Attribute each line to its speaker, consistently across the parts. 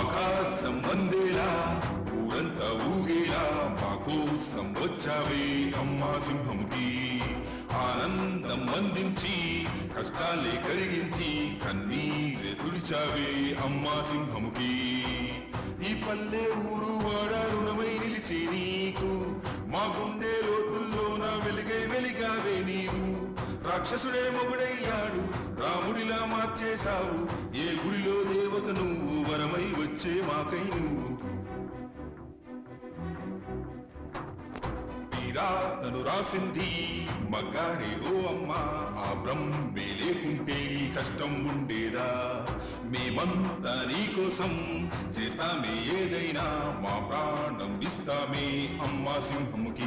Speaker 1: ఆకాశం వందేలా ఊరంతా ఊగేలా మా కోసం వచ్చావే అమ్మా సింహంకి ఆనందం అందించి కష్టాలే కరిగించి కన్నీరే తుడిచావే అమ్మా సింహంకి ఈ పల్లె ఊరు వాడ రుణమై నిలిచి నీకు మా గుండె లోతుల్లోన వెలుగై వెలిగావే నీవు రాక్షసుడే మొగుడయ్యాడు రాముడిలా మార్చేశావు ఏ గుడిలో దేవత నువ్వు వరమై వచ్చే మాకై నువ్వు తను రాసింది మగ్గారే ఓ అమ్మా ఆ బ్రహ్మే లేకుంటే ఈ కష్టం ఉండేదా మేమంతా నీ కోసం చేస్తామే ఏదైనా మా ప్రాణం ఇస్తామే అమ్మా సింహముకి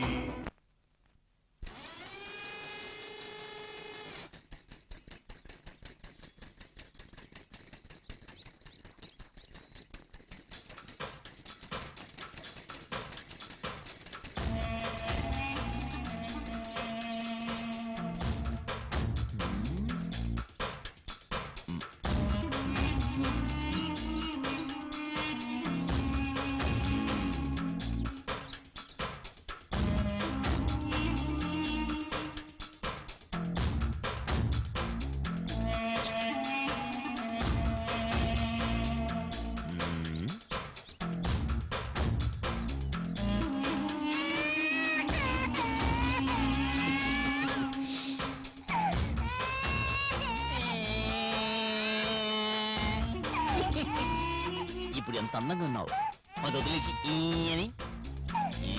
Speaker 2: ఇప్పుడు ఎంత అందంగా ఉన్నావు అది వదిలేసి ఈ అని ఈ?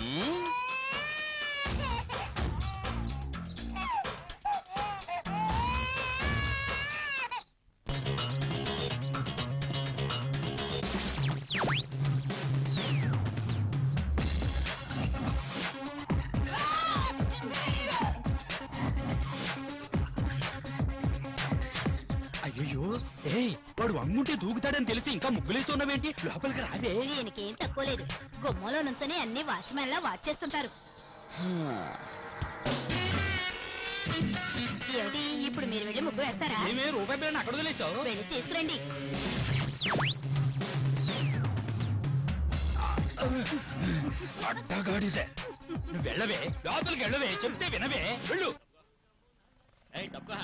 Speaker 3: అయ్యో ఏయ్ వాడు అమ్ముంటే దూకుతాడని తెలిసి ఇంకా ముగ్గులేస్తున్నావేంటి లోపలికి రావే
Speaker 4: దీనికేం తక్కువ లేదు గుమ్మలో నుంచొని అన్ని వాచ్మెన్ లా వాచ్ చేస్తుంటారు ఏమిటి ఇప్పుడు మీరు వెళ్ళి ముగ్గు వేస్తారా
Speaker 3: ఏమే రూపాయి బిళ్ళని అక్కడ వదిలేసావు
Speaker 4: వెళ్ళి తీసుకురండి
Speaker 3: అడ్డగాడిదే నువ్వు వెళ్ళవే లోపలికి వెళ్ళవే చెప్తే వినవే వెళ్ళు
Speaker 2: ఏయ్, తప్పుకో.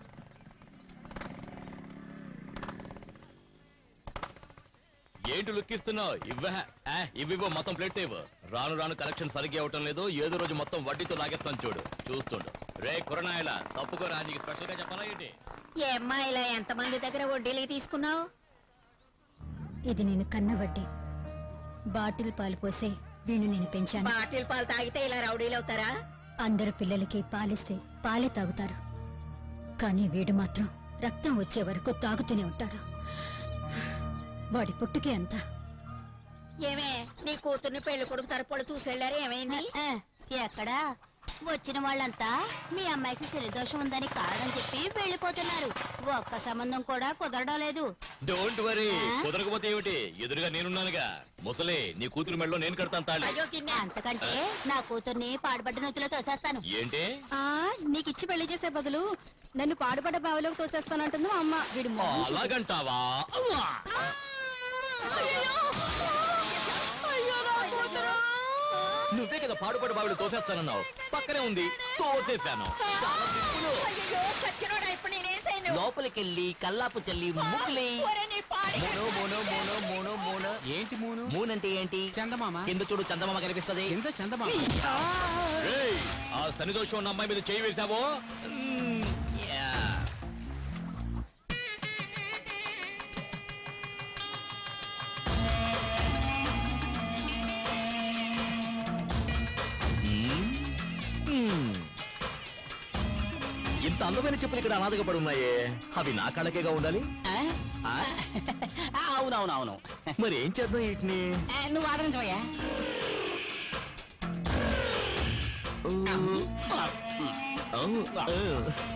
Speaker 2: ఏంటి లుక్ ఇస్తున్నావు ఇవ్వ ఆ, ఇవ్వివ్వు మొత్తం ప్లేట్ ఇవ్వు రాను రాను కలెక్షన్ సరిగ్గా అవటం లేదు ఏదో రోజు మొత్తం వడ్డీతో లాగేస్తాను చూడు చూస్తుండు రే కురనాయల తప్పుకోరా నీకు స్పెషల్ గా చెప్పాలా ఏంటి
Speaker 4: ఏమ్మా ఇలా ఎంతమంది దగ్గర వడ్డీలకి తీసుకున్నావు
Speaker 5: ఇది నేను కన్న వడ్డీ బాటిల్ పాలు పోసే వీణు నేను పెంచాను
Speaker 4: బాటిల్ పాలు తాగితే ఇలా రౌడీలు అవుతారా
Speaker 5: అందరు పిల్లలకి పాలిస్తే పాలే తాగుతారు కానీ వీడు మాత్రం రక్తం వచ్చే వరకు తాగుతూనే ఉంటాడు వాడి పుట్టుకే అంత
Speaker 4: ఏమే నీ కూతుర్ని పెళ్లి కొడుకు తరపుడు చూసెళ్ళారు ఏమైంది ఎక్కడా వచ్చిన వాళ్ళంతా మీ అమ్మాయికి శని దోషం ఉందని కారణం చెప్పి వెళ్ళిపోతున్నారు ఒక్క సంబంధం కూడా కుదరడం లేదు
Speaker 2: డోంట్ వరీ
Speaker 4: ఆ?
Speaker 2: కుదరకపోతే ఏమిటి ఎదురుగా నేనున్నానుగా ముసలే నీ కూతురు మెడలో నేను కడతాను తాళి
Speaker 4: అంతకంటే నా కూతుర్ని పాడుబడ్డ నొత్తులో తోసేస్తాను
Speaker 2: ఏంటి
Speaker 5: ఆ నీకిచ్చి పెళ్లి చేసే బదులు నన్ను పాడుపడ్డ బావిలోకి తోసేస్తానంటుంది మా అమ్మ వీడు మొహం చూడు.
Speaker 2: అలాగంటావా నువ్వే కదా పాడుపడి బావిడు తోసేస్తానన్నావు పక్కనే ఉంది తోసేశాను చాలా సింపుల్
Speaker 4: ఇప్పుడు నేనేం చేయను
Speaker 2: లోపలికెళ్ళి కల్లాపు చల్లి ముగ్గులే మోనో మోనో మోనో మోనో మోనో
Speaker 3: ఏంటి మూను
Speaker 2: మూన్ అంటే ఏంటి
Speaker 3: చందమామ
Speaker 2: కింద చూడు చందమామ కనిపిస్తది
Speaker 3: ఎంత చందమామ
Speaker 2: ఏయ్, ఆ శనిదోషం ఉన్న అమ్మాయి మీద చేయి వేశావో మ్మ్, యా. మ్మ్, మ్మ్. ఇంత అందమైన చెప్పులు ఇక్కడ అనాథగా పడి ఉన్నాయే అవి నా కళ్ళకేగా ఉండాలి ఆ?
Speaker 6: అవునవునవును
Speaker 2: మరి ఏం చేద్దాం వీటిని
Speaker 6: నువ్వు ఆదరించవయ్యా
Speaker 2: ఔ, ఔ.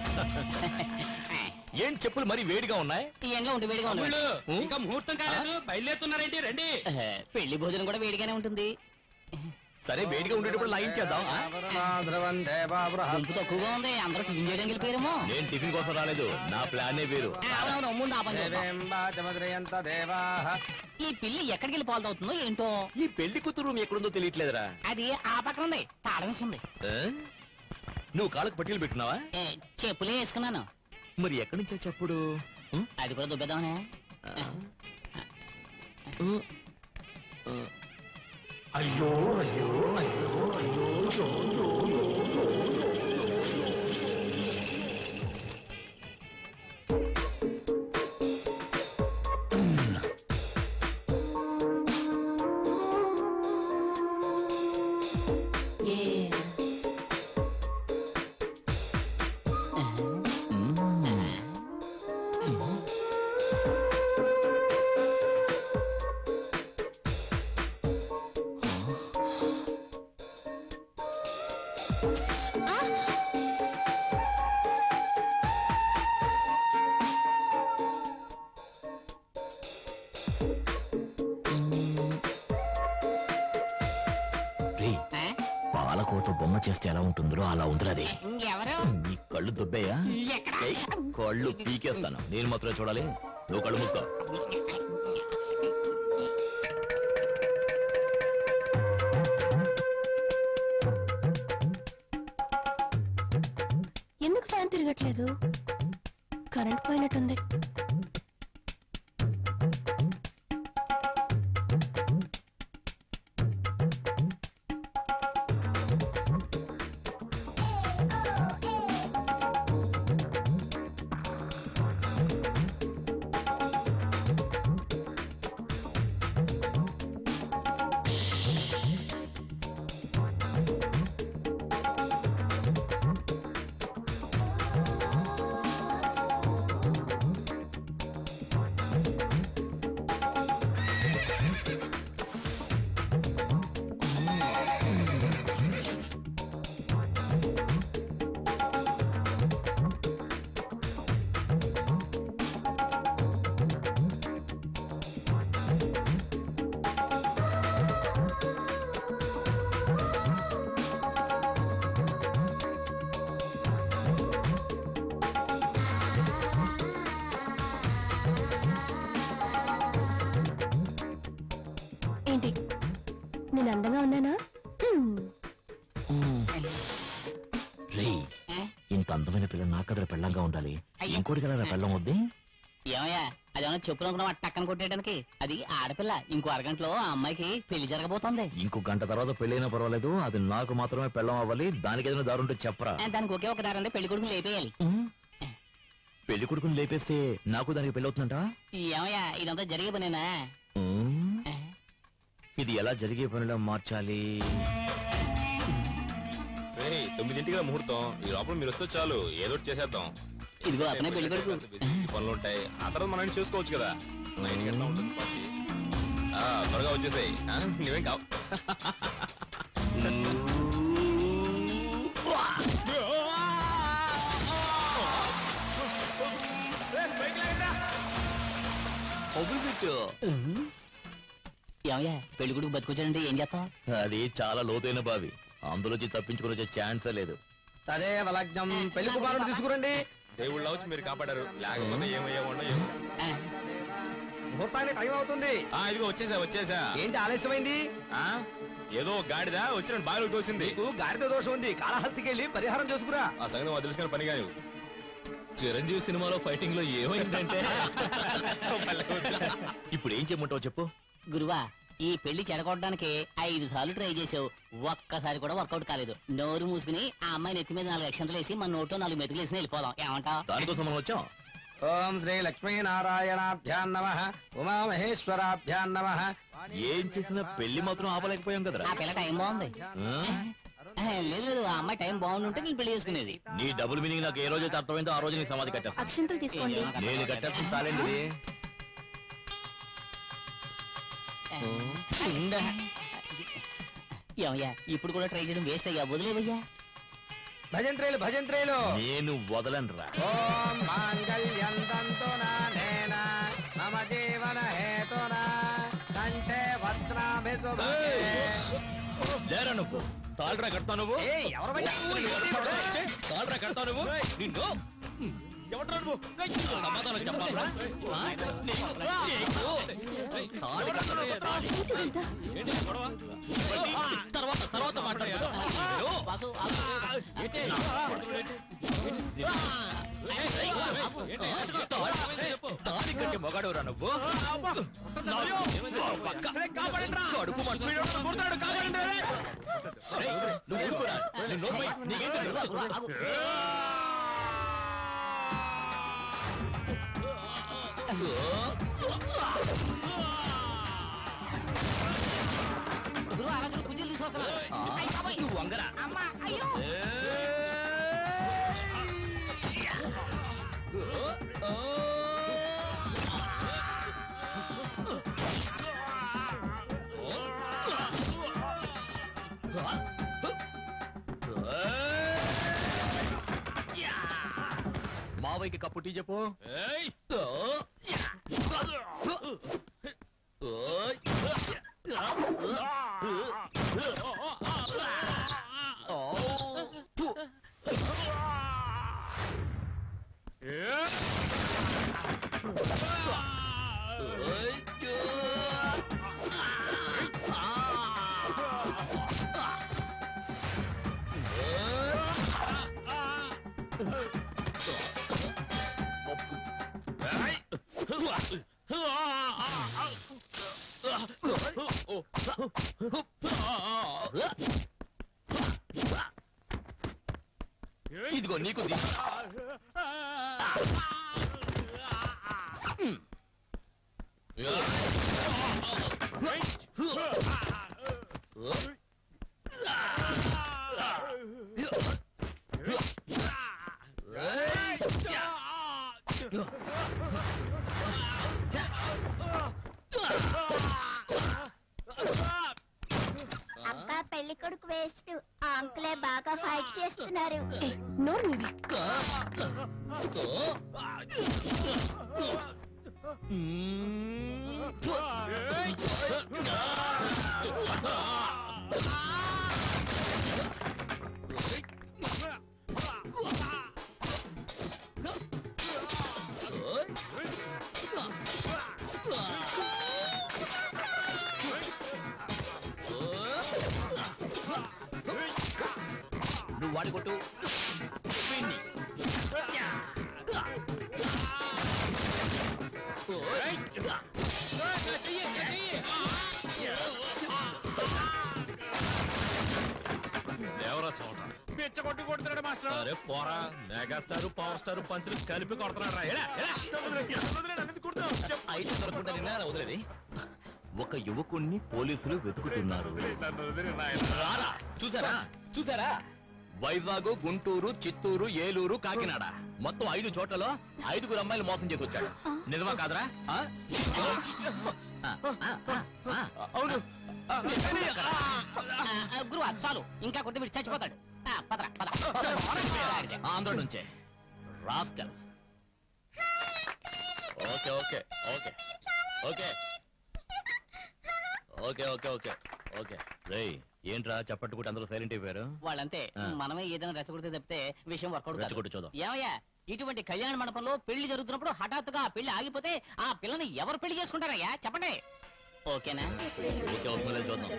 Speaker 2: ఏం చెప్పులు మరి వేడిగా ఉన్నాయి
Speaker 6: ఈ ఎండలో ఉండి వేడిగా ఉండదు
Speaker 3: వీళ్ళు
Speaker 2: ఉం?
Speaker 3: ఇంకా ముహూర్తం కాలేదు బయలుదేరుతున్నారేంటి రండి
Speaker 6: పెళ్లి భోజనం కూడా వేడిగానే ఉంటుంది
Speaker 2: సరే వేడిగా ఉండేటప్పుడు లైన్ చేద్దాం ఆ?
Speaker 6: గుంపు తక్కువగా ఉంది అందరూ టిఫిన్ చేయడానికి వెళ్ళిపోయారేమో
Speaker 2: నేను టిఫిన్ కోసం రాలేదు నా ప్లానే వేరు
Speaker 6: ఆ, అవునవును ముందు ఆ పని చూద్దాం. ఈ పిల్లి ఎక్కడికి వెళ్ళి పాలు అవుతుందో ఏంటో
Speaker 2: ఈ పెళ్లి కూతురు రూమ్ ఎక్కడుందో తెలియట్లేదురా
Speaker 6: అది ఆ పక్కన ఉంది తాళం వేసి ఉంది
Speaker 2: ఆ? నువ్వు కాళ్ళకు పట్టీలు పెట్టున్నావా
Speaker 6: ఏ, చెప్పులే వేసుకున్నాను
Speaker 2: మరి ఎక్కడి నుంచి చప్పుడు
Speaker 6: అది కూడా దుబ్బేద్దామనే
Speaker 2: రే
Speaker 6: ఆ?
Speaker 2: పాలకోత బొమ్మ చేస్తే ఎలా ఉంటుందో అలా ఉందిరా అది
Speaker 6: ఇంకెవరు
Speaker 2: నీ కళ్ళు దుబ్బయ్యా
Speaker 6: ఎక్కడ
Speaker 2: ఏయ్, కళ్ళు పీకేస్తాను నేను మాత్రమే చూడాలి నువ్వు కళ్ళు మూసుకో
Speaker 4: ఎందుకు ఫ్యాన్ తిరగట్లేదు కరెంట్ పోయినట్టుంది ఏంటి నేను అందంగా ఉన్నానా
Speaker 2: రే
Speaker 6: ఆ?
Speaker 2: ఇంత అందమైన పిల్ల నా కదర పెళ్ళంగా ఉండాలి
Speaker 6: అయ్యో.
Speaker 2: ఇంకోటి కదా పెళ్ళం వద్దే
Speaker 6: ఏమయ్యా అదేమన్నా చెప్పులు అనుకున్నావా టక్కన కొట్టేయడానికి అది ఆడపిల్ల ఇంకో అరగంటలో ఆ అమ్మాయికి పెళ్లి జరగబోతోంది
Speaker 2: ఇంకో గంట తర్వాత పెళ్ళైనా పర్వాలేదు అది నాకు మాత్రమే పెళ్ళం అవ్వాలి దానికి ఏదైనా దారుంటే చెప్పరా
Speaker 6: ఆ, దానికి ఒకే ఒక దారంటే పెళ్లి కొడుకుని లేపేయాలి
Speaker 2: పెళ్లి కొడుకుని లేపేస్తే నాకు దానికి పెళ్ళి అవుతుందంట
Speaker 6: ఏమయ్యా ఇదంతా జరిగే పనేనా ఆ,
Speaker 2: ఇది ఎలా జరిగే పనిలో మార్చాలి
Speaker 7: రేయ్, తొమ్మిదింటికి ముహూర్తం ఈ లోపల మీరు వస్తే చాలు ఏదో ఒకటి చేసేద్దాం
Speaker 6: ఇదిగో అతనే పెళ్లి కొడుకు
Speaker 7: ఈ పనులు ఉంటాయి ఆ తర్వాత మనం చూసుకోవచ్చు కదా నైట్ ఎట్లా ఉంటుంది పార్టీ ఆ, త్వరగా వచ్చేసాయి నువ్వేం కావు
Speaker 6: ఏమయ్యా పెళ్లి కొడుకు బతుకొచ్చాడంటే ఏం చేస్తాం
Speaker 2: అది చాలా లోతైన బావి అందులోంచి తప్పించుకుని వచ్చే ఛాన్సే లేదు
Speaker 8: తదేవ లగ్నం పెళ్లి కుమారుడు తీసుకురండి
Speaker 7: దేవుళ్ళ వచ్చి మీరు కాపాడారు లేకపోతే ఏమయ్యా ఉండవు
Speaker 8: ముహూర్తానికి టైం అవుతుంది
Speaker 7: ఆ ఇదిగో వచ్చేసా వచ్చేసా
Speaker 8: ఏంటి ఆలస్యమైంది
Speaker 7: ఆ ఏదో గాడిదా వచ్చిన బావిలో తోసింది
Speaker 8: నీకు గాడిద దోషం ఉంది కాళహస్తికి వెళ్ళి పరిహారం చేసుకురా
Speaker 7: ఆ సంగతి మాకు తెలుసుకున్న పని కాదు
Speaker 2: చిరంజీవి సినిమాలో ఫైటింగ్ లో ఏమైందంటే ఇప్పుడు ఏం చేయమంటావు చెప్పు
Speaker 6: గురువా ఈ పెళ్లి చెడగొట్టడానికి ఐదు సార్లు ట్రై చేసావు ఒక్కసారి కూడా వర్కౌట్ కాలేదు నోరు మూసుకుని ఆ అమ్మాయి నెత్తి మీద నాలుగు అక్షంతలు వేసి మన నోట్లో నాలుగు మెతుకులు వేసి వెళ్ళిపోదాం ఏమంటావ్
Speaker 2: దానికోసం మనం వచ్చాం
Speaker 8: ఓం శ్రీ లక్ష్మీ నారాయణాభ్యాన్ నమ ఉమామహేశ్వరాభ్యాన్ నమ
Speaker 2: ఏం చేసినా పెళ్లి మాత్రం ఆపలేకపోయాం కదరా
Speaker 6: ఆ పిల్ల టైం బాగుంది
Speaker 2: ఆ?
Speaker 6: ఆ, లేదు లేదు ఆ అమ్మాయి టైం బాగుంటుంటే నేను పెళ్లి చేసుకునేది
Speaker 2: నీ డబుల్ మీనింగ్ నాకు ఏ రోజైతే అర్థమైందో ఆ రోజు నీ సమాధి కట్టేస్తా
Speaker 4: అక్షంతలు తీసుకోండి
Speaker 2: నేను కట్టేస్తాను చాలేండి ఇది.
Speaker 6: ఏమయ్యా ఇప్పుడు కూడా ట్రై చేయడం వేస్ట్ అయ్యా వదిలేవయ్యా
Speaker 8: భజంత్రేలు భజంత్రేలు
Speaker 2: నేను వదలనురా
Speaker 8: ఓం మాంగళ్యం తంతునా నేన మమ జీవన హేతునా కంఠే భద్రాభి శుభే
Speaker 2: లేరా ఎవడ్రా నువ్వు తాళ్ళరా కడతావు నువ్వు
Speaker 8: ఏయ్, ఎవరు బయట?
Speaker 2: తాళ్ళరా కడతావు నువ్వు నిన్ను ఎవడ్రా నువ్వు సమాధానం చెప్పాలరా ఆ? నీకు తాళి కట్టను, తాళి. ఏంటి ఈ గొడవ? ఇవన్నీ తర్వాత తర్వాత మాట్లాడతాను
Speaker 6: వాసు, ఆగు.
Speaker 2: తాళి కట్టి మొగాడురా నువ్వు కడుపు నువ్వు ఊరుకోరా. నీ నోరు మూయి. నీకేం తెలుసు?
Speaker 6: ఆగు, ఆగు. గురువు, అలా చూడు, కుర్చీలు తీసుకొస్తున్నారు. అయ్య బాబోయ్.
Speaker 2: నువ్వు వంగరా
Speaker 6: అమ్మా, అయ్యో.
Speaker 2: మావయ్యకి కప్పు టీ చెప్పు ఇదిగో నీకు దీ
Speaker 4: అబ్బా పెళ్లి కొడుకు వేస్ట్ ఆ అంకులే బాగా ఫైట్ చేస్తున్నారు నోరు మూయి.
Speaker 2: నువ్వు వాడి కొట్టు వీణ్ణి.
Speaker 7: దేవరా చోట పిచ్చ కొట్టి కొడుతున్నాడు మాస్టర్ అరే పోరా మెగాస్టార్ పవర్ స్టార్ పంచులు కలిపి కొడుతున్నాడు రా ఎలా ఎలా
Speaker 2: అయితే దొరకకుండా నిన్న వదిలేది ఒక యువకుణ్ణి పోలీసులు వెతుకుతున్నారు రారా చూసారా చూసారా వైజాగ్ గుంటూరు చిత్తూరు ఏలూరు కాకినాడ మొత్తం ఐదు చోట్లలో ఐదుగురు అమ్మాయిలు మోసం చేసి వచ్చాడు నిజమా కాదరా ఆ? ఆ, ఆ, ఆ, ఆ. అవును
Speaker 6: ఆ, ఆ, గురువా చాలు ఇంకా కొద్ది వీడు చచ్చిపోతాడు ఆ, పదరా పద
Speaker 2: ఆంధ్ర నుంచే rascal okay okay okay okay okay okay okay okay రేయ్ ఏంట్రా చప్పట్టుకుంటే అందరూ సైలెంట్ అయిపోయారు
Speaker 6: వాళ్ళంతే
Speaker 2: ఆ.
Speaker 6: మనమే ఏదైనా రెచ్చగొడితే తప్పితే విషయం వర్కౌట్
Speaker 2: రెచ్చగొట్టు చూద్దాం.
Speaker 6: ఏమయ్యా ఇటువంటి కళ్యాణ మండపంలో పెళ్లి జరుగుతున్నప్పుడు హఠాత్తుగా ఆ పెళ్లి ఆగిపోతే ఆ పిల్లని ఎవరు పెళ్లి చేసుకుంటారయ్యా చెప్పండి ఓకేనా
Speaker 2: ఓకే అవుతుందో లేదో చూద్దాం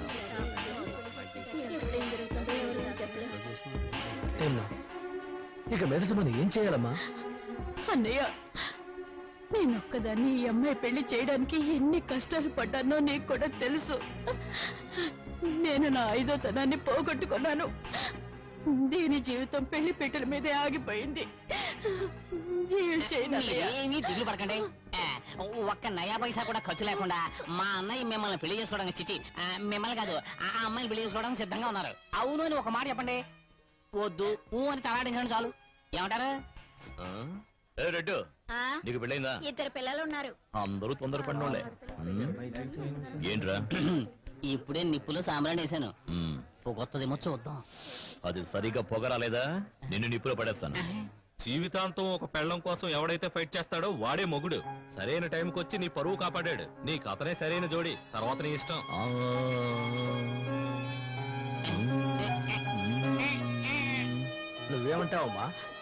Speaker 8: ఇక మీదట మనం ఏం చేయాలమ్మా
Speaker 5: అన్నయ్య నేనొక్కదాన్ని ఈ అమ్మాయి పెళ్లి చేయడానికి ఎన్ని కష్టాలు పడ్డానో నీకు కూడా తెలుసు నేను నా ఐదో తనాన్ని పోగొట్టుకున్నాను దీని జీవితం పెళ్లి పెట్టెల మీదే ఆగిపోయింది ఏం చేయనన్నయ్య
Speaker 6: ఏమీ దిగులు పడకండి ఆ, ఒక్క నయా పైసా కూడా ఖర్చు లేకుండా మా అన్నయ్య మిమ్మల్ని పెళ్లి చేసుకోవడానికి చిచి ఆ, మిమ్మల్ని కాదు ఆ ఆ అమ్మాయిని పెళ్లి చేసుకోవడానికి సిద్ధంగా ఉన్నారు అవును అని ఒక మాట చెప్పండి వద్దు ఊ అని తలాడించండి చాలు ఏమంటారు
Speaker 2: ఆ? ఏ రెడ్డు
Speaker 4: ఆ,
Speaker 2: నీకు పెళ్ళైందా
Speaker 4: ఇద్దరు పిల్లలు ఉన్నారు
Speaker 2: అందరూ తొందరపడినోళ్ళే ఉమ్. ఏంట్రా
Speaker 6: ఇప్పుడే నిప్పులు సాంబ్రాణి వేసాను
Speaker 2: ఉమ్.
Speaker 6: పొగొత్తదేమో చూద్దాం
Speaker 2: అది సరిగా పొగరాలేదా నిన్ను నిప్పులో పడేస్తాను
Speaker 7: జీవితాంతం ఒక పెళ్ళం కోసం ఎవడైతే ఫైట్ చేస్తాడో వాడే మొగుడు సరైన టైంకి వచ్చి నీ పరువు కాపాడాడు నీకు అతనే సరైన జోడి తర్వాత నీ ఇష్టం
Speaker 2: ఆ.
Speaker 8: నువ్వేమంటావమ్మా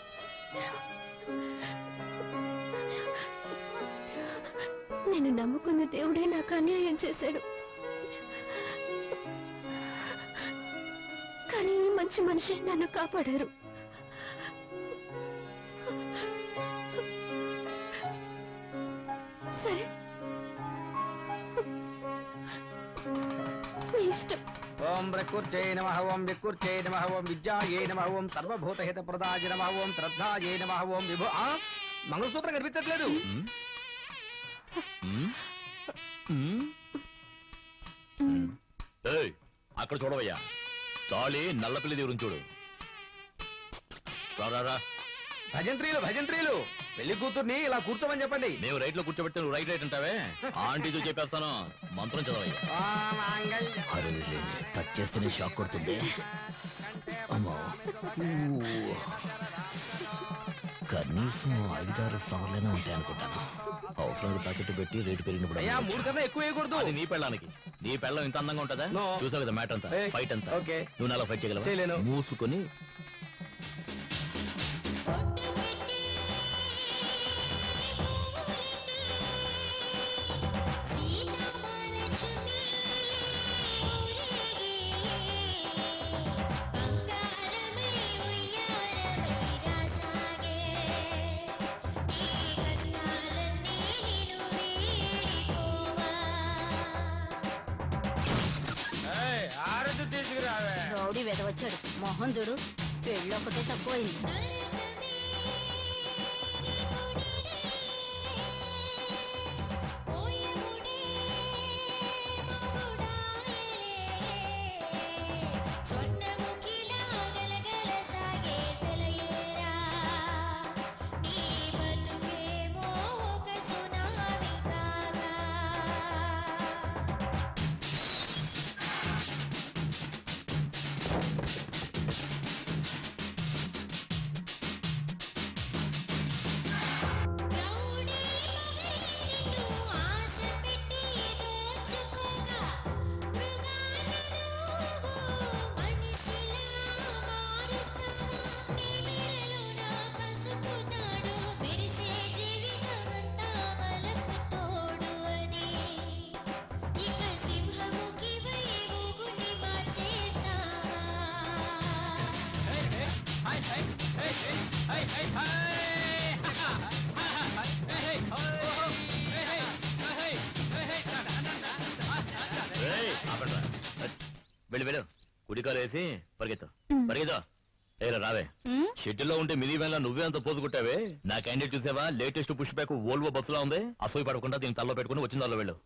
Speaker 5: నేను నమ్ముకున్న దేవుడే నాకు అన్యాయం చేశాడు కానీ ఈ మంచి మనిషి నన్ను కాపాడారు సరే మీ ఇష్టం
Speaker 8: ఓం ప్రకృత్యై నమ ఓం వికృత్యై నమ ఓం విద్యాయై నమ ఓం సర్వభూతహిత ప్రదాయ నమ ఓం శ్రద్ధాయై నమ ఓం విభు ఆ మంగళసూత్రం కనిపించట్లేదు
Speaker 2: ఏయ్, అక్కడ చూడవయ్యా తాళి నల్లపిల్లి దేవుని చూడు రా, రా రా
Speaker 8: భజంత్రీలు భజంత్రీలు పెళ్లి కూతుర్ని ఇలా కూర్చోమని చెప్పండి
Speaker 2: మేము రైట్ లో కూర్చోబెడితే నువ్వు రైట్ రైట్ అంటావే ఆంటీతో చెప్పేస్తాను మంత్రం చదవయ్యా
Speaker 8: ఆ మాంగళ్య
Speaker 2: అరే టచ్ చేస్తేనే షాక్ కొడుతుంది అమ్మా కనీసం ఐదారు సార్లైనా ఉంటాయి అనుకుంటాను అవసరాలు ప్యాకెట్ పెట్టి రేటు పెరిగినప్పుడు
Speaker 8: అయ్యా
Speaker 2: అమ్మవచ్చు.
Speaker 8: మూడు కన్నా ఎక్కువ వేయకూడదు
Speaker 2: అది నీ పెళ్ళానికి నీ పెళ్ళం ఇంత అందంగా ఉంటుందా
Speaker 8: No.
Speaker 2: చూసావు కదా మ్యాట్ అంతా
Speaker 8: ఏయ్,
Speaker 2: ఫైట్ అంతా
Speaker 8: okay.
Speaker 2: నువ్వు నాలో ఫైట్ చేయగలవా
Speaker 8: చేయలేను.
Speaker 2: మూసుకొని
Speaker 8: ఆరతి తీసుకురావే
Speaker 4: రౌడీ వెదవచ్చాడు మొహం చూడు పెళ్ళొకటే తక్కువైంది
Speaker 2: ఏయ్, ఆపండ్రా. వెళ్ళు వెళ్ళు కుడికాలు వేసి పరిగెత్తు పరిగెత్తు ఏరా రావే షెడ్యూల్లో ఉంటే మినీ వ్యాన్ నువ్వే అంత పోజు కొట్టావే నా క్యాండిడేట్ చూసావా లేటెస్ట్ పుష్ బ్యాక్ ఓల్వో బస్సులో ఉంది అసూయ పడకుండా దీన్ని తల్లో పెట్టుకుని వచ్చిన దానిలో వెళ్ళు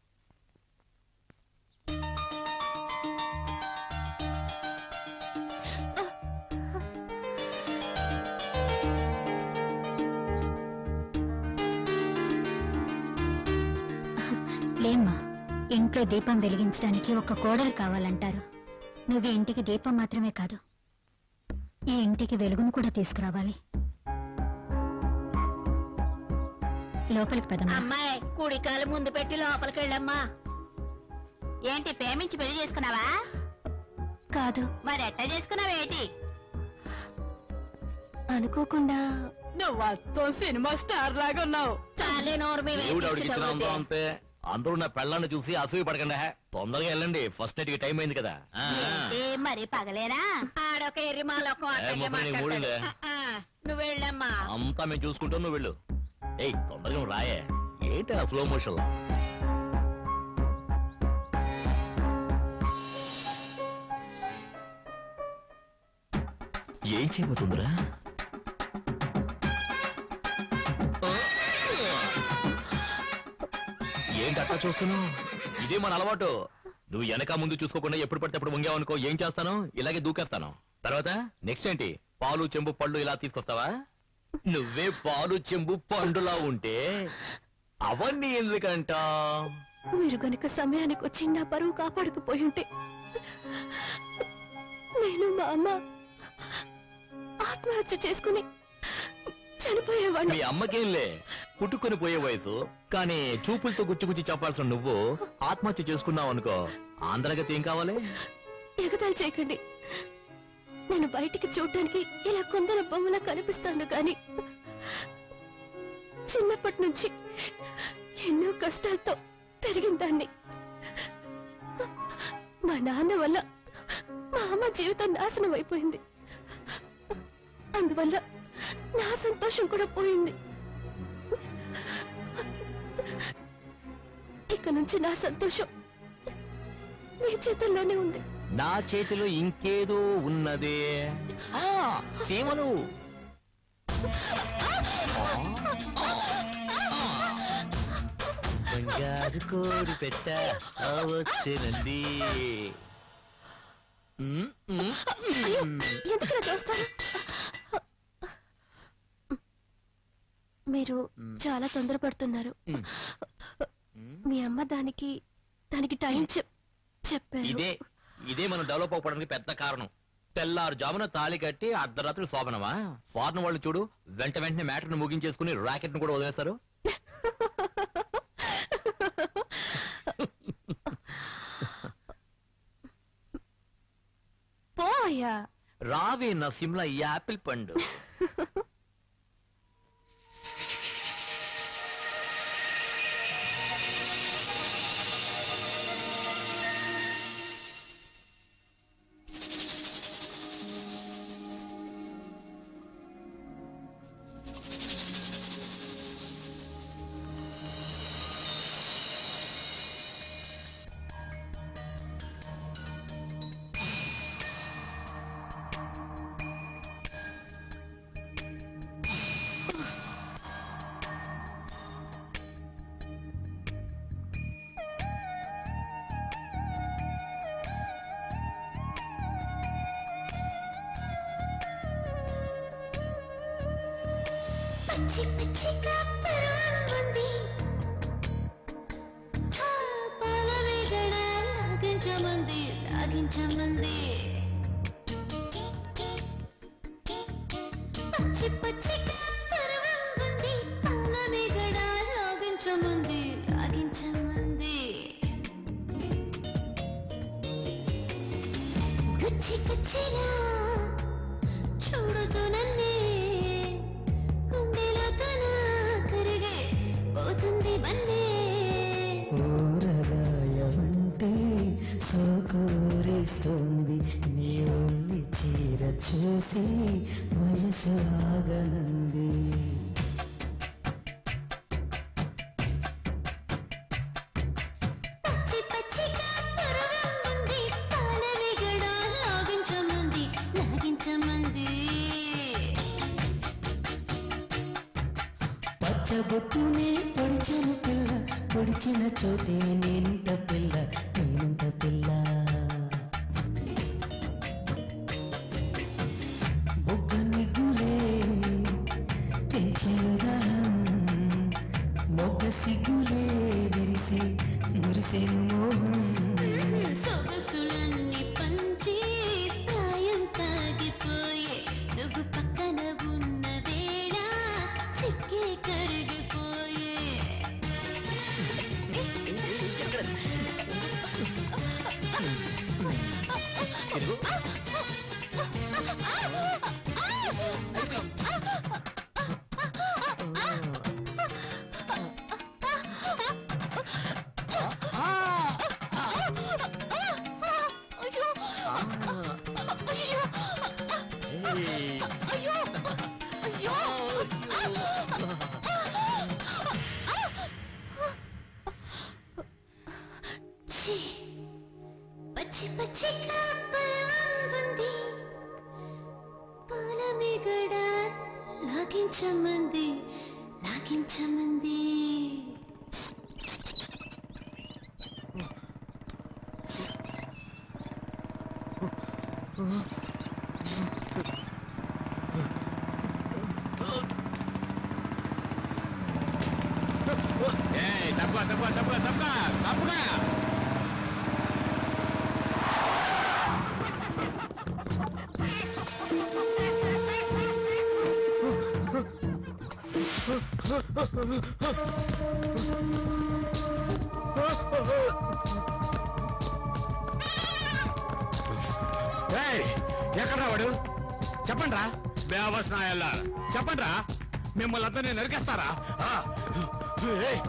Speaker 9: లేమ్మా ఇంట్లో దీపం వెలిగించడానికి ఒక కోడలు కావాలంటారు నువ్వు ఈ ఇంటికి దీపం మాత్రమే కాదు ఈ ఇంటికి వెలుగును కూడా తీసుకురావాలి లోపలికి పదమ్మా
Speaker 4: అమ్మాయి కుడికాలు ముందు పెట్టి లోపలికి వెళ్ళమ్మా ఏంటి ప్రేమించి పెళ్లి చేసుకున్నావా
Speaker 5: కాదు
Speaker 4: మరి ఎట్ట చేసుకున్నావేంటి
Speaker 5: అనుకోకుండా నువ్వు అత్తో సినిమా స్టార్ లాగా ఉన్నావు
Speaker 4: చాలే నోరు మీ
Speaker 2: దేవుడు ఆవిడకి
Speaker 4: వేధించి
Speaker 2: ఇచ్చిన అందం
Speaker 4: తవ్వుతే.
Speaker 2: అంతే అందరూ నా పెళ్ళాన్ని చూసి అసూయ పడకండి హే. తొందరగా వెళ్ళండి ఫస్ట్ నైట్ కి టైం అయింది కదా ఆ, ఆ.
Speaker 4: ఏంటి మరి పగలేనా ఆడొక ఎర్రి మాలొక
Speaker 2: ఏ, ముసలి నీ మూడిందే.
Speaker 4: నువ్వు వెళ్ళమ్మా
Speaker 2: అంతా మేము చూసుకుంటాం నువ్వు వెళ్ళు ఏయ్ తొందరగా నువ్వు రాయే ఏంటి ఆ స్లో మోషన్ ఏం చేయబోతుందిరా ఏంటి అట్టా చూస్తున్నావు ఇదే మన అలవాటు నువ్వు వెనక ముందు చూసుకోకుండా ఎప్పుడు పడితే అప్పుడు వంగావనుకో ఏం చేస్తాను ఇలాగే దూకేస్తాను తర్వాత నెక్స్ట్ ఏంటి పాలు చెంబు పళ్ళు ఇలా తీసుకొస్తావా నువ్వే పాలు చెంబు పండులా ఉంటే అవన్నీ ఎందుకంట
Speaker 5: మీరు గనుక సమయానికి వచ్చి నా పరువు కాపాడకపోయి ఉంటే నేను మా అమ్మ ఆత్మహత్య చేసుకుని చనిపోయేవాడిని
Speaker 2: మీ అమ్మకేంలే పుట్టుకొని పోయే వయసు కానీ చూపులతో గుచ్చి గుచ్చి చెప్పాల్సిన నువ్వు ఆత్మహత్య చేసుకున్నావు అనుకో ఆంధ్రగతి ఏం కావాలి
Speaker 5: ఎగతాళి చేయకండి నేను బయటికి చూడటానికి ఇలా కొందరు బొమ్మలా కనిపిస్తాను కానీ చిన్నప్పటి నుంచి ఎన్నో కష్టాలతో పెరిగిన దాన్ని మా నాన్న వల్ల మా అమ్మ జీవితం నాశనం అయిపోయింది అందువల్ల నా సంతోషం కూడా పోయింది ఇక నుంచి నా సంతోషం మీ చేతుల్లోనే ఉంది
Speaker 2: నా చేతిలో ఇంకేదో ఉన్నదే ఆ, సీమలు బంగారు కోడి పెట్ట వచ్చినంది మ్మ్, మ్మ్,
Speaker 5: అయ్యో
Speaker 2: మ్మ్.
Speaker 5: ఎందుకు ఇలా చేస్తారు మీరు చాలా తొందరపడుతున్నారు
Speaker 2: మ్మ్.
Speaker 5: మీ అమ్మ దానికి దానికి టైం చెప్ చెప్పారు
Speaker 2: ఇదే ఇదే మనం డెవలప్ అవ్వడానికి పెద్ద కారణం తెల్లారు జామున తాళి కట్టి అర్ధరాత్రి శోభనమా ఫారెన్ వాళ్ళు చూడు వెంట వెంటనే మ్యాటర్ ను ముగించేసుకుని రాకెట్ ను కూడా వదిలేస్తారు
Speaker 5: పోయా
Speaker 2: రావే నా సిమ్లా ఈ యాపిల్ పండు
Speaker 10: పచ్చి పచ్చిగా పరువంది పాలవేగడ లాగించమంది లాగించమంది పచ్చి పచ్చిగా పరువంది పాలవేగడ లాగించమంది లాగించమంది గుచ్చి గుచ్చిలా చూడదు నన్నే గుండెలో తన కరిగే పోతుంది బన్నే
Speaker 11: ఊరగాయవంటే సోకూరేస్తోంది నీ ఒల్లి చీర చూసి వయసు ఆగనంది
Speaker 10: పచ్చి పచ్చిగా పరువంది పాలవిగడ లాగించమంది లాగించమంది
Speaker 11: పచ్చబొట్టునే పొడిచను పిల్ల పొడిచిన చోటే నేనుంట పిల్ల నేనుంట పిల్ల బొగ్గ నిగ్గులే పెంచెను దహం మొగ్గ సిగ్గులే విరిసి మురిసెను మోహం
Speaker 10: సొగసులన్నీ పంచి ప్రాయం తాగిపోయే నువ్వు పక్కన ఉన్న వేళ సిక్కే కరిగిపోయే ఛీ! పచ్చి పచ్చిగా పరవంది పాలమిగడ లాగించమంది లాగించమంది
Speaker 2: ఏయ్, తప్పుగా తప్పుగా తప్పుగా తప్పుగా తప్పుగా
Speaker 3: ఎక్కడ వాడు చెప్పండి రా బేవస్ నాయల్లా చెప్పండి రా మిమ్మల్ని అందరినీ నరికేస్తారా ఆ, ఏయ్.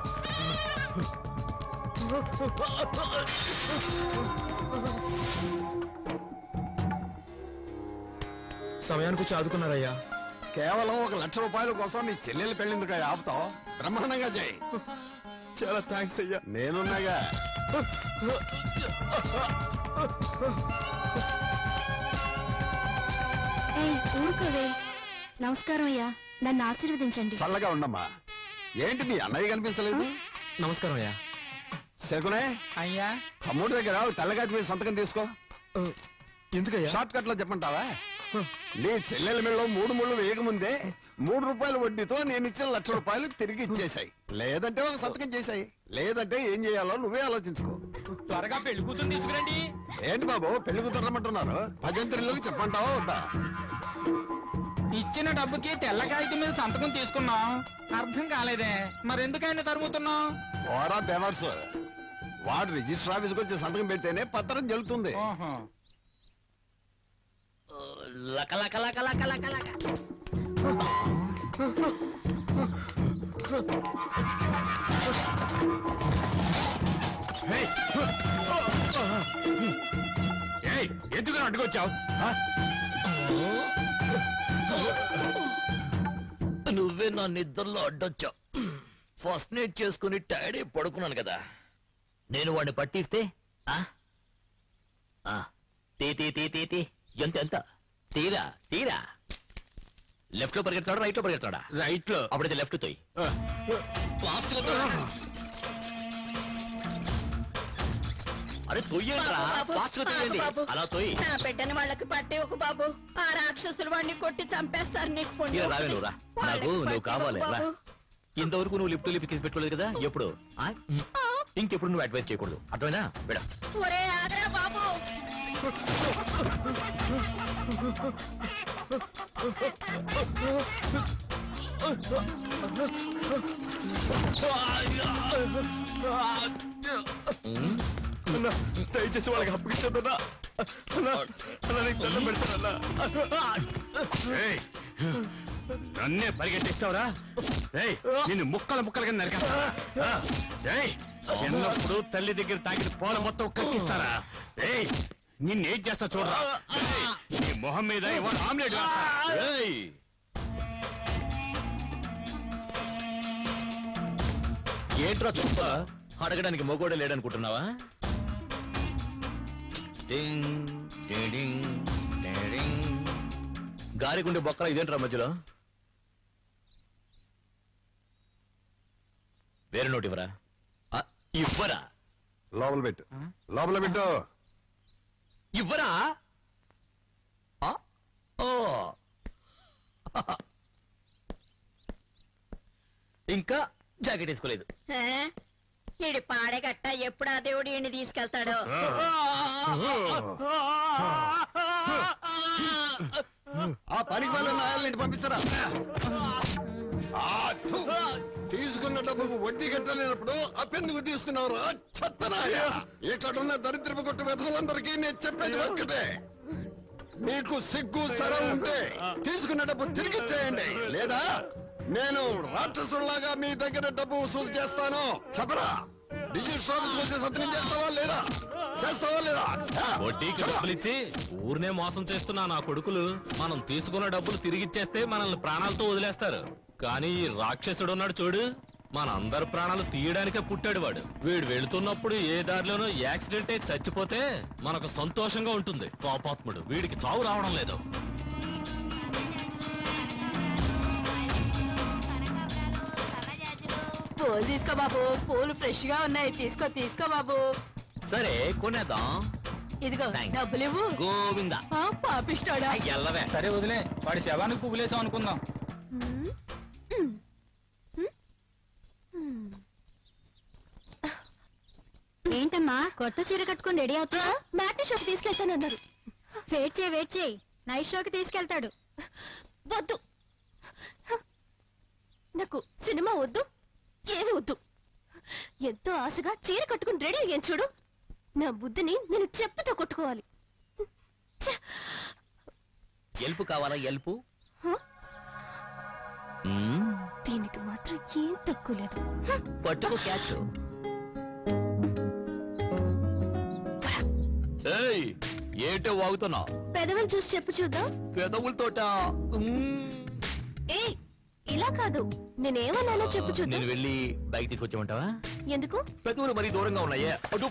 Speaker 8: సమయానికి వచ్చి ఆదుకున్నారయ్యా
Speaker 12: కేవలం ఒక లక్ష రూపాయల కోసం నీ చెల్లెలు పెళ్ళిందుకు ఆపుతావు బ్రహ్మాండంగా చేయి
Speaker 8: చాలా థ్యాంక్స్ అయ్యా
Speaker 12: నేనున్నాగా
Speaker 9: ఏయ్ ఊరుకోవే నమస్కారం అయ్యా నన్ను ఆశీర్వదించండి
Speaker 12: చల్లగా ఉండమ్మా ఏంటి నీ అన్నయ్య కనిపించలేదు
Speaker 8: నమస్కారం అయ్యా
Speaker 12: శకునే
Speaker 8: అయ్యా
Speaker 12: తమ్ముడి దగ్గర ఒక తెల్లగాటి మీద సంతకం తీసుకో
Speaker 8: ఎందుకయ్యా
Speaker 12: షార్ట్ కట్ లో చెప్పంటావా నీ చెల్లెల మెళ్ళలో మూడు ముళ్ళు వేయకముందే మూడు రూపాయల వడ్డీతో నేను ఇచ్చిన లక్ష రూపాయలు తిరిగి ఇచ్చేసాయి లేదంటే ఒక సంతకం చేశాయి లేదంటే ఏం చేయాలో నువ్వే ఆలోచించుకో
Speaker 3: త్వరగా పెళ్లి కూతురు తీసుకురండి
Speaker 12: ఏంటి బాబు పెళ్లి కుదరమంటున్నారు భజంత్రిలోకి చెప్పంటావా వద్దా
Speaker 3: ఇచ్చిన డబ్బుకి తెల్ల కాగితం మీద సంతకం తీసుకున్నాం అర్థం కాలేదే మరెందుకైనా తరుముతున్నాం
Speaker 12: ఓరా బెవర్స్ వాడు రిజిస్టర్ ఆఫీస్కి వచ్చి సంతకం పెడితేనే పత్రం చెల్లుతుంది
Speaker 2: లక లక లక లక లక లక
Speaker 3: ఏయ్ ఎందుకు అడ్డుకొచ్చావు
Speaker 2: నువ్వే నా నిద్రలో అడ్డొచ్చావు ఫస్ట్ నైట్ చేసుకుని టైర్డ్ అయి పడుకున్నాను కదా నేను వాడిని పట్టిస్తే ఆ? ఆ, తీ తీ తీ తీ తీ ఎంత ఎంత తీరా తీరా లెఫ్ట్ లో పరిగెత్తాడా రైట్ లో పరిగెత్తాడా
Speaker 3: రైట్ లో
Speaker 2: అప్పుడైతే లెఫ్ట్ తోయి ఫాస్ట్ గా తోయి. అరే తొయ్యండి
Speaker 4: బాబు,
Speaker 2: ఫాస్ట్ గా
Speaker 4: ఆగు
Speaker 2: తొయ్యండి
Speaker 4: బాబు.
Speaker 2: అలా తొయ్యి
Speaker 4: నా బిడ్డని వాళ్ళకి పట్టి ఒక బాబు ఆ రాక్షసులు వాడిని కొట్టి చంపేస్తారు నీకు పుణ్యం
Speaker 2: ఇలా రావే
Speaker 4: వస్తుంది.
Speaker 2: నువ్వు రా
Speaker 4: వాళ్ళకి
Speaker 2: నాకు నువ్వు
Speaker 4: పట్టి
Speaker 2: కావాలి
Speaker 4: ఇవ్వకు
Speaker 2: రా
Speaker 4: బాబు.
Speaker 2: ఇంతవరకు నువ్వు లిఫ్ట్ లిఫ్ట్ తీసి పెట్టుకోలేదు కదా ఎప్పుడు ఆ? ఉమ్. ఇంకెప్పుడు నువ్వు అడ్వైస్ చేయకూడదు అర్థమైనా బిడ
Speaker 4: ఒరే ఆగరా బాబు
Speaker 8: దయచేసి వాళ్ళకి అప్పగించొద్దన్నా అన్నా అన్నా నీకు దండం పెడతానన్నా
Speaker 3: ఏయ్, నన్నే పరిగెట్టిస్తావురా ఏయ్ నిన్ను ముక్కల ముక్కలుగా నరికేస్తారా ఆ, ఏయ్, చిన్నప్పుడు తల్లి దగ్గర తాగిన పోల మొత్తం కక్కిస్తారా ఏయ్ నిన్నేం చేస్తా చూడరా ఏయ్, నీ మొహం మీద ఇవాళ ఆమ్లెట్ వేస్తా. ఏయ్
Speaker 2: ఏంట్రా చూస్తా అడగడానికి మొగోడే లేడనుకుంటున్నావా డింగ్, డింగ్, డింగ్, డింగ్. గారిగుండె బొక్కల ఇదేంట్రా మధ్యలో వేరే నోటి ఇవ్వరా ఆ, ఇవ్వరా
Speaker 12: లోపల పెట్టు లోపల పెట్టు
Speaker 2: ఇవ్వరా ఆ? ఓ ఇంకా జాకెట్ వేసుకోలేదు
Speaker 4: ఏ? ఈడి పాడే గట్ట ఎప్పుడు ఆ దేవుడు ఈయన్ని తీసుకెళ్తాడో
Speaker 12: ఆ పనికి వాళ్ళ నాయాలని పంపిస్తారా ఆ, థు. తీసుకున్న డబ్బుకు వడ్డీ కట్టలేనప్పుడు అప్పెందుకు తీసుకున్నారు చెత్తనాయ ఇక్కడున్న దరిద్రపు కొట్టు వెధలందరికీ నేను చెప్పేది ఒక్కటే మీకు సిగ్గు సరం ఉంటే తీసుకున్న డబ్బు తిరిగి ఇచ్చేయండి లేదా నేను రాక్షసుల్లాగా మీ దగ్గర డబ్బు వసూలు చేస్తాను చెప్పరా రిజిస్టర్ ఆఫీస్కి వచ్చే సంతకం చేస్తావా లేదా చేస్తావా లేదా ఆ,
Speaker 3: వడ్డీకి
Speaker 12: చెప్పరా?
Speaker 3: డబ్బులు ఇచ్చి ఊరినే మోసం చేస్తున్నా నా కొడుకులు మనం తీసుకున్న డబ్బులు తిరిగిచ్చేస్తే మనల్ని ప్రాణాలతో వదిలేస్తారు కానీ ఈ రాక్షసుడు ఉన్నాడు చూడు మన అందరి ప్రాణాలు తీయడానికే పుట్టాడు వాడు వీడు వెళుతున్నప్పుడు ఏ దారిలోనో యాక్సిడెంట్ అయి చచ్చిపోతే మనకు సంతోషంగా ఉంటుంది పాపాత్ముడు వీడికి చావు రావడం లేదు
Speaker 5: పూలు తీసుకో బాబు పూలు ఫ్రెష్ గా ఉన్నాయి తీసుకో తీసుకో బాబు
Speaker 2: సరే కొనేద్దాం
Speaker 5: ఇదిగో
Speaker 2: Thanks.
Speaker 5: డబ్బులు ఇవ్వు
Speaker 2: గోవిందా
Speaker 5: ఆ, పాపిస్తాడా
Speaker 2: ఎల్లవే
Speaker 3: సరే వదిలే వాడి శవానికి పువ్వులేసాం అనుకుందాం
Speaker 9: ఏంటమ్మా కొత్త చీర కట్టుకొని రెడీ అవుతున్నా మ్యాట్ని షోకి తీసుకెళ్తానన్నారు వెయిట్ చేయి వెయిట్ చేయి నైట్ షోకి తీసుకెళ్తాడు
Speaker 5: వద్దు నాకు సినిమా వద్దు ఏమి వద్దు ఎంతో ఆశగా చీర కట్టుకుని రెడీ అయ్యాను చూడు నా బుద్ధిని నేను చెప్పుతో కొట్టుకోవాలి
Speaker 2: ఎల్పు కావాలా ఎల్పు
Speaker 5: హ?
Speaker 2: మ్మ్,
Speaker 5: దీనికి మాత్రం ఏం తక్కువ లేదు
Speaker 2: పట్టుకో క్యాచ్ ఏయ్ ఏంటో వాగుతున్నావు
Speaker 5: పెదవులు చూసి చెప్పు చూద్దాం
Speaker 2: పెదవులతోట
Speaker 5: ఏ ఇలా కాదు నేనేమన్నానో చెప్పు చూద్దాం
Speaker 2: నేను వెళ్ళి బైక్ తీసుకొచ్చామంటావా
Speaker 5: ఎందుకు
Speaker 2: పెదవులు మరీ దూరంగా ఉన్నాయే అటు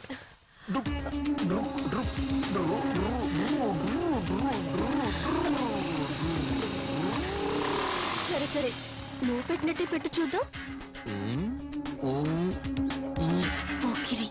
Speaker 5: సరే సరే నువ్వు పెట్టినట్టే పెట్టు చూద్దాం పోకిరి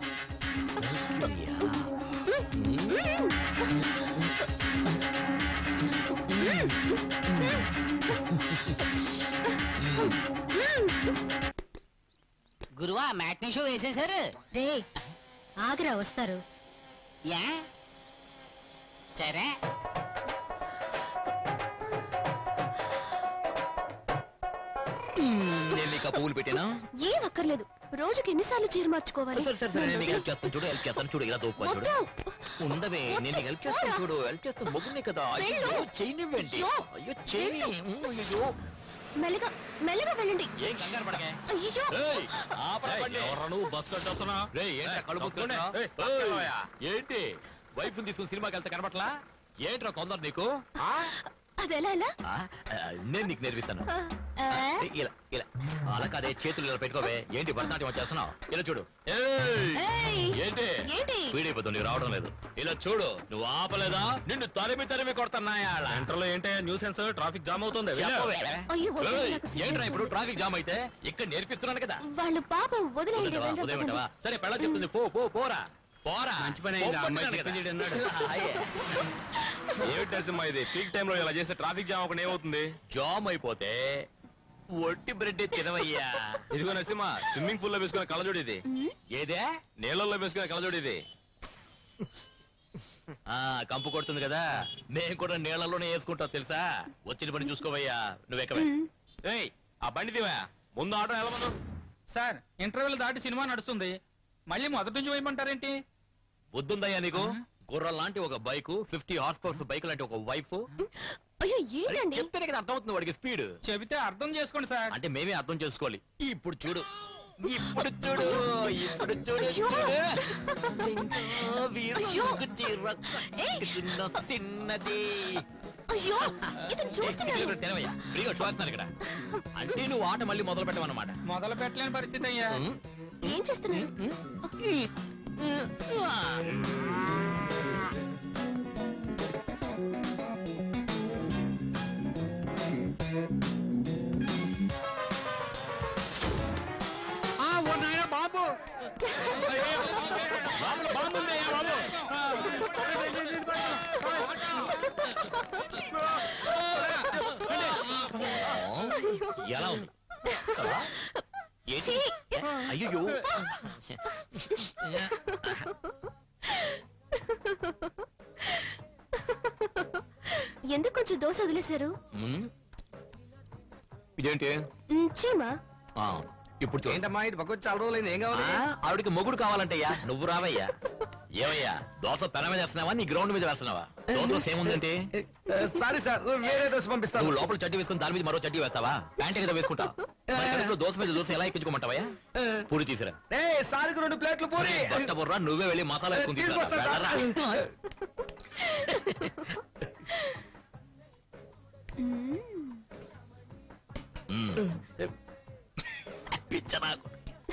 Speaker 6: గురువా మ్యాట్నీ షో వేసేశారు
Speaker 9: రే ఆగ్రా వస్తారు
Speaker 6: యా సరే
Speaker 2: నేను నీకు ఆ పువ్వులు పెట్టానా
Speaker 5: ఏం అక్కర్లేదు రోజుకి ఎన్నిసార్లు చీర మార్చుకోవాలి
Speaker 2: సరే సరే సరే నేను నీకు హెల్ప్ చేస్తాను చూడు హెల్ప్ చేస్తాను చూడు ఇలా దూపు చూడు
Speaker 5: వద్దు.
Speaker 2: ఉండవే నేను నీకు హెల్ప్ చేస్తాను చూడు హెల్ప్ చేస్తాను మొగ్గునే కదా అయ్యో చేయనివ్వండి
Speaker 5: అయ్యో.
Speaker 2: అయ్యో చేయని ఉమ్, అయ్యో
Speaker 5: మెల్లగా మెల్లగా వెళ్ళండి
Speaker 2: ఏం కంగారు పడకే
Speaker 5: అయ్యో
Speaker 2: ఏయ్, ఆపరా బండి.
Speaker 3: నువ్వు బస్ కట్టొస్తున్నా
Speaker 2: రేయ్, ఏంట్రా కళ్ళు మూసుకుంటున్నా?
Speaker 3: ఏయ్,
Speaker 2: ఏయ్, ఏంటి వైఫ్ తీసుకుని సినిమాకి వెళ్తే కనబట్లా ఏంట్రా తొందర నీకు ఆ?
Speaker 5: అది ఎలా ఎలా
Speaker 2: ఆ, ఆ, నేను నీకు నేర్పిస్తాను
Speaker 5: ఆ,
Speaker 2: ఇలా ఇలా అలా కాదే చేతులు ఇలా పెట్టుకోవే ఏంటి భరతనాట్యం చేస్తున్నావు ఇలా చూడు ఏయ్!
Speaker 5: ఏయ్!
Speaker 2: ఏంటి
Speaker 5: ఏంటి?
Speaker 2: పీడిపోతుంది నీకు రావడం లేదు ఇలా చూడు నువ్వు ఆపలేదా నిన్ను తరిమి తరిమి కొడుతున్నాయా
Speaker 3: సెంటర్ లో ఏంటే న్యూసెన్స్ ట్రాఫిక్ జామ్ అవుతుంది వెళ్ళు.
Speaker 2: చెప్పవే.
Speaker 5: అయ్యో, వద్దు,
Speaker 2: ఏయ్,
Speaker 5: నాకు సిగ్గేస్తుంది.
Speaker 2: ఏంట్రా ఇప్పుడు ట్రాఫిక్ జామ్ అయితే ఇక్కడ నేర్పిస్తున్నాను కదా
Speaker 5: వాళ్ళు పాపం వదిలేయండి
Speaker 2: వదిలేంటవా?
Speaker 5: వెళ్దాం,
Speaker 2: వదిలేంటవా?
Speaker 5: పదండి.
Speaker 2: సరే పెళ్ళ చెప్తుంది పో పో పోరా పోరా
Speaker 3: మంచి పని అయింది, ఆ అమ్మాయి
Speaker 2: పోగొట్టున్నాను
Speaker 3: చెప్పింది
Speaker 2: కదా.
Speaker 3: ఈడు అన్నాడు.
Speaker 2: అయ్యే.
Speaker 7: ఏమిటి నరసింహ ఇది పీక్ టైం లో ఇలా చేస్తే ట్రాఫిక్ జామ్ అక్కడ ఏమవుతుంది
Speaker 2: జామ్ అయిపోతే ఒట్టి బ్రెడ్ తినవయ్యా
Speaker 7: ఇదిగో నరసింహ స్విమ్మింగ్ పూల్ లో వేసుకునే కళ్ళజోడు ఇది
Speaker 2: ఏదే
Speaker 7: నీళ్ళల్లో వేసుకునే కళ్ళజోడు ఇది
Speaker 2: ఆ కంపు కొడుతుంది కదా నేను కూడా నీళ్ళలోనే వేసుకుంటావు తెలుసా వచ్చిన పని చూసుకోవయ్యా నువ్వెక్కవే
Speaker 7: ఏయ్ ఆ బండి దివా ముందు ఆటో వెళ్ళమను
Speaker 13: సార్ ఇంటర్వెల్ దాటి సినిమా నడుస్తుంది మళ్ళీ మొదటి నుంచి వేయమంటారేంటి
Speaker 2: బుద్ధుందయ్యా నీకు గుర్రం లాంటి ఒక bike fifty horse powers bike లాంటి ఒక వైఫ్
Speaker 5: అయ్యో ఏంటండి
Speaker 2: చెప్తేనే కదా అర్థమవుతుంది వాడికి స్పీడ్
Speaker 13: చెబితే అర్థం చేసుకోండి సార్
Speaker 2: అంటే మేమే అర్థం చేసుకోవాలి ఇప్పుడు చూడు ఇప్పుడు చూడు ఇప్పుడు చూడు
Speaker 5: అయ్యో.
Speaker 2: చూడు జింకా వీరు
Speaker 5: అయ్యో.
Speaker 2: చీర కట్టుకున్న చిన్నది
Speaker 5: అయ్యో ఇతను చూస్తున్నాడు
Speaker 2: తెరవయ్యా ఫ్రీగా చూస్తున్నాను ఇక్కడ అంటే నువ్వు ఆట మళ్ళీ మొదలు పెట్టమన్నమాట
Speaker 13: మొదలు పెట్టలేని పరిస్థితి అయ్యా
Speaker 5: ఏం చేస్తున్నారు
Speaker 13: బాబు
Speaker 2: లోపల బాంబు ఉందయ్యా బాబు ఎలా ఉంది ఏంటి? అయ్యో
Speaker 5: ఎందుకు కొంచెం దోశ వదిలేశారు
Speaker 2: ఉమ్. ఇదేంటి
Speaker 5: మ్, చీమా
Speaker 2: ఆ, ఇప్పుడు చూడు
Speaker 8: ఏంటమ్మా ఇటు పక్క వచ్చి చాలా రోజులైంది ఏం కావాలి
Speaker 2: ఆ, ఆవిడకి మొగుడు కావాలంటయ్యా నువ్వు రావయ్యా ఏమయ్యా దోశ పెన మీద వేస్తున్నావా నీ గ్రౌండ్ మీద వేస్తున్నావా దోశలో సేమ్ ఉందంటే
Speaker 8: సారీ సార్ వేరే దోశ పంపిస్తాను
Speaker 2: నువ్వు లోపల చడ్డీ వేసుకుని దాని మీద మరో చడ్డీ వేస్తావా ప్యాంట్ కదా వేసుకుంటావు మరి కడుపులో దోశ మీద దోశ ఎలా ఎక్కించుకోమంటావయ్యా పూరి తీసిరా
Speaker 8: ఏ సారికి రెండు ప్లేట్లు పూరి
Speaker 2: బట్ట బుర్రా నువ్వే వెళ్ళి మసాలా వేసుకుని తీసుకురా.
Speaker 8: తీసుకొస్తా సార్.
Speaker 2: వెళ్ళరా. మ్మ్. పిచ్చ నాకు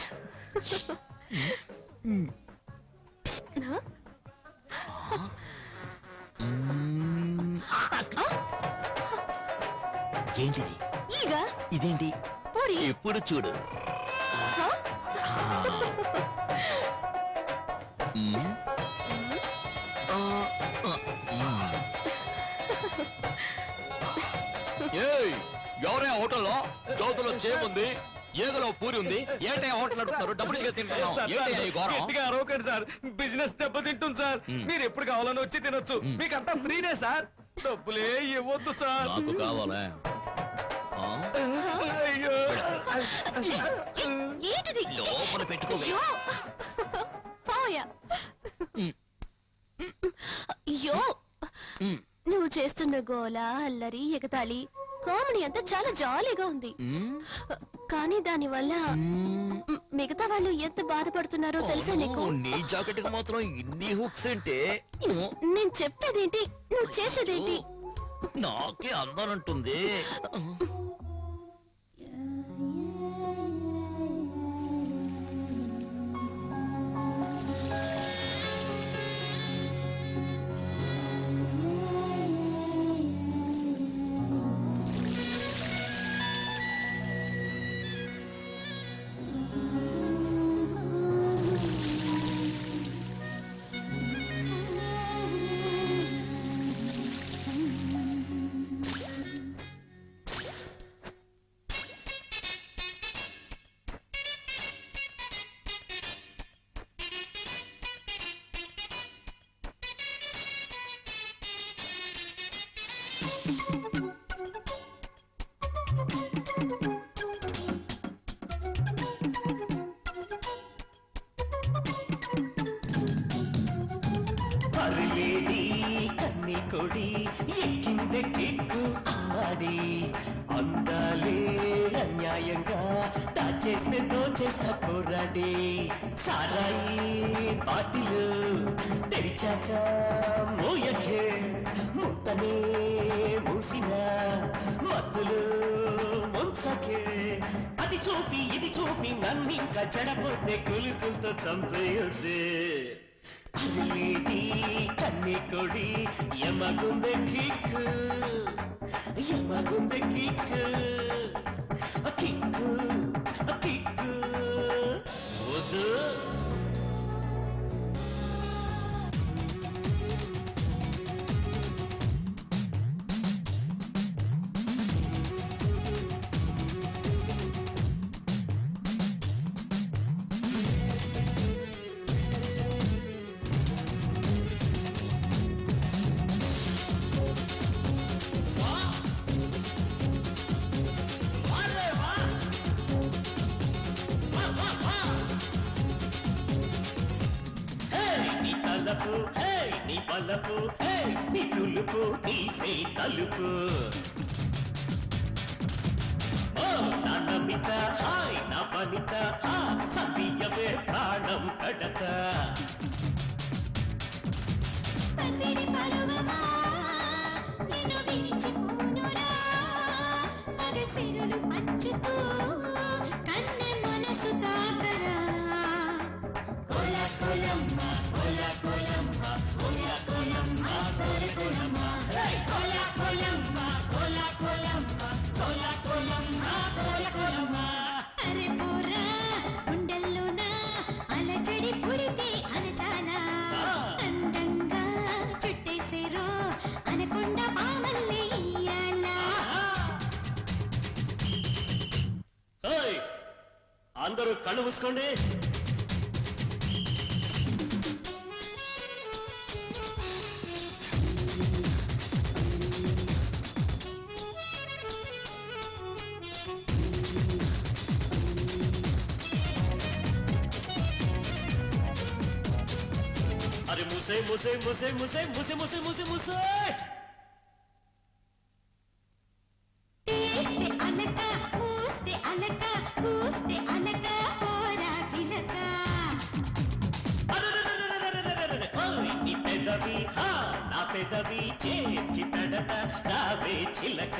Speaker 2: ఏంటిది
Speaker 5: ఈగ
Speaker 2: ఇదేంటి
Speaker 5: పూరి
Speaker 2: ఎప్పుడు చూడు
Speaker 5: హ?
Speaker 2: ఆ. మ్మ్. ఆ, ఆ, మ్మ్. ఏయ్ ఎవరే హోటల్లో దోశలో చేపుంది ఏగలో పూరి ఉంది ఏంటయ్యా హోటల్ నడుపుతారు డబ్బులు ఇచ్చి తింటున్నాం
Speaker 8: సార్,
Speaker 2: ఏంటయ్యా ఈ ఘోరం
Speaker 8: గట్టిగా అరవకండి సార్ బిజినెస్ దెబ్బతింటుంది సార్ మీరు ఎప్పుడు కావాలని వచ్చి తినొచ్చు మీకు అంతా ఫ్రీనే సార్ డబ్బులే ఇవ్వద్దు సార్
Speaker 2: నాకు కావాలా ఆ?
Speaker 8: అయ్యో
Speaker 5: ఏంటిది
Speaker 2: లోపల పెట్టుకోవే
Speaker 5: అయ్యో పోయా అయ్యో
Speaker 2: మ్మ్.
Speaker 5: నువ్వు చేస్తున్న
Speaker 10: గోల అల్లరి ఎగతాళి కామెడీ అంతా చాలా జాలీగా ఉంది కానీ దాని వల్ల మిగతా వాళ్ళు ఎంత బాధపడుతున్నారో తెలుసా నీకు
Speaker 2: నీ జాకెట్ కి మాత్రం ఇన్ని హుక్స్ అంటే
Speaker 10: నేను చెప్పేదేంటి నువ్వు చేసేదేంటి
Speaker 2: నాకే అందానంటుంది
Speaker 11: అరలేడి కన్ని కొడి ఎక్కిందే కిక్కు అమ్మాడి అందాలే అన్యాయంగా దాచేస్తే దోచేస్తా కోరాడి సారాయి బాటిలు తెరిచాక మోయకే ముట్టనే మూసిన మత్తులు ముంచకే అది చూపి ఇది చూపి నన్నింకా చెడపోతే కులుకులతో చంపేయొద్దే అరలేడి కన్ని కొడి యమగుందె కిక్కు యమగుందె కిక్కు ఆ కిక్కు ఆ కిక్కు వద్దు హే నీ తలపు హే నీ పలపు హే నీ తులుపు తీసే తలుపు ఓ నా నమిత హాయ్ నా పనిత హా సతీయమే ప్రాణం కడత
Speaker 10: పసిడి పరువమా నిన్ను విడిచిపోనురా మగసిరులు పంచుతూ కన్నె మనసు తాకరా కొల కొలమ్మ కొల కొలమ్మ కొల కొలమ్మ కొల కొలమ్మ కొల కొలమ్మ కొల కొలమ్మ కొల కొలమ్మ కొల కొలమ్మ అరే పోరా గుండెల్లోన అలజడి పుడితే అనచానా అందంగా చుట్టేసేరో అనకుండా పామల్లే ఇయ్యాలా
Speaker 11: హేయ్ అందరూ కళ్ళు మూసుకోండి అరే ముసే ముసే ముసే ముసే ముసే ముసే ముసే ముసే
Speaker 10: తీస్తే అలక పూస్తే అలక పూస్తే అలక పోరా పిలక
Speaker 11: ఓయ్ నీ పెదవి హా నా పెదవి చేర్చి పెడత రావే చిలక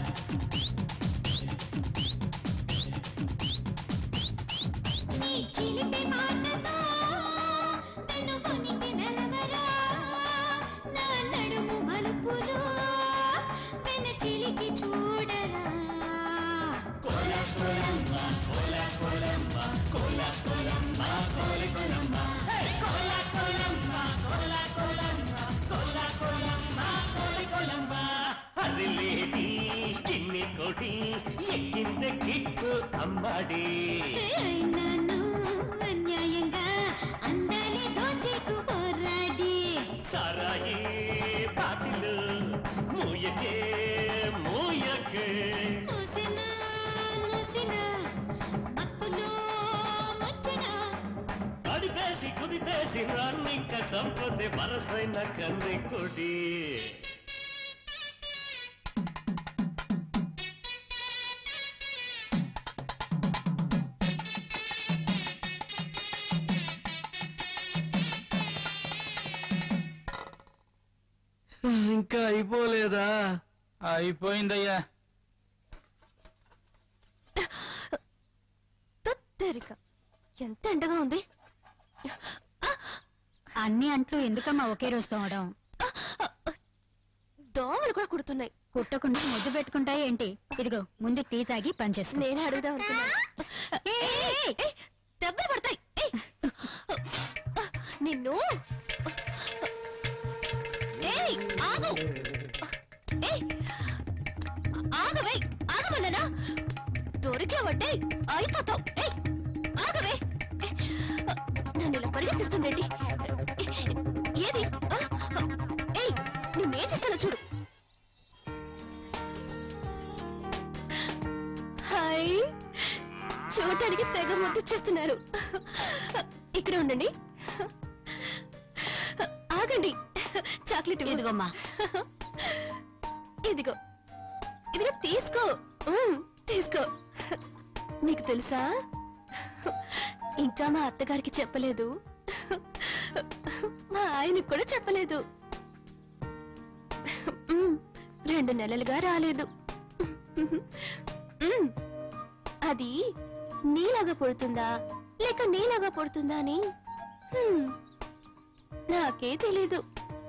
Speaker 10: నీ చిలిపి మాటతో నన్ను కొనికి నరవరా నా నడుము మలుపులో వెన చిలికి చూడరా
Speaker 11: కొల కొలమ్మ కొల కొలమ్మ కొల కొలమ్మ కొల కొలమ్మ
Speaker 10: కొల కొలమ్మ కొల కొలమ్మ కొల కొలమ్మ కొల కొలమ్మ
Speaker 11: అరలేడి కిన్ని కొడి ఎక్కిందే కిక్కు అమ్మాడి
Speaker 10: నన్ను అన్యాయంగా అందాలి దోచేకు పోరాడి
Speaker 11: సారాయి పాటిలు మూయకే మూయకే
Speaker 10: మూసిన మూసిన మత్తులో మచ్చన
Speaker 11: కడిపేసి కుదిపేసి నన్నింక చంపొతే వరసైన కన్నె కొడి
Speaker 8: ఇంకా అయిపోలేదా
Speaker 13: అయిపోయిందయ్యా
Speaker 10: తెరిక ఎంత ఎండగా ఉంది
Speaker 9: అన్ని అంట్లు ఎందుకమ్మా ఒకే రోజు తోమడం
Speaker 10: దోమలు కూడా కుడుతున్నాయి
Speaker 9: కుట్టకుండా ముద్దు పెట్టుకుంటాయి ఏంటి ఇదిగో ముందు టీ తాగి పని చేసుకో
Speaker 10: నేనే అడుగుదాం అనుకున్నాను ఏయ్, ఏయ్, దెబ్బలు పడతాయి ఏయ్. నిన్ను ఏయ్ ఆగు ఏయ్ ఆగవే ఆగమన్నానా దొరికావంటే అయిపోతావు ఏయ్ ఆగవే ఏయ్, నన్ను ఇలా పరిగెత్తిస్తుందేంటి ఏది ఆ? ఏయ్ నిన్నేం చేస్తానో చూడు హాయ్ చూడటానికి తెగ ముద్దిచ్చేస్తున్నారు ఇక్కడ ఉండండి ఆగండి చాక్లెట్
Speaker 4: ఇదిగోమ్మా.
Speaker 10: ఇదిగో ఇదిగో తీసుకో మ్మ్, తీసుకో నీకు తెలుసా ఇంకా మా అత్తగారికి చెప్పలేదు మా ఆయనకు కూడా చెప్పలేదు మ్మ్, రెండు నెలలుగా రాలేదు మ్మ్. అది నీలాగా పుడుతుందా లేక నీలాగా పుడుతుందా అని హ్మ్, నాకే తెలీదు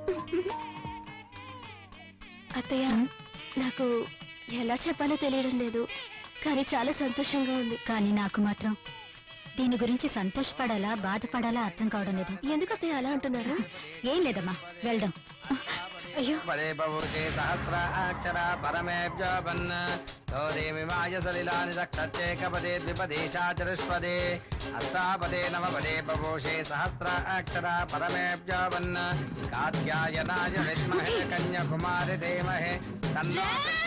Speaker 10: అత్తయ్య నాకు ఎలా చెప్పాలో తెలియడం లేదు కానీ చాలా సంతోషంగా ఉంది
Speaker 9: కానీ నాకు మాత్రం దీని గురించి సంతోషపడాలా బాధపడాలా అర్థం కావడం లేదు
Speaker 10: ఎందుకు అత్తయ్య అలా అంటున్నారు
Speaker 9: ఏం లేదమ్మా వెళ్దాం అయ్యో
Speaker 8: పదే బహుశే సహస్ర అక్షర పరమేభ్యోపన్న తోదేమిమాయ సలిలాని దక్షత్యేకపదే ద్విపదే చాచరుష్పదే అష్టాపదే నవపదే బహుశే సహస్ర అక్షర పరమేభ్యోపన్న కాత్యాయనాయ విద్మహే కన్యాకుమారి ధీమహే తన్నో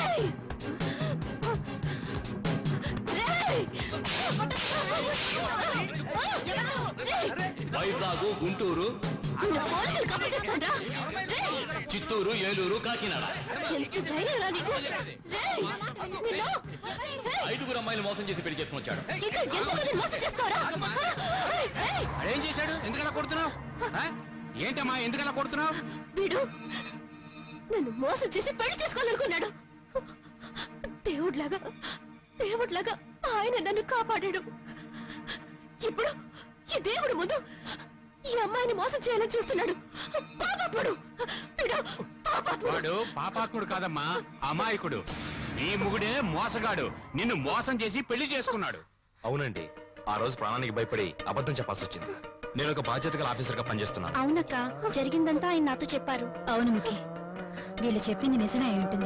Speaker 2: వైజాగ్ గుంటూరు
Speaker 10: పోలీసులు కప్పు చెప్తాడ్రా
Speaker 2: చిత్తూరు ఏలూరు కాకినాడ
Speaker 10: ఎంత ధైర్యం రా నీకు రేయ్, నిన్ను రేయ్,
Speaker 2: ఐదుగురు అమ్మాయిలు మోసం చేసి పెళ్లి చేసుకుని వచ్చాడు
Speaker 10: ఇంకా ఎంతమంది మోసం చేస్తావరా రేయ్, రేయ్,
Speaker 13: ఏం చేశాడు ఎందుకలా కొడుతున్నావు ఆ? ఏంటమ్మా ఎందుకలా కొడుతున్నావు
Speaker 10: వీడు నన్ను మోసం చేసి పెళ్లి చేసుకోవాలనుకున్నాడు దేవుడిలాగా దేవుడిలాగా ఆయన నన్ను కాపాడాడు ఇప్పుడు ఈ దేవుడు ముందు ఈ అమ్మాయిని మోసం చేయాలని చూస్తున్నాడు పాపాత్ముడు వీడు పాపాత్ముడు
Speaker 13: వాడు పాపాత్ముడు కాదమ్మా అమాయకుడు నీ ముగుడే మోసగాడు నిన్ను మోసం చేసి పెళ్లి చేసుకున్నాడు
Speaker 7: అవునండి ఆ రోజు ప్రాణానికి భయపడి అబద్ధం చెప్పాల్సి వచ్చింది నేను ఒక బాధ్యత గల ఆఫీసర్ గా పనిచేస్తున్నాను
Speaker 10: అవునక్క జరిగిందంతా ఆయన నాతో చెప్పారు
Speaker 9: అవును ముఖి వీళ్ళు చెప్పింది నిజమే అయి ఉంటుంది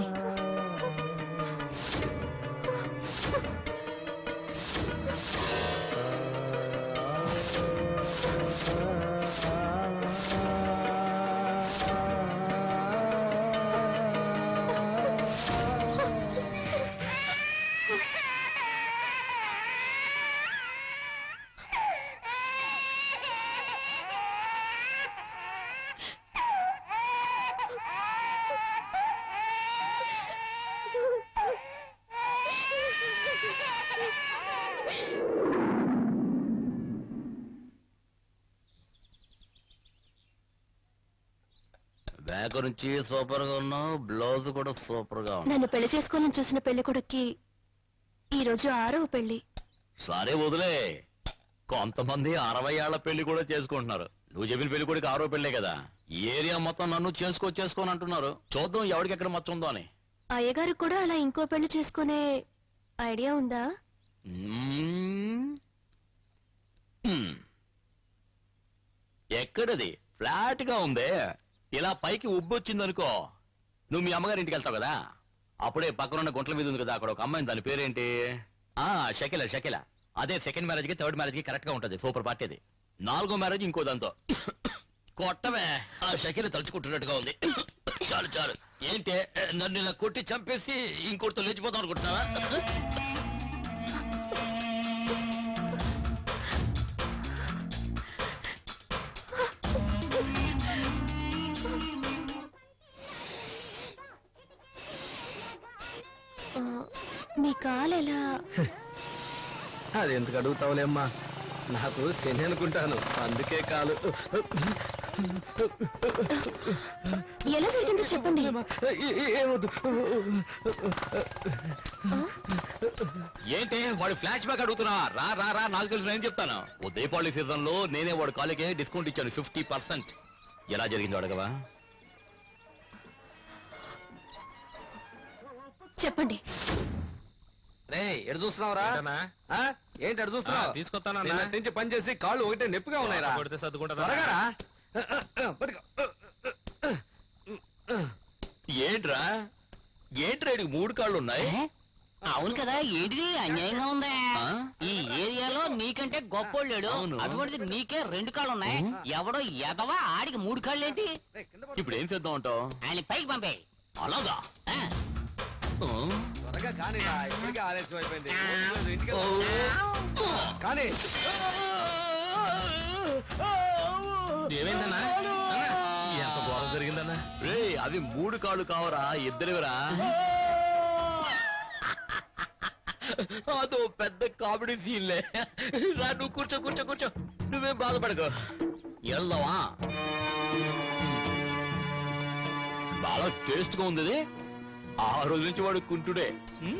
Speaker 2: బ్యాక్ నుంచి సూపర్ గా ఉన్నావు బ్లౌజ్ కూడా సూపర్ గా ఉంది
Speaker 10: నన్ను పెళ్లి చేసుకోవాలని చూసిన పెళ్లి కొడుక్కి ఈ రోజు ఆరవ పెళ్లి
Speaker 2: సరే వదిలే కొంతమంది అరవై ఏళ్ల పెళ్లి కూడా చేసుకుంటున్నారు నువ్వు చెప్పిన పెళ్లి కూడా ఆరో పెళ్లే కదా ఈ ఏరియా మొత్తం నన్ను చేసుకో చేసుకోని అంటున్నారు చూద్దాం ఎవరికి ఎక్కడ మచ్చ ఉందో అని
Speaker 10: అయ్యగారు కూడా అలా ఇంకో పెళ్లి చేసుకునే ఐడియా ఉందా
Speaker 2: మ్మ్. మ్మ్. ఎక్కడది ఫ్లాట్ గా ఉందే ఇలా పైకి ఉబ్బొచ్చిందనుకో నువ్వు మీ అమ్మగారి ఇంటికి వెళ్తావు కదా అప్పుడే పక్కనున్న గుంట్ల మీద ఉంది కదా అక్కడ ఒక అమ్మాయి దాని పేరేంటి ఆ షకిల షకిల అదే సెకండ్ మ్యారేజ్ కి థర్డ్ మ్యారేజ్ కి కరెక్ట్ గా ఉంటది సూపర్ పార్టీ అది నాలుగో మ్యారేజ్ ఇంకో దాంతో కొట్టవే ఆ షకిల తలుచుకుంటున్నట్టుగా ఉంది చాలు చాలు ఏంటి నన్ను ఇలా కొట్టి చంపేసి ఇంకోటితో లేచిపోతాం అనుకుంటున్నావా
Speaker 10: ఆ, మీ కాలు ఎలా
Speaker 8: అది ఎందుకు అడుగుతావులేమ్మా నాకు శని అనుకుంటాను అందుకే కాలు
Speaker 10: ఎలా జరిగిందో చెప్పండి
Speaker 8: ఏమొద్దు
Speaker 2: ఏంటి వాడు ఫ్లాష్ బ్యాక్ అడుగుతున్నా రా రా రా నాకు తెలుసు నేను చెప్తాను ఓ దీపావళి సీజన్ లో నేనే వాడు కాలేజీ డిస్కౌంట్ ఇచ్చాను ఫిఫ్టీ పర్సెంట్ ఎలా జరిగిందో అడగవా
Speaker 10: చెప్పండి
Speaker 8: రే ఎడు చూస్తున్నావురా ఆ? ఏంటి ఎడు చూస్తున్నావు
Speaker 3: తీసుకొస్తాను
Speaker 8: నిన్నటి నుంచి పని చేసి కాళ్ళు ఒకటే నొప్పిగా ఉన్నాయిరా
Speaker 3: కొడితే సర్దుకుంటా
Speaker 8: త్వరగా రా. పట్టుకో.
Speaker 2: ఏంట్రా ఏంట్రా ఈడికి మూడు కాళ్ళు ఉన్నాయి
Speaker 6: అవును కదా ఏంటిది అన్యాయంగా ఉందా ఈ ఏరియాలో నీకంటే గొప్పోళ్ళు లేడు అటువంటిది నీకే రెండు కాళ్ళు ఉన్నాయి ఎవడో ఎదవా ఆడికి మూడు కాళ్ళు ఏంటి
Speaker 2: ఇప్పుడు ఏం చేద్దాం అంటావు
Speaker 6: ఆయన పైకి పంపే
Speaker 2: అలాగా
Speaker 8: త్వరగా కానీరా ఇప్పటికే ఆలస్యం అయిపోయింది ఇంటికి వెళ్దాం. కానీ
Speaker 3: ఏమైందన్నా ఎంత ఘోరం జరిగిందన్నా
Speaker 2: రే అవి మూడు కాళ్ళు కావరా ఇద్దరివరా అదో పెద్ద కామెడీ సీన్లే రా నువ్వు కూర్చో కూర్చో కూర్చో నువ్వేం బాధపడకు వెళ్దావా బాగా టేస్ట్ గా ఉంది ఇది. ఆ రోజు నుంచి వాడు కుంటుడే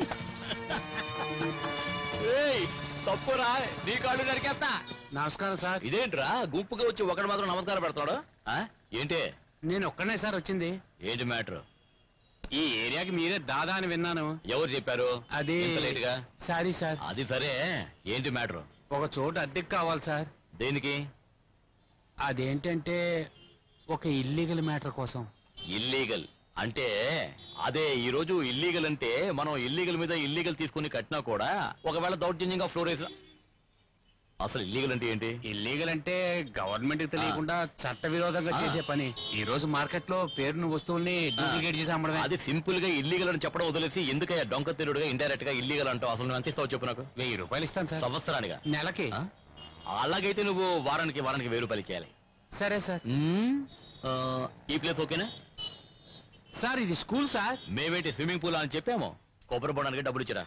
Speaker 2: ఏయ్, తప్పురా నీ కాళ్ళు నరికేస్తా
Speaker 13: నమస్కారం సార్
Speaker 2: ఇదేంట్రా గుంపుగా వచ్చి ఒకటి మాత్రం నమస్కారం పెడతాడు ఆ? ఏంటి
Speaker 13: నేను ఒక్కనే సార్ వచ్చింది
Speaker 2: ఏంటి మ్యాటర్
Speaker 13: ఈ ఏరియాకి మీరే దాదా అని విన్నాను
Speaker 2: ఎవరు చెప్పారు
Speaker 13: అది
Speaker 2: ఇంత లేటుగా
Speaker 13: సారీ సార్
Speaker 2: అది సరే ఏంటి మ్యాటర్
Speaker 13: ఒక చోటు అద్దెకి కావాలి సార్
Speaker 2: దేనికి
Speaker 13: అదేంటంటే ఒక ఇల్లీగల్ మ్యాటర్ కోసం
Speaker 2: ఇల్లీగల్ అంటే అదే ఈ రోజు ఇల్లీగల్ అంటే మనం ఇల్లీగల్ మీద ఇల్లీగల్ తీసుకుని కట్టినా కూడా ఒకవేళ దౌర్జన్యంగా ఫ్లోర్ వేసిన అసలు ఇల్లీగల్ అంటే ఏంటి
Speaker 13: ఇల్లీగల్ అంటే గవర్నమెంట్ కి తెలియకుండా చట్ట విరోధంగా
Speaker 2: ఆ.
Speaker 13: చేసే పని ఈ రోజు మార్కెట్ లో పేరున్న వస్తువుల్ని డూప్లికేట్ చేసి అమ్మడమే
Speaker 2: అది సింపుల్ గా ఇల్లీగల్ అని చెప్పడం వదిలేసి ఎందుకయ్యా డొంక తిరుడుగా ఇండైరెక్ట్ గా ఇల్లీగల్ అంటావు అసలు నువ్వు ఎంత ఇస్తావు చెప్పు నాకు
Speaker 13: వెయ్యి రూపాయలు ఇస్తాను సార్
Speaker 2: సంవత్సరానిగా
Speaker 13: నెలకి
Speaker 2: ఆ? అలాగైతే నువ్వు వారానికి వారానికి వెయ్యి రూపాయలు ఇచ్చేయాలి
Speaker 13: సరే సార్
Speaker 2: మ్మ్. ఆ, ఈ ప్లేస్ ఓకేనా
Speaker 13: సార్ ఇది స్కూల్ సార్
Speaker 2: మేమేంటి స్విమ్మింగ్ పూల్ అని చెప్పాము కొబ్బరి బొండానికి డబ్బులు ఇచ్చిరా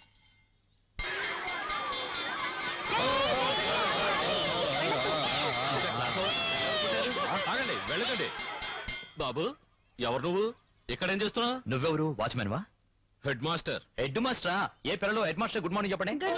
Speaker 3: ఆగండి వెళ్ళకండి బాబు ఎవరు నువ్వు ఇక్కడేం చేస్తున్నావు
Speaker 2: నువ్వెవరు వాచ్మెన్ వా
Speaker 3: హెడ్ మాస్టర్
Speaker 2: హెడ్ మాస్టరా ఏ పిల్లలు హెడ్ మాస్టర్ గుడ్ మార్నింగ్ చెప్పండి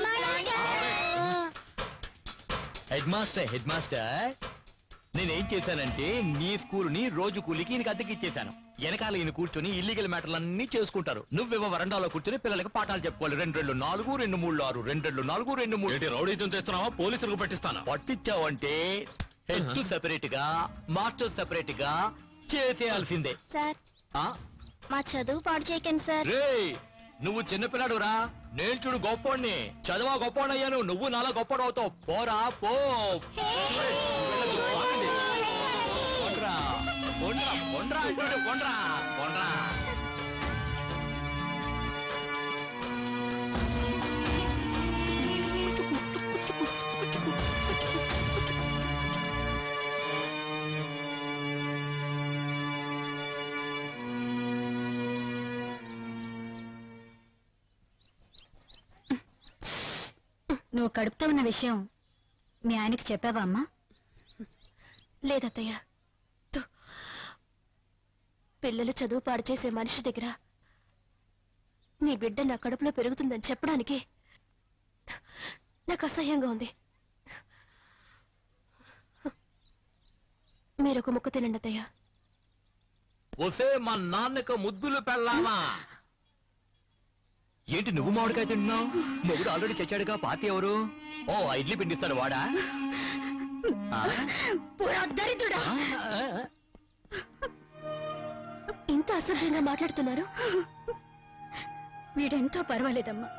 Speaker 2: హెడ్ మాస్టర్ హెడ్ మాస్టర్ నేనేం చేశానంటే నీ స్కూల్ ని రోజు కూలికి ఈయనకి అద్దెకి ఇచ్చేశాను వెనకాల ఈయన కూర్చొని ఇల్లీగల్ మ్యాటర్లన్నీ చేసుకుంటారు నువ్వేమో వరండాలో కూర్చొని పిల్లలకి పాఠాలు చెప్పుకోవాలి రెండు రెండు నాలుగు రెండు మూడు ఆరు రెండు రెండు నాలుగు రెండు మూడు
Speaker 3: ఏంటి రౌడీజం చేస్తున్నావా పోలీసులకు పట్టిస్తానా
Speaker 2: పట్టించావంటే హెడ్ సెపరేట్ గా మాస్టర్ సెపరేట్ గా చేసేయాల్సిందే
Speaker 4: సార్
Speaker 2: ఆ
Speaker 4: మా చదువు పాడు చేయకండి సార్
Speaker 2: రేయ్ నువ్వు చిన్నపిల్లాడు రా నేను చూడు గొప్పోడిని చదవా గొప్పోడు అయ్యాను నువ్వు నాలా గొప్పడు అవుతావు పోరా పో వెళ్ళకు, ఆగండి. పొండ్రా, పొండ్రా, పొండ్రా అంటుంటే పొండ్రా, పొండ్రా.
Speaker 9: నువ్వు కడుపుతో ఉన్న విషయం మీ ఆయనకి చెప్పావా అమ్మా
Speaker 10: లేదత్తయ్య తో. పిల్లలు చదువు పాడు చేసే మనిషి దగ్గర నీ బిడ్డ నా కడుపులో పెరుగుతుందని చెప్పడానికి నాకు అసహ్యంగా ఉంది మీరొక ముక్క తినండి అత్తయ్య
Speaker 2: ఒసే మా నాన్నకు ముద్దులు పెళ్ళామా ఏంటి నువ్వు మామిడికాయ తింటున్నావు మొగుడు ఆల్రెడీ చచ్చాడుగా పాతి ఎవరు ఓ ఆ ఇడ్లీ పిండిస్తాడు వాడా ఆ?
Speaker 10: దరిద్రుడా ఇంత అసభ్యంగా మాట్లాడుతున్నారు
Speaker 9: వీడెంతో పర్వాలేదమ్మా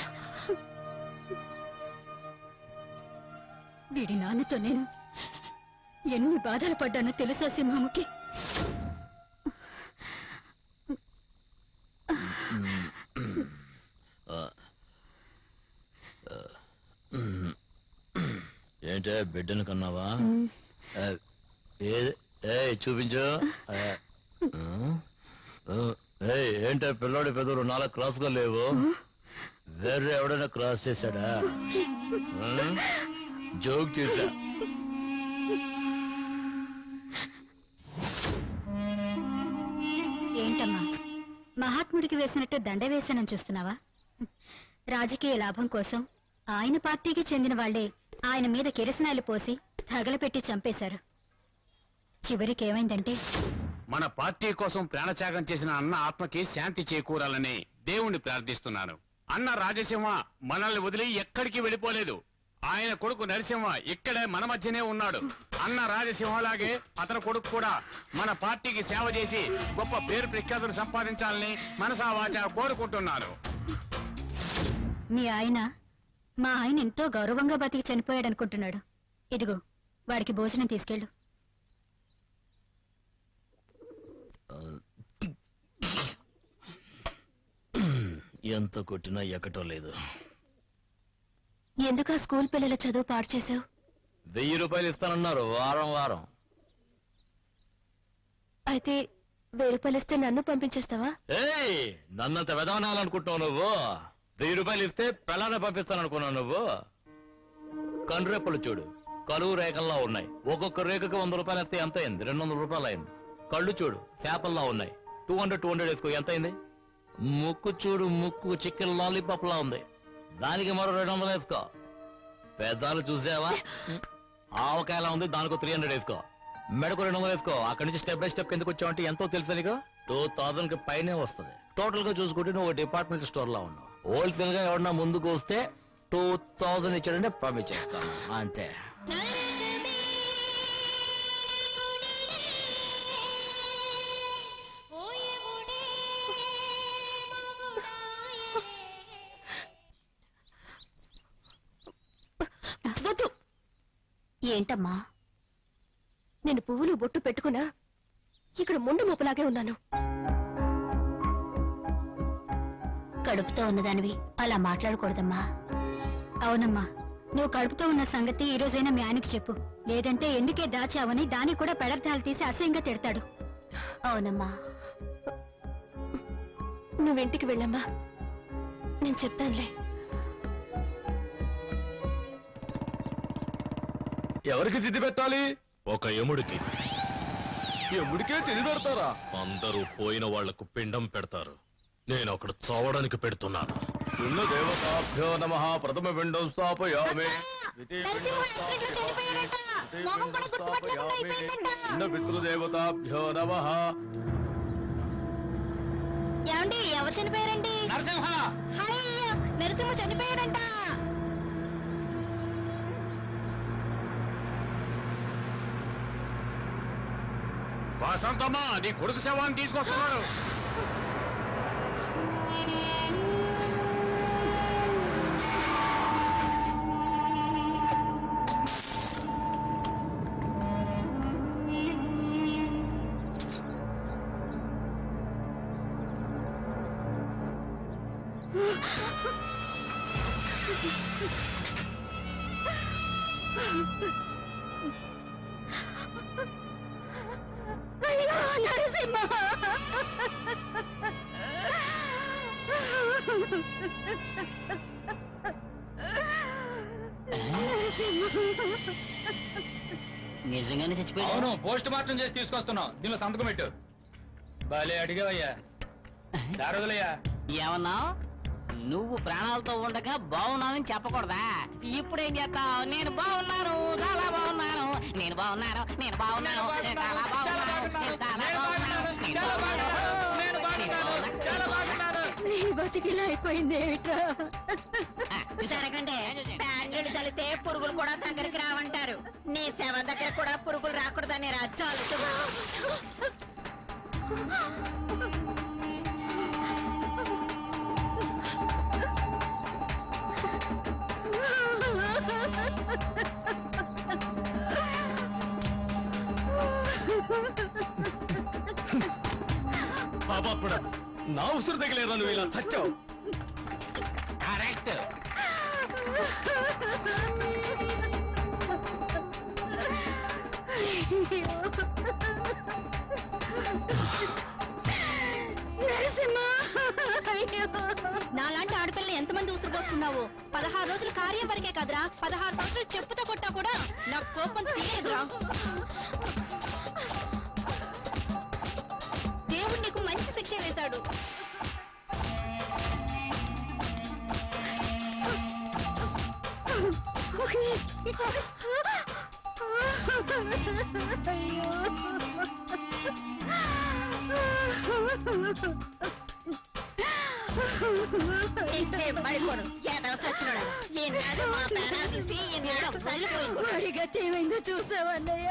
Speaker 9: వీడి నాన్నతో నేను ఎన్ని బాధలు పడ్డానో తెలుసా సింహముకి
Speaker 2: ఏంటే బిడ్డను కన్నావా ఆ, ఏది ఏయ్ చూపించు ఆ, ఉమ్, ఆ, ఏయ్ ఏంటే పిల్లోడి పెదవులు నాలుగు క్రాస్ గా లేవు వేరే ఎవడైనా క్రాస్ చేశాడా ఉమ్, జోక్ చేశా
Speaker 9: ఏంటమ్మా మహాత్ముడికి వేసినట్టు దండ వేసానని చూస్తున్నావా రాజకీయ లాభం కోసం ఆయన పార్టీకి చెందిన వాళ్లే ఆయన మీద కిరసనాయలు పోసి తగలపెట్టి చంపేశారు చివరికి ఏమైందంటే
Speaker 13: మన పార్టీ కోసం ప్రాణత్యాగం చేసిన అన్న ఆత్మకి శాంతి చేకూరాలని దేవుణ్ణి ప్రార్థిస్తున్నాను అన్న రాజసింహ మనల్ని వదిలి ఎక్కడికి వెళ్ళిపోలేదు ఆయన కొడుకు నరసింహ ఇక్కడే మన మధ్యనే ఉన్నాడు అన్న రాజసింహలాగే అతని కొడుకు కూడా మన పార్టీకి సేవ చేసి గొప్ప పేరు ప్రఖ్యాతులు సంపాదించాలని మనసా వాచా కోరుకుంటున్నాను
Speaker 9: మీ ఆయన మా ఆయన ఎంతో గౌరవంగా బతికి చనిపోయాడు అనుకుంటున్నాడు ఇదిగో వాడికి భోజనం తీసుకెళ్ళు
Speaker 2: ఎంత కొట్టినా ఎక్కటం లేదు
Speaker 10: ఎందుకు ఆ స్కూల్ పిల్లల చదువు పాడు చేసావు
Speaker 2: వెయ్యి రూపాయలు ఇస్తానన్నారు వారం వారం
Speaker 10: అయితే వెయ్యి రూపాయలు ఇస్తే నన్ను పంపించేస్తావా
Speaker 2: ఏయ్ నన్నంత వెదవనాలనుకుంటున్నావు నువ్వు వెయ్యి రూపాయలు ఇస్తే పెళ్ళాన్ని పంపిస్తాననుకున్నావు నువ్వు కండ్రెప్పలు చూడు కలువు రేఖల్లా ఉన్నాయి ఒక్కొక్క రేఖకి వంద రూపాయలు వేస్తే ఎంత అయింది రెండు వందల రూపాయలు అయింది కళ్ళు చూడు చేపల్లా ఉన్నాయి టూ హండ్రెడ్ టూ హండ్రెడ్ వేసుకో ఎంత అయింది ముక్కు చూడు ముక్కు చికెన్ లాలీపాప్ లా ఉంది దానికి మరో రెండు వందలు వేసుకో పెద్దాలు చూసావా ఆవకాయలా ఉంది దానికి త్రీ హండ్రెడ్ వేసుకో మెడకు రెండు వందలు వేసుకో అక్కడి నుంచి స్టెప్ బై స్టెప్ కిందకు వచ్చావంటే ఎంతో తెలుసు నీకు టూ థౌసండ్ కి పైనే వస్తుంది టోటల్ గా చూసుకుంటే నువ్వు డిపార్ట్మెంట్ స్టోర్ లా ఉన్నావు హోల్సేల్ గా ఎవరన్నా ముందుకు వస్తే టూ థౌసండ్ ఇచ్చాడంటే పంపించేస్తాను అంతే
Speaker 10: వద్దు
Speaker 9: ఏంటమ్మా
Speaker 10: నేను పువ్వులు బొట్టు పెట్టుకున్నా ఇక్కడ ముండు మోపలాగే ఉన్నాను
Speaker 9: కడుపుతో ఉన్నదానివి అలా మాట్లాడకూడదమ్మా అవునమ్మా నువ్వు కడుపుతో ఉన్న సంగతి ఈ రోజైనా మీ ఆయనకి చెప్పు లేదంటే ఎందుకే దాచావని దానికి కూడా పెడర్థాలు తీసి అసహ్యంగా తిడతాడు అవునమ్మా
Speaker 10: నువ్వు ఇంటికి వెళ్ళమ్మా నేను చెప్తానులే
Speaker 3: ఎవరికి తిది పెట్టాలి ఒక యముడికి యముడికే తిది పెడతారా అందరూ పోయిన వాళ్లకు పిండం పెడతారు నేను అక్కడ చావడానికి పెడుతున్నాను ఉన్న దేవతాభ్యో నమ ప్రథమ పిండం స్థాపయామి ఉన్న పితృదేవతాభ్యో నమ
Speaker 4: ఏమండి ఎవరు చనిపోయారండి
Speaker 6: నరసింహ
Speaker 4: హాయ్ నరసింహ చనిపోయాడంట
Speaker 13: వసంతమ్మ నీ కొడుకు శవాన్ని తీసుకొస్తున్నాడు
Speaker 4: అయ్యో నరసింహ
Speaker 6: నిజంగానే చచ్చిపోయాడు
Speaker 8: అవును పోస్ట్ మార్టం చేసి తీసుకొస్తున్నాం దీనిలో సంతకం పెట్టు భలే అడిగావయ్యా దారదులయ్యా
Speaker 6: ఏమన్నావు నువ్వు ప్రాణాలతో ఉండగా బాగున్నానని చెప్పకూడదా ఇప్పుడు ఏం చేస్తావు నేను బాగున్నాను చాలా బాగున్నాను నేను బాగున్నాను నేను బాగున్నాను నేను చాలా బాగున్నాను నేను చాలా బాగున్నాను నేను బాగున్నాను నేను బాగున్నాను
Speaker 5: నీ బతికిలా అయిపోయింది ఏమిట్రా
Speaker 4: జరగండి ప్యాంగడి తలితే పురుగులు కూడా దగ్గరికి రావంటారు నీ సేవ దగ్గర కూడా పురుగులు రాకూడదని రాజ్యాలు
Speaker 3: పాపప్పుడు నా ఉసురు తగిలేదా నువ్వు ఇలా చచ్చావు
Speaker 6: కరెక్ట్
Speaker 4: నాలాంటి ఆడపిల్లని ఎంతమంది ఉసురు పోసుకున్నావు పదహారు రోజులు కార్యం వరకే కదరా పదహారు సంవత్సరాలు చెప్పుతో కొట్టా కూడా నాకు కోపం తీయదురా దేవుణ్ణి నాకు మంచి శిక్ష వేశాడు పడిపోను ఏదో సచ్చినోడా ఎన్నాడు మా ప్రాణాలు తీసి ఎన్నాడు ఒకసారి
Speaker 5: వాడి గతి ఏమైందో చూసావన్నయ్య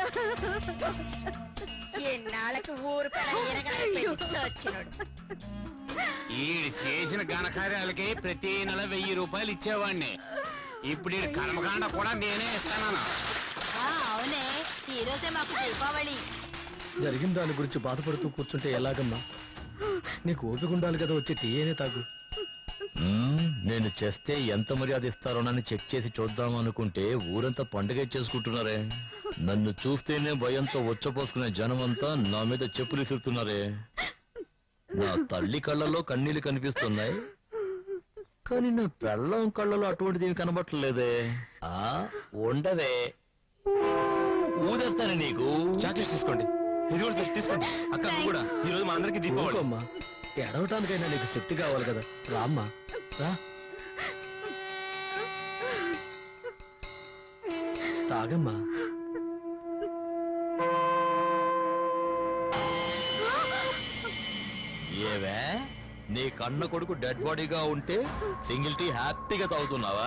Speaker 4: ఎన్నాళ్ళకి ఊరు పెడ ఎనగలైపోయింది సచ్చినోడు
Speaker 13: ఈ చేసిన ఘనకార్యాలకి ప్రతి నెల వెయ్యి రూపాయలు ఇచ్చేవాడిని ఇప్పుడు ఈ కర్మకాండ కూడా నేనే ఇస్తాను
Speaker 4: ఆ, అవునే ఈ రోజే మాకు దీపావళి
Speaker 14: జరిగిన దాని గురించి బాధపడుతూ కూర్చుంటే ఎలాగమ్మా నీకు ఓపిక ఉండాలి కదా వచ్చి తీయనే తాగు
Speaker 2: మ్మ్, నేను చేస్తే ఎంత మర్యాద ఇస్తారోనని చెక్ చేసి చూద్దాం అనుకుంటే ఊరంతా పండుగ చేసుకుంటున్నారే నన్ను చూస్తేనే భయంతో వచ్చపోసుకునే జనం అంతా నా మీద చెప్పులు విసురుతున్నారే నా తల్లి కళ్ళలో కన్నీళ్లు కనిపిస్తున్నాయి కానీ నా పెళ్ళం కళ్ళలో అటువంటిది ఏమి కనబట్టలేదే ఆ ఉండవే ఊదేస్తానే నీకు
Speaker 7: చాక్లెట్స్ తీసుకోండి ఇది కూడా సార్ తీసుకోండి అక్క నువ్వు కూడా ఈ రోజు మా అందరికి దీపావళి
Speaker 14: ఊరుకోమ్మా ఎడవటానికైనా నీకు శక్తి కావాలి కదా రామ్మా రా తాగమ్మా
Speaker 2: ఏవే నీ కన్న కొడుకు డెడ్ బాడీగా ఉంటే సింగిల్ టీ హ్యాపీగా తాగుతున్నావా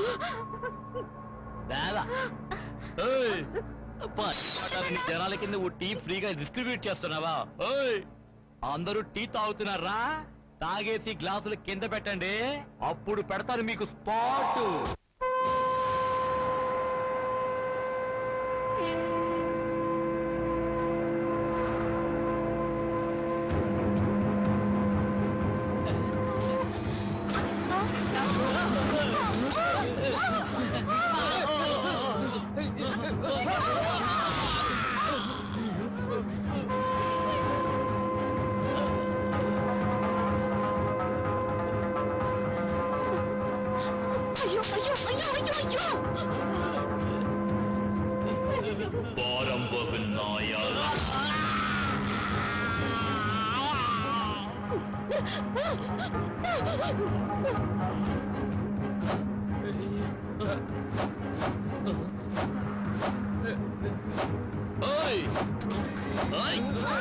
Speaker 2: దాదా ఏయ్! అబ్బా, పటాలని జనాల కింద ఓ టీ ఫ్రీగా డిస్ట్రిబ్యూట్ చేస్తున్నావా ఓయ్ అందరూ టీ తాగుతున్నారా తాగేసి గ్లాసులు కింద పెట్టండి అప్పుడు పెడతాను మీకు స్పాట్
Speaker 10: అయ్యో అయ్యో అయ్యో అయ్యో అయ్యో
Speaker 2: ఓయ్ ఓయ్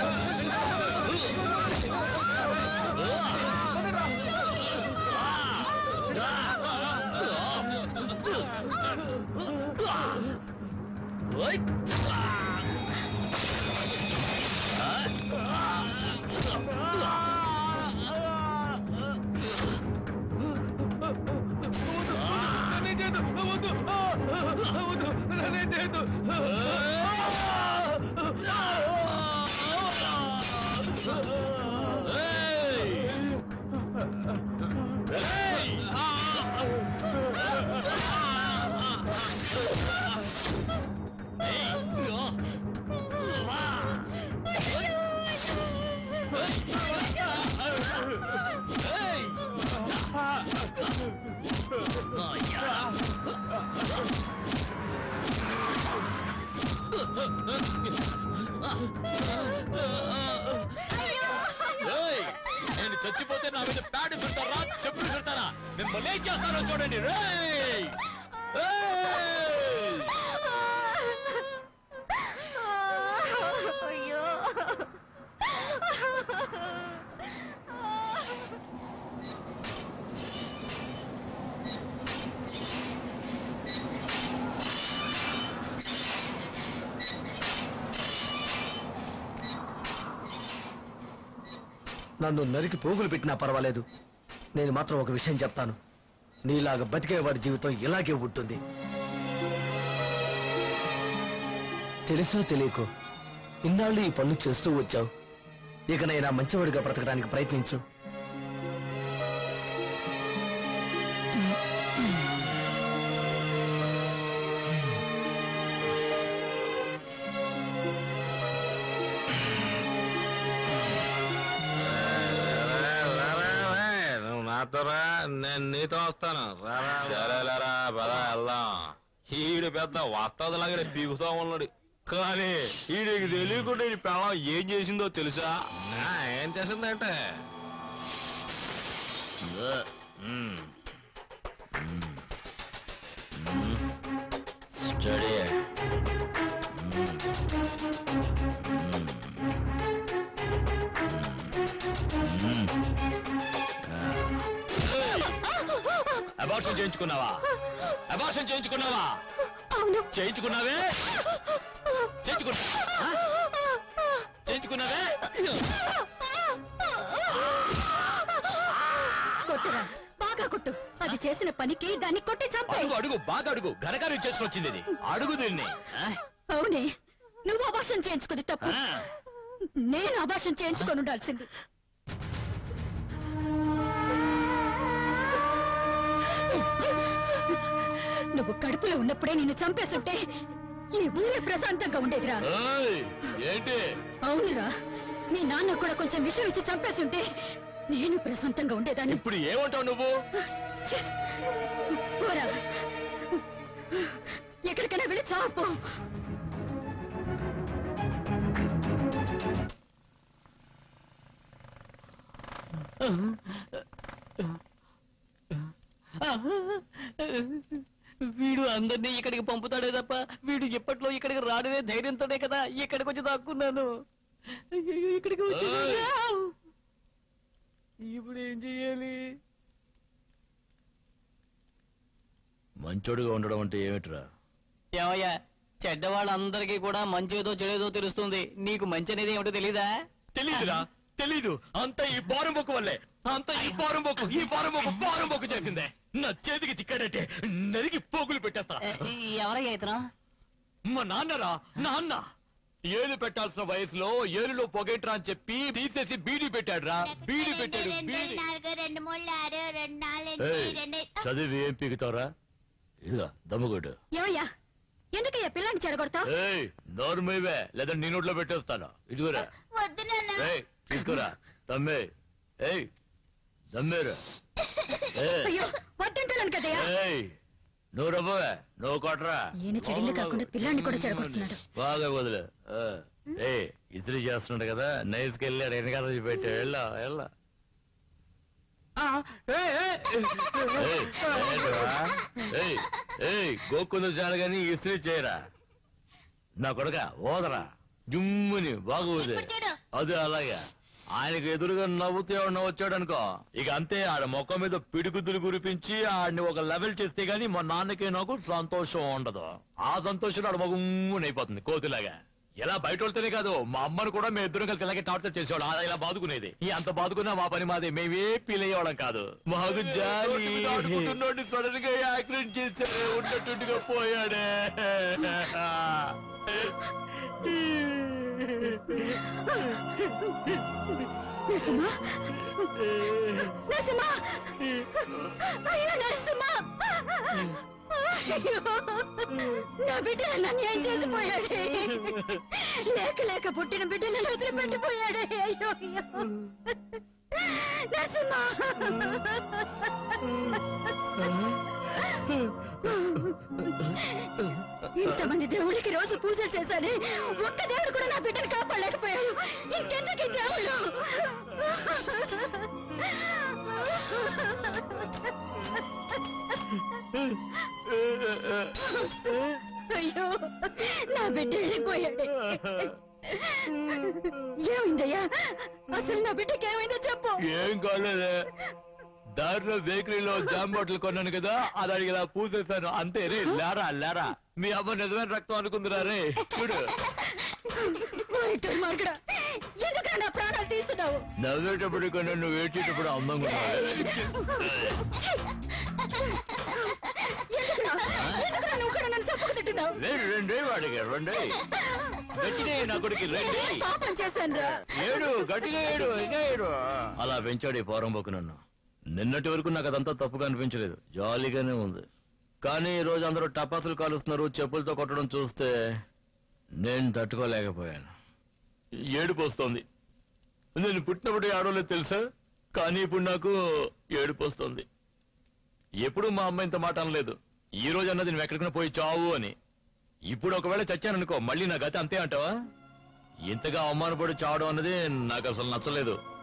Speaker 2: ఓయ్ ఏయ్! నేను చచ్చిపోతే నా మీద ప్యాడ్ చుడతారా చెప్పులు చుడతారా మిమ్మల్ని ఏం చేస్తారో చూడండి రేయ్! ఏయ్!
Speaker 10: అయ్యో
Speaker 14: నన్ను నరికి పోగులు పెట్టినా పర్వాలేదు నేను మాత్రం ఒక విషయం చెప్తాను నీలాగా బతికేవాడి జీవితం ఇలాగే ఉంటుంది తెలుసో తెలియకో ఇన్నాళ్ళు ఈ పనులు చేస్తూ వచ్చావు ఇకనైనా మంచివాడిగా బ్రతకడానికి ప్రయత్నించు
Speaker 3: నువ్వు నాతో రా నేను నీతో వస్తాను సరేలేరా పద వెళ్దాం ఈడు పెద్ద వస్తాదులాగానే పీకుతా ఉన్నాడు కానీ ఈడికి తెలియకుండా ఈ పెళ్ళం ఏం చేసిందో తెలుసా నా, ఏ? ఏం చేసిందంటే
Speaker 2: స్టడీ అబార్షన్ చేయించుకున్నావా అబార్షన్ చేయించుకున్నావా చేయించుకున్నావే చేయించుకున్నా చేయించుకున్నావే
Speaker 9: కొట్టురా బాగా కొట్టు అది చేసిన పనికి దాన్ని కొట్టి చంపే
Speaker 2: అడుగు అడుగు బాగా అడుగు ఘనకార్యం చేసుకుని వచ్చింది ఇది అడుగు దీన్ని ఆ?
Speaker 9: అవునే నువ్వు అభాషణ చేయించుకుంది తప్పు నేను అభాషణ చేయించుకొని ఉండాల్సింది నువ్వు కడుపులో ఉన్నప్పుడే నిన్ను చంపేస్తుంటే ఈ ఊరే ప్రశాంతంగా ఉండేదిరా
Speaker 2: ఏయ్, ఏంటి
Speaker 9: అవునురా మీ నాన్న కూడా కొంచెం విషయం ఇచ్చి చంపేస్తుంటే నేను ప్రశాంతంగా ఉండేదాన్ని
Speaker 2: ఇప్పుడు ఏమంటావు నువ్వు
Speaker 9: ఛే! పోరా ఎక్కడికైనా వెళ్ళి చావు పో
Speaker 6: వీడు అందరినీ ఇక్కడికి పంపుతాడే తప్ప వీడు ఎప్పట్లో ఇక్కడికి రాడనే ధైర్యంతోనే కదా ఇక్కడికి వచ్చి దాక్కున్నాను అయ్యయ్యో, ఇక్కడికి వచ్చి
Speaker 2: ఏయ్!
Speaker 6: ఇప్పుడు ఏం చెయ్యాలి
Speaker 2: మంచోడుగా ఉండడం అంటే ఏమిట్రా
Speaker 6: ఏమయ్యా చెడ్డవాళ్ళందరికీ కూడా మంచేదో చెడేదో తెలుస్తుంది నీకు మంచి అనేది ఏమిటో తెలీదా
Speaker 2: తెలీదురా తెలీదు అంత ఈ పారం బొక్కు వల్లే అంత ఈ పారం బొక్కు ఈ పారం బొక్కు పారం బొక్కు చేసిందే నా చేతికి చిక్కాడంటే నరికి పోగులు పెట్టేస్తా
Speaker 6: ఎవరయ్యా ఇతను
Speaker 2: మా నాన్నరా నాన్న ఏలు పెట్టాల్సిన వయసులో ఏలులో పొగేట్రా అని చెప్పి తీసేసి బీడీ పెట్టాడు రా బీడీ పెట్టాడు బీడీ
Speaker 4: నాలుగు రెండు మూడు ఆరు రెండు నాలుగు
Speaker 2: ఏయ్,
Speaker 4: ఎనిమిది, రెండు
Speaker 2: చదివి ఏం పీకుతావురా ఇదిగా దమ్ముగొడ్డు
Speaker 9: ఏమయ్యా ఎందుకయ్యా పిల్లాన్ని చెడగొడతావు
Speaker 2: ఏయ్ నోరు మీవే లేదా నీ నోట్లో పెట్టేస్తాను ఇదిగోరా
Speaker 4: వద్దు నాన్న
Speaker 2: ఏయ్ తీసుకురా తమ్మే ఏయ్ దమ్మేరా ఏయ్,
Speaker 9: అయ్యో వద్దంటున్నాను కదయ్యా
Speaker 2: ఏయ్ నువ్వు రవ్వవే నువ్వు కొట్టరా
Speaker 9: ఈయన చెడింది కాకుండా పిల్లాన్ని కూడా చెడగొడుతున్నాడు
Speaker 2: బాగా వదిలే ఆ, ఏయ్ ఇస్త్రీ చేస్తున్నాడు కదా నైస్కి వెళ్ళాడు వెనకాల పెట్టాడు వెళ్ళా వెళ్ళా ఏయ్, ఏంట్రా? ఏయ్ ఏయ్ గోక్కులు చాలు కానీ ఇస్త్రీ చేయరా నా కొడక ఓదరా జుమ్ముని బాగా ఊదే అదే అలాగే ఆయనకు ఎదురుగా నవ్వుతూ ఎవడన్నా వచ్చాడు అనుకో ఇక అంతే ఆడ మొక్క మీద పిడుగుద్దులు కురిపించి ఆడిని ఒక లెవెల్ చేస్తే గానీ మా నాన్నకి నాకు సంతోషం ఉండదు ఆ సంతోషం ఆడ మగుమ్మని అయిపోతుంది కోతిలాగా ఇలా బయట వెళ్తేనే కాదు మా అమ్మను కూడా మేము ఇద్దరం కలిసి ఇలాగే టార్చర్ చేసేవాడు అలా ఇలా బాదుకునేది ఈ అంత బాదుకున్నా మా పని మాది మేమే ఫీల్ అయ్యేవాళ్ళం కాదు మాకు జాలి సడన్ గా యాక్సిడెంట్ చేశారు ఉన్నట్టుగా పోయాడే
Speaker 9: నరసింహ నరసింహ అయ్యో నరసింహ అయ్యో నా బిడ్డ నన్ను అన్యాయం చేసిపోయాడే లేక లేక పుట్టిన బిడ్డను వదిలిపెట్టిపోయాడే అయ్యో అయ్యో నరసింహ ఇంతమంది దేవుడికి రోజు పూజలు చేశానే ఒక్క దేవుడు కూడా నా బిడ్డను కాపాడలేకపోయాడు ఇంకెందుకు ఈ దేవుళ్ళు అయ్యో నా బిడ్డ వెళ్ళిపోయాడే ఏమైందయ్యా అసలు నా బిడ్డకి ఏమైందో చెప్పు
Speaker 2: ఏం కాలేదే దారిలో బేకరీలో జామ్ బాటిల్ కొన్నాను కదా అది అడిగి ఇలా పూసేశాను అంతే రే లేరా లేరా మీ అమ్మ నిజమైన రక్తం అనుకుందిరా రే చూడు
Speaker 9: ఓయ్ దుర్మార్గుడా ఎందుకు నా ప్రాణాలు తీస్తున్నావు
Speaker 2: నవ్వేటప్పుడు కన్నా నువ్వు ఏడ్చేటప్పుడు అందంగా ఉన్నావు.
Speaker 9: ఎందుకురా ఎందుకురా నువ్వు కూడా నన్ను చెప్పుకు తిట్టున్నావు
Speaker 2: రండి రండి వాడికి రండి గట్టిగా నా కొడుకు రండి
Speaker 9: ఏం పాపం చేశాను రా
Speaker 2: ఏడు గట్టిగా ఏడు ఇంకా ఏడు అలా పెంచాడు ఈ పోరం బొక్కు నన్ను నిన్నటి వరకు నాకు అదంతా తప్పుగా అనిపించలేదు జాలీగానే ఉంది కానీ ఈ రోజు అందరూ టపాసులు కాలుస్తున్నారు చెప్పులతో కొట్టడం చూస్తే నేను తట్టుకోలేకపోయాను ఏడుపు వస్తోంది నేను పుట్టినప్పుడు ఆడలేదు తెలుసా కానీ ఇప్పుడు నాకు ఏడుపు వస్తుంది ఎప్పుడు మా అమ్మ ఇంత మాట అనలేదు ఈ రోజు అన్నది నువ్వు ఎక్కడికైనా పోయి చావు అని ఇప్పుడు ఒకవేళ చచ్చాననుకో మళ్ళీ నా గతి అంతే అంటావా ఇంతగా అవమానపడి చావడం అన్నది నాకు అసలు నచ్చలేదు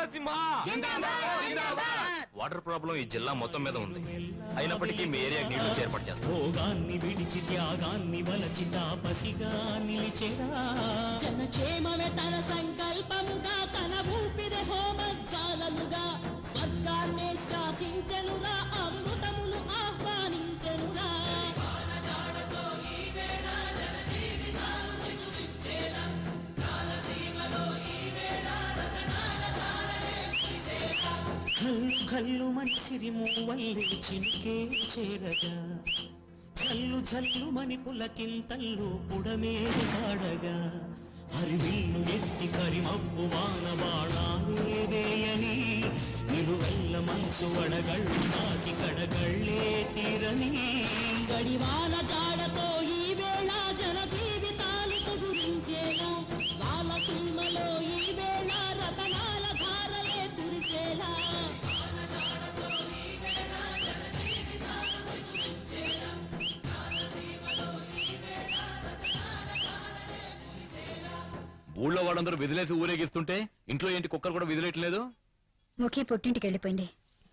Speaker 3: నరసింహ వాటర్ ప్రాబ్లం ఈ జిల్లా మొత్తం మీద ఉంది అయినప్పటికీ మీ ఏరియా నీళ్లు వచ్చి ఏర్పాటు చేస్తాం
Speaker 11: భోగాన్ని విడిచి త్యాగాన్ని వలచి తాపసిగా నిలిచెరా
Speaker 15: జనక్షేమమే తన సంకల్పముగా తన ఊపిరి హోమజ్వాలలుగా స్వర్గాన్నే శాసించెనుగా అమృతమును ఆహ్వానించెనుగా
Speaker 11: కల్లు కల్లు మని సిరిము వల్లే చినికే చేరగా జల్లు జల్లు మని పులకింతల్లు పుడమే పాడగా హరివిల్లు ఎత్తి కరిమబ్బు వాన బాణాలే వేయని నిలువెల్ల మనసు వడగళ్ళు నాకి కడగళ్ళే తీరని
Speaker 15: జడివాన జాడతో ఈ వేళ జన జీవితాలు చిగురించేలా లాలసీమలో ఈ వేళ రతనాల ధారలే కురిసేలా
Speaker 2: ఊళ్ళో వాళ్ళందరూ విదిలేసి ఊరేగిస్తుంటే ఇంట్లో ఏంటి కుక్కర్ కూడా విదిలేయట్లేదు
Speaker 9: ముఖి పుట్టింటికి వెళ్ళిపోయింది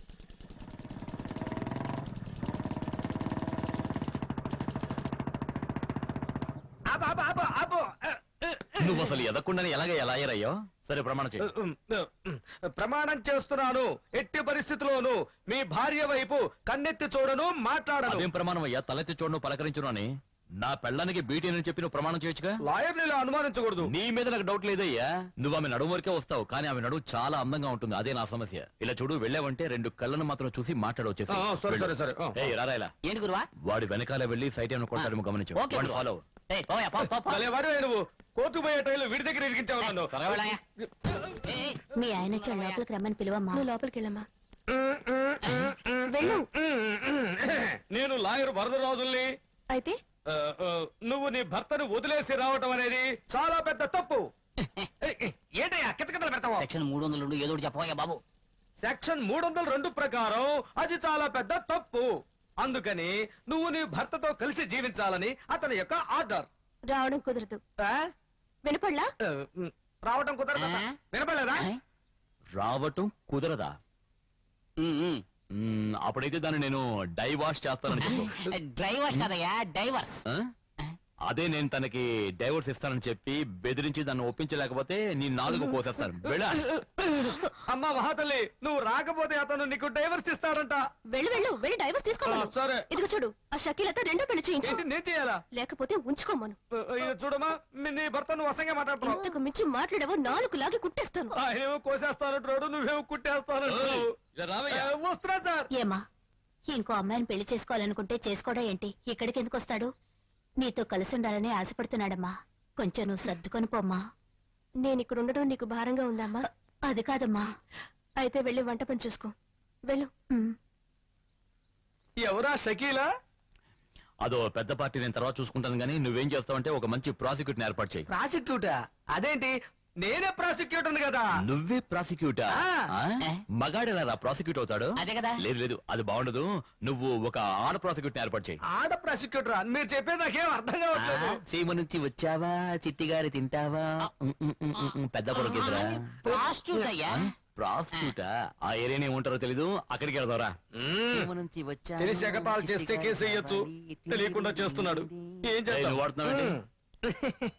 Speaker 8: ఆపు, ఆపు, ఆపు, ఆపు.
Speaker 2: నువ్వు అసలు ఎదకుండానే ఎలాగ ఎలా అయ్యారయ్యో సరే ప్రమాణం చేయి
Speaker 8: ప్రమాణం చేస్తున్నాను ఎట్టి పరిస్థితిలోను మీ భార్య వైపు కన్నెత్తి చూడను మాట్లాడను
Speaker 2: అదేం ప్రమాణం అయ్యా తలెత్తి చూడను పలకరించును అని నా పెళ్ళానికి బీటీ అని చెప్పి నువ్వు ప్రమాణం చేయొచ్చుగా
Speaker 8: లాయర్ని ఇలా అనుమానించకూడదు
Speaker 2: నీ మీద నాకు డౌట్ లేదయ్యా నువ్వు ఆమె నడుము వరకే వస్తావు కానీ ఆమె నడువు చాలా అందంగా ఉంటుంది అదే నా సమస్య ఇలా చూడు వెళ్ళావంటే రెండు కళ్ళను మాత్రం చూసి మాట్లాడవచ్చేసి
Speaker 8: ఆ, సరే, సరే, సరే. ఆ.
Speaker 2: రారా ఇలా
Speaker 6: ఏంటి గురువా
Speaker 2: వాడి వెనకాల వెళ్ళి సైట్ ఏమైనా కొట్టాడేమో గమనించు
Speaker 6: ఓకే
Speaker 2: వాడిని
Speaker 6: గురువా.
Speaker 2: ఫాలో
Speaker 6: ఏయ్, పోయా, పో, పో, పో.
Speaker 8: భలే వాడివే నువ్వు కోర్టు పోయే టైంలో వీడి దగ్గర ఇరికించావు నన్ను
Speaker 6: త్వరగా వెళ్ళాయా?
Speaker 9: మీ ఆయన వచ్చాడు లోపలికి రమ్మని పిలువమ్మా
Speaker 10: నువ్వు లోపలికి వెళ్ళమ్మా
Speaker 8: వెళ్ళు నేను లాయర్ వరదరాజుల్ని
Speaker 10: అయితే
Speaker 8: ఆ, ఆ, నువ్వు నీ భర్తను వదిలేసి రావటం అనేది చాలా పెద్ద తప్పు ఏంటయ్యా కితకితలు పెడతావు
Speaker 6: సెక్షన్ మూడు వందల రెండు ఏదో ఒకటి చెప్పవయ్యా బాబు
Speaker 8: సెక్షన్ మూడు వందల రెండు ప్రకారం అది చాలా పెద్ద తప్పు అందుకని నువ్వు నీ భర్తతో కలిసి జీవించాలని అతని యొక్క ఆర్డర్
Speaker 10: రావడం కుదరదు
Speaker 8: ఆ?
Speaker 10: వినపడలా
Speaker 8: ఆ, ఉమ్, రావటం కుదరదా వినపడలేదా
Speaker 2: రావటం కుదరదా మ్మ్, అప్పుడైతే దాన్ని నేను డైవాష్ చేస్తానని చెప్పు
Speaker 6: డ్రైవర్స్ కదయ్యా డైవర్స్
Speaker 2: ఆ? అదే నేను తనకి డైవర్స్ ఇస్తానని చెప్పి బెదిరించి దాన్ని ఒప్పించలేకపోతే నీ నాలుగు కోసేస్తాను వెళ్ళా
Speaker 8: అమ్మా మహాతల్లి నువ్వు రాకపోతే అతను నీకు డైవర్స్ ఇస్తాడంట
Speaker 10: వెళ్ళు వెళ్ళు వెళ్ళి డైవర్స్ తీసుకోమను
Speaker 8: ఆ, సరే.
Speaker 10: ఇదిగో చూడు ఆ షకీలతో రెండో పెళ్లి చేయించు
Speaker 8: ఏంటి నేను చేయాలా
Speaker 10: లేకపోతే ఉంచుకోమను
Speaker 8: ఆ, ఇది చూడమ్మా మీ- నీ భర్త నువ్వు అసంగా మాట్లాడుతున్నావు
Speaker 10: ఇంతకు మించి మాట్లాడవో నాలుగు లాగి కుట్టేస్తాను
Speaker 8: ఆయనేమో కోసేస్తానంటున్నాడు నువ్వేమో కుట్టేస్తానంటున్నావు ఆ, వస్తున్నా సార్
Speaker 9: ఏమా ఇంకో అమ్మాయిని పెళ్లి చేసుకోవాలనుకుంటే చేసుకోవడం ఏంటి ఇక్కడికి ఎందుకు వస్తాడు నీతో కలిసి ఉండాలని ఆశపడుతున్నాడమ్మా కొంచెం నువ్వు సర్దుకొని పోమ్మా
Speaker 10: నేను ఇక్కడ ఉండడం నీకు భారంగా ఉందమ్మా
Speaker 9: అది కాదమ్మా
Speaker 10: అయితే వెళ్ళి వంట పని చూసుకో వెళ్ళు
Speaker 8: ఎవరా షకీలా
Speaker 2: అదో పెద్ద పార్టీ నేను తర్వాత చూసుకుంటాను కానీ నువ్వేం చేస్తావంటే ఒక మంచి ప్రాసిక్యూట్ ఏర్పాటు చేయి
Speaker 8: ప్రాసిక్యూటా అదేంటి నేనే ప్రాసిక్యూటర్ కదా
Speaker 2: నువ్వే ప్రాసిక్యూటా మగాడెలా ప్రాసిక్యూట్ అవుతాడు
Speaker 6: అదే కదా.
Speaker 2: లేదు లేదు అది బాగుండదు నువ్వు ఒక ఆడ ప్రాసిక్యూట్ ఏర్పాటు చేయి
Speaker 8: ఆడ ప్రాసిక్యూటర్ మీరు చెప్పేది నాకేం అర్థం కావట్లేదు
Speaker 2: సీమ నుంచి వచ్చావా చిట్టిగారి తింటావా ఉమ్, ఉమ్, ఉమ్, ఉమ్, ఉమ్, పెద్ద కొడుకురా
Speaker 6: ప్రాస్టిట్యూట్ అయ్యా
Speaker 2: ప్రాస్టిట్యూటా ఆ ఏరియాని ఏముంటారో తెలీదు అక్కడికి వెళ్దారా
Speaker 6: నుంచి వచ్చా
Speaker 8: తెలిసి ఎగతాలు చేస్తే కేసు వేయొచ్చు తెలియకుండా చేస్తున్నాడు ఏం
Speaker 2: ఏయ్, నువ్వు వాడుతున్నావేంటి?
Speaker 8: చేస్తావు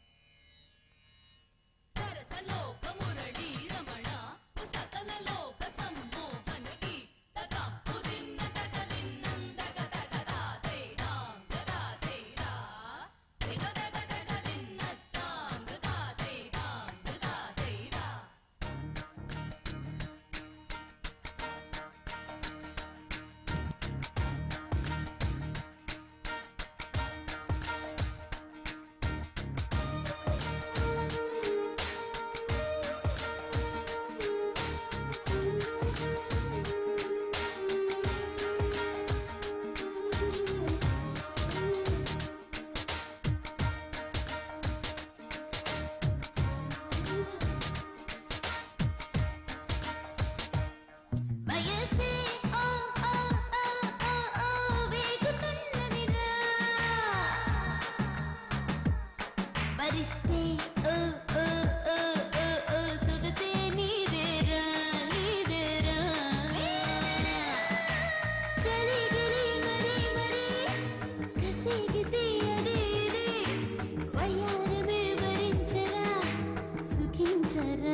Speaker 15: లాగించరా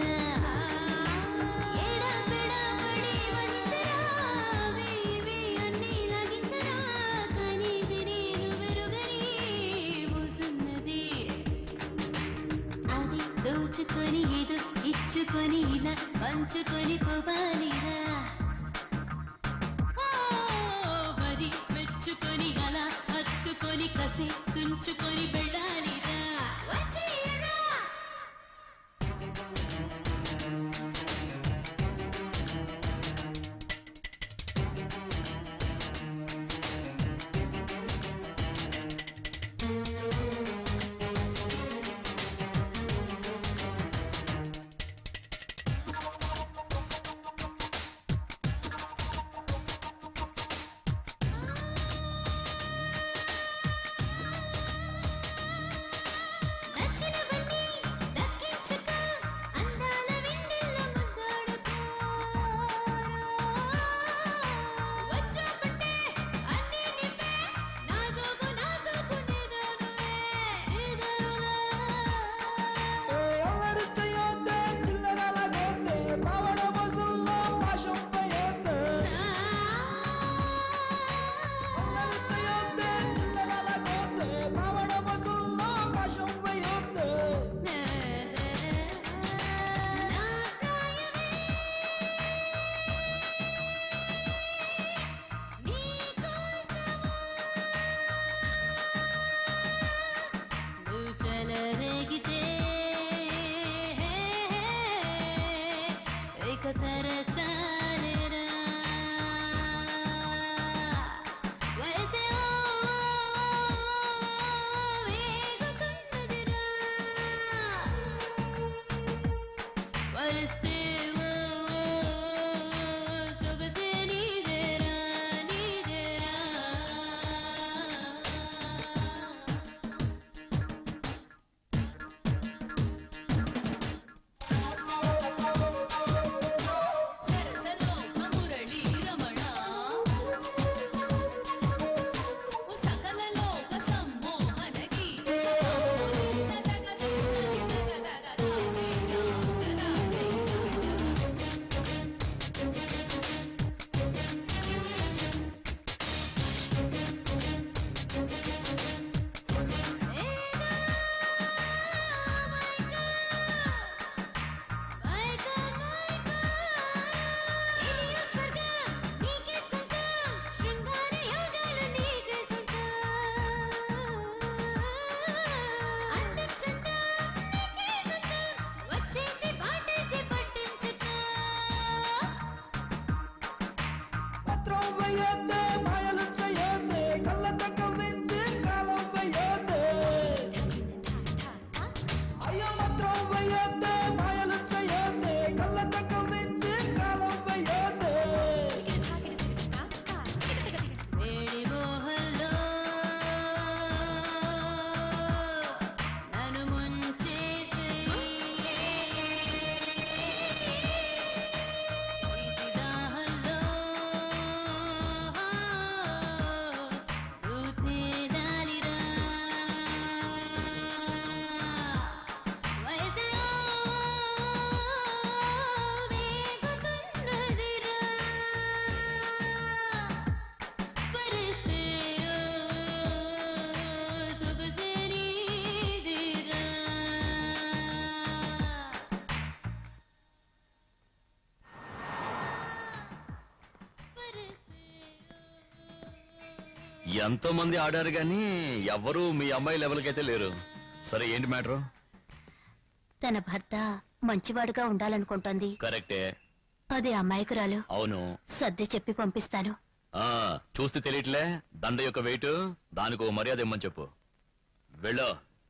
Speaker 15: ఏడా పెడా పడి వచ్చరా వేవే అన్నీ లాగించరా కని విని నువ్వెరుగని మూసున్నది అది దోచుకొని ఇది ఇచ్చుకొని ఇలా పంచుకొని పోవాలిరా ఓ, మరి మెచ్చుకొని అలా హత్తుకొని కసి తుంచుకొని వెళ్ళాలిరా వచ్చేయరా నచ్చినవన్నీ దక్కించుకో అందాల విందుల్లో ముద్దాడుకో వచ్చాకంటే అన్నీ నింపే నా సోకు నా సోకు నిదరులే నిదరులే నువ్వు చెలరేగితే ఇక సరసాలేరా వయసే ఓ వేగుతున్నదిరా వరిస్తే ఓ సొగసే నీదేరా నీదేరా సరసలో మురళీ రమణ సకలలో సమ్మోహన శృంగార యోగాలు నీకే అందం చందం నీకే సొంతం వచ్చేసి బాటేసి పట్టించుకో పత్రం వేయొద్దే మాయలు చేయొద్దే కళ్ళ తగ్గ వెంచి కాలం వేయొద్దే అయ్యో పత్రం వేయొద్దే మాయలు చేయొద్దే కళ్ళ తగ్గ వెంచి కాలం వేయొద్దే
Speaker 10: వేడి మోహంలో నన్ను ముంచేసి ఇది దాహంలో ఊపిరాలిరా వయసే వేగుతున్నదిరా పరిస్తే సొగసే నీదిరా
Speaker 2: ఎంతో మంది ఆడారు గాని ఎవరు మీ అమ్మాయి లెవెల్కి అయితే లేరు సరే ఏంటి మ్యాటర్
Speaker 9: తన భర్త మంచివాడుగా ఉండాలనుకుంటోంది
Speaker 2: కరెక్టే
Speaker 9: అదే అమాయకురాలు
Speaker 2: అవును
Speaker 9: సర్ది చెప్పి పంపిస్తాను
Speaker 2: ఆ చూస్తే తెలియట్లే దండ యొక్క వెయిట్ దానికి ఓ మర్యాద ఇమ్మని చెప్పు వెళ్ళో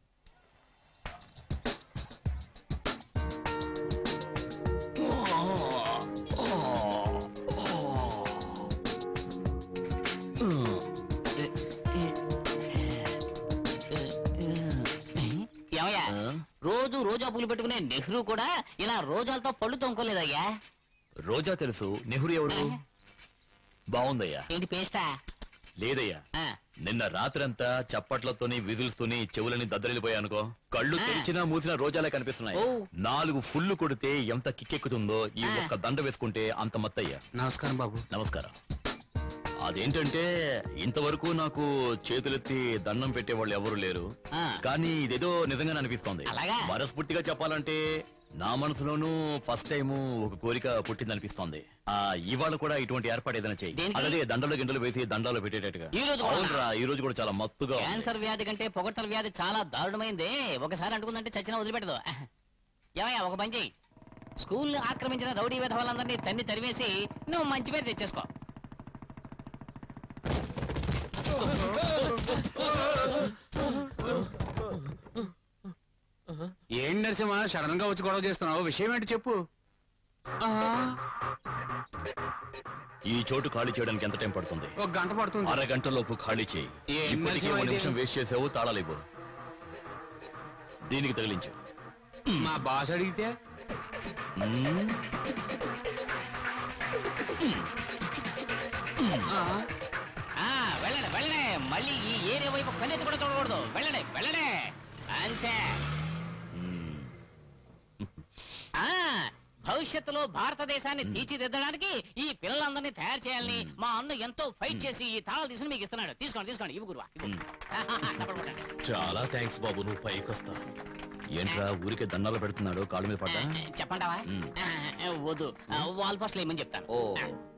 Speaker 6: ఏమయ్యా రోజు రోజా పూలు పెట్టుకునే నెహ్రూ కూడా ఇలా రోజాలతో పళ్ళు తొంకోలేదయ్యా
Speaker 2: రోజా తెలుసు నెహ్రూ ఎవరు బాగుందయ్యా
Speaker 6: ఏంటి పేస్టా
Speaker 2: లేదయ్యా
Speaker 6: ఆ.
Speaker 2: నిన్న రాత్రంతా చప్పట్లతోని విధులతోని చెవులని దద్దరిల్లిపోయానుకో కళ్ళు తెరిచినా మూసినా రోజాలే కనిపిస్తున్నాయి
Speaker 6: ఓ.
Speaker 2: నాలుగు ఫుల్లు కొడితే ఎంత కిక్కెక్కుతుందో ఈ ఒక్క దండ వేసుకుంటే అంత మత్తయ్యా
Speaker 13: నమస్కారం బాబు
Speaker 2: నమస్కారం అదేంటంటే ఇంతవరకు నాకు చేతులెత్తి దండం పెట్టేవాళ్ళు ఎవరు లేరు
Speaker 6: ఆ.
Speaker 2: కానీ ఇదేదో నిజంగానే అనిపిస్తోంది
Speaker 6: అలాగా?
Speaker 2: మనస్ఫూర్తిగా చెప్పాలంటే నా మనసులోనూ ఫస్ట్ టైం ఒక కోరిక పుట్టిందనిపిస్తోంది ఆ ఇవాళ కూడా ఇటువంటి ఏర్పాటు ఏదైనా చెయ్యి
Speaker 6: దేనికి?
Speaker 2: అలాగే దండలు గిండలు వేసి దండాలు పెట్టేటట్టుగా
Speaker 6: ఈ రోజు కూడా?
Speaker 2: అవునరా ఈ రోజు కూడా చాలా మత్తుగా ఉంది.
Speaker 6: క్యాన్సర్ వ్యాధి కంటే పొగట్టల వ్యాధి చాలా దారుణమైంది ఒకసారి అంటుకుందంటే చచ్చినా వదిలిపెట్టదు ఏమయ్యా ఒక పని చెయ్యి స్కూల్ ఆక్రమించిన రౌడీ విధవాళ్ళందరినీ తన్ని తరివేసి నువ్వు మంచి పేరు తెచ్చేసుకో
Speaker 13: ఏం నరసింహ సడన్ గా వచ్చి గొడవ చేస్తున్నావు విషయం ఏంటి చెప్పు ఆ,
Speaker 2: ఈ చోటు ఖాళీ చేయడానికి ఎంత టైం పడుతుంది
Speaker 13: ఒక గంట పడుతుంది
Speaker 2: అరగంటలోపు ఖాళీ చేయి
Speaker 13: ఏం
Speaker 2: ఇప్పటికే
Speaker 13: నరసింహ
Speaker 2: ఒక
Speaker 13: ఇది?
Speaker 2: నిమిషం వేస్ట్ చేసావు తాళాలివ్వు దీనికి తగిలించు
Speaker 13: మా బాస్ అడిగితే
Speaker 2: మ్మ్.
Speaker 6: ఆ వెళ్ళండి వెళ్ళండి మళ్ళీ ఈ ఏరియా వైపు కన్నెత్తి కూడా చూడకూడదు వెళ్ళండి వెళ్ళండి అంతే ఆ భవిష్యత్తులో భారతదేశాన్ని తీర్చిదిద్దడానికి ఈ పిల్లలందరినీ తయారు చేయాలని మా అన్న ఎంతో ఫైట్ చేసి ఈ తాళాలు తీసుకుని మీకు ఇస్తున్నాడు తీసుకోండి తీసుకోండి ఇవి గురువా ఇవ్వు. చప్పట్లు కొట్టండి.
Speaker 2: చాలా థ్యాంక్స్ బాబు నువ్వు పైకి వస్తా ఏంట్రా ఊరికే దండాలు పెడుతున్నాడు కాళ్ళ మీద పడ్డా
Speaker 6: చెప్పంటావా
Speaker 2: మ్మ్.
Speaker 6: ఆ, వద్దు ఆ, వాల్ పోస్ట్లు ఏమని చెప్తాను
Speaker 2: ఓ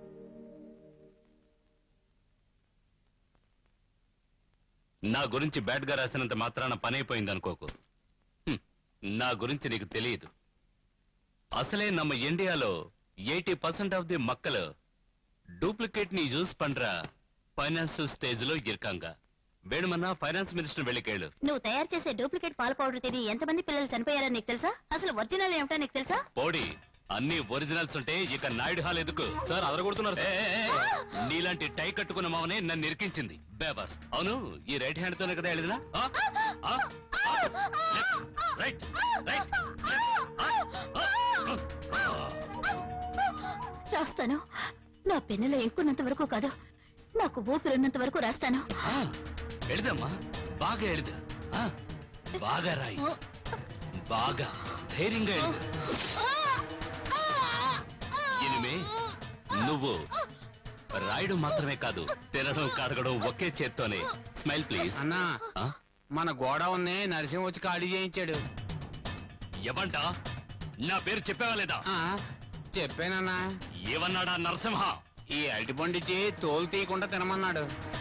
Speaker 13: నా గురించి బ్యాడ్ గా రాసినంత మాత్రాన పని అయిపోయింది అనుకోకు హ్మ్. నా గురించి నీకు తెలియదు అసలే నమ్మ ఇండియాలో ఎయిటీ పర్సెంట్ ఆఫ్ ది మక్కలు డూప్లికేట్ ని యూస్ పண்றா ఫైనాన్స్ స్టేజ్ లో ఇరకాంగ వేణుమన్నా ఫైనాన్స్ మినిస్టర్ వెళ్ళికేళ్ళు
Speaker 4: నువ్వు తయారు చేసే డూప్లికేట్ పాల పౌడర్ తిని ఎంతమంది పిల్లలు చనిపోయారని నీకు తెలుసా అసలు ఒరిజినల్ ఏమిటో నీకు తెలుసా
Speaker 13: పోడి అన్ని ఒరిజినల్స్ ఉంటే ఇక నాయుడు హాల్ ఎందుకు సార్ అదరగొడుతున్నారు నీలాంటి టై కట్టుకున్న మావనే నన్ను ఇరికించింది బేబాస్ అవును ఈ రైట్ హ్యాండ్ తోనే కదా వెళ్ళినా రైట్ రైట్
Speaker 4: రాస్తాను నా పెన్నులో ఎక్కున్నంత వరకు కాదు నాకు ఊపిరున్నంత వరకు రాస్తాను
Speaker 13: ఎళిదమ్మా బాగా ఎళిద బాగా రాయి బాగా ధైర్యంగా ఎళిద ఇనిమే నువ్వు రాయడం మాత్రమే కాదు తినడం కడగడం ఒకే చేత్తోనే స్మైల్ ప్లీజ్
Speaker 8: అన్నా మన గోడ ఉంది నరసింహ వచ్చి ఖాళీ చేయించాడు
Speaker 13: ఎవంట నా పేరు చెప్పావా లేదా
Speaker 8: చెప్పానన్నా
Speaker 13: ఏమన్నాడా నరసింహ
Speaker 8: ఈ అరటి పండిచ్చి తోలు తీయకుండా తినమన్నాడు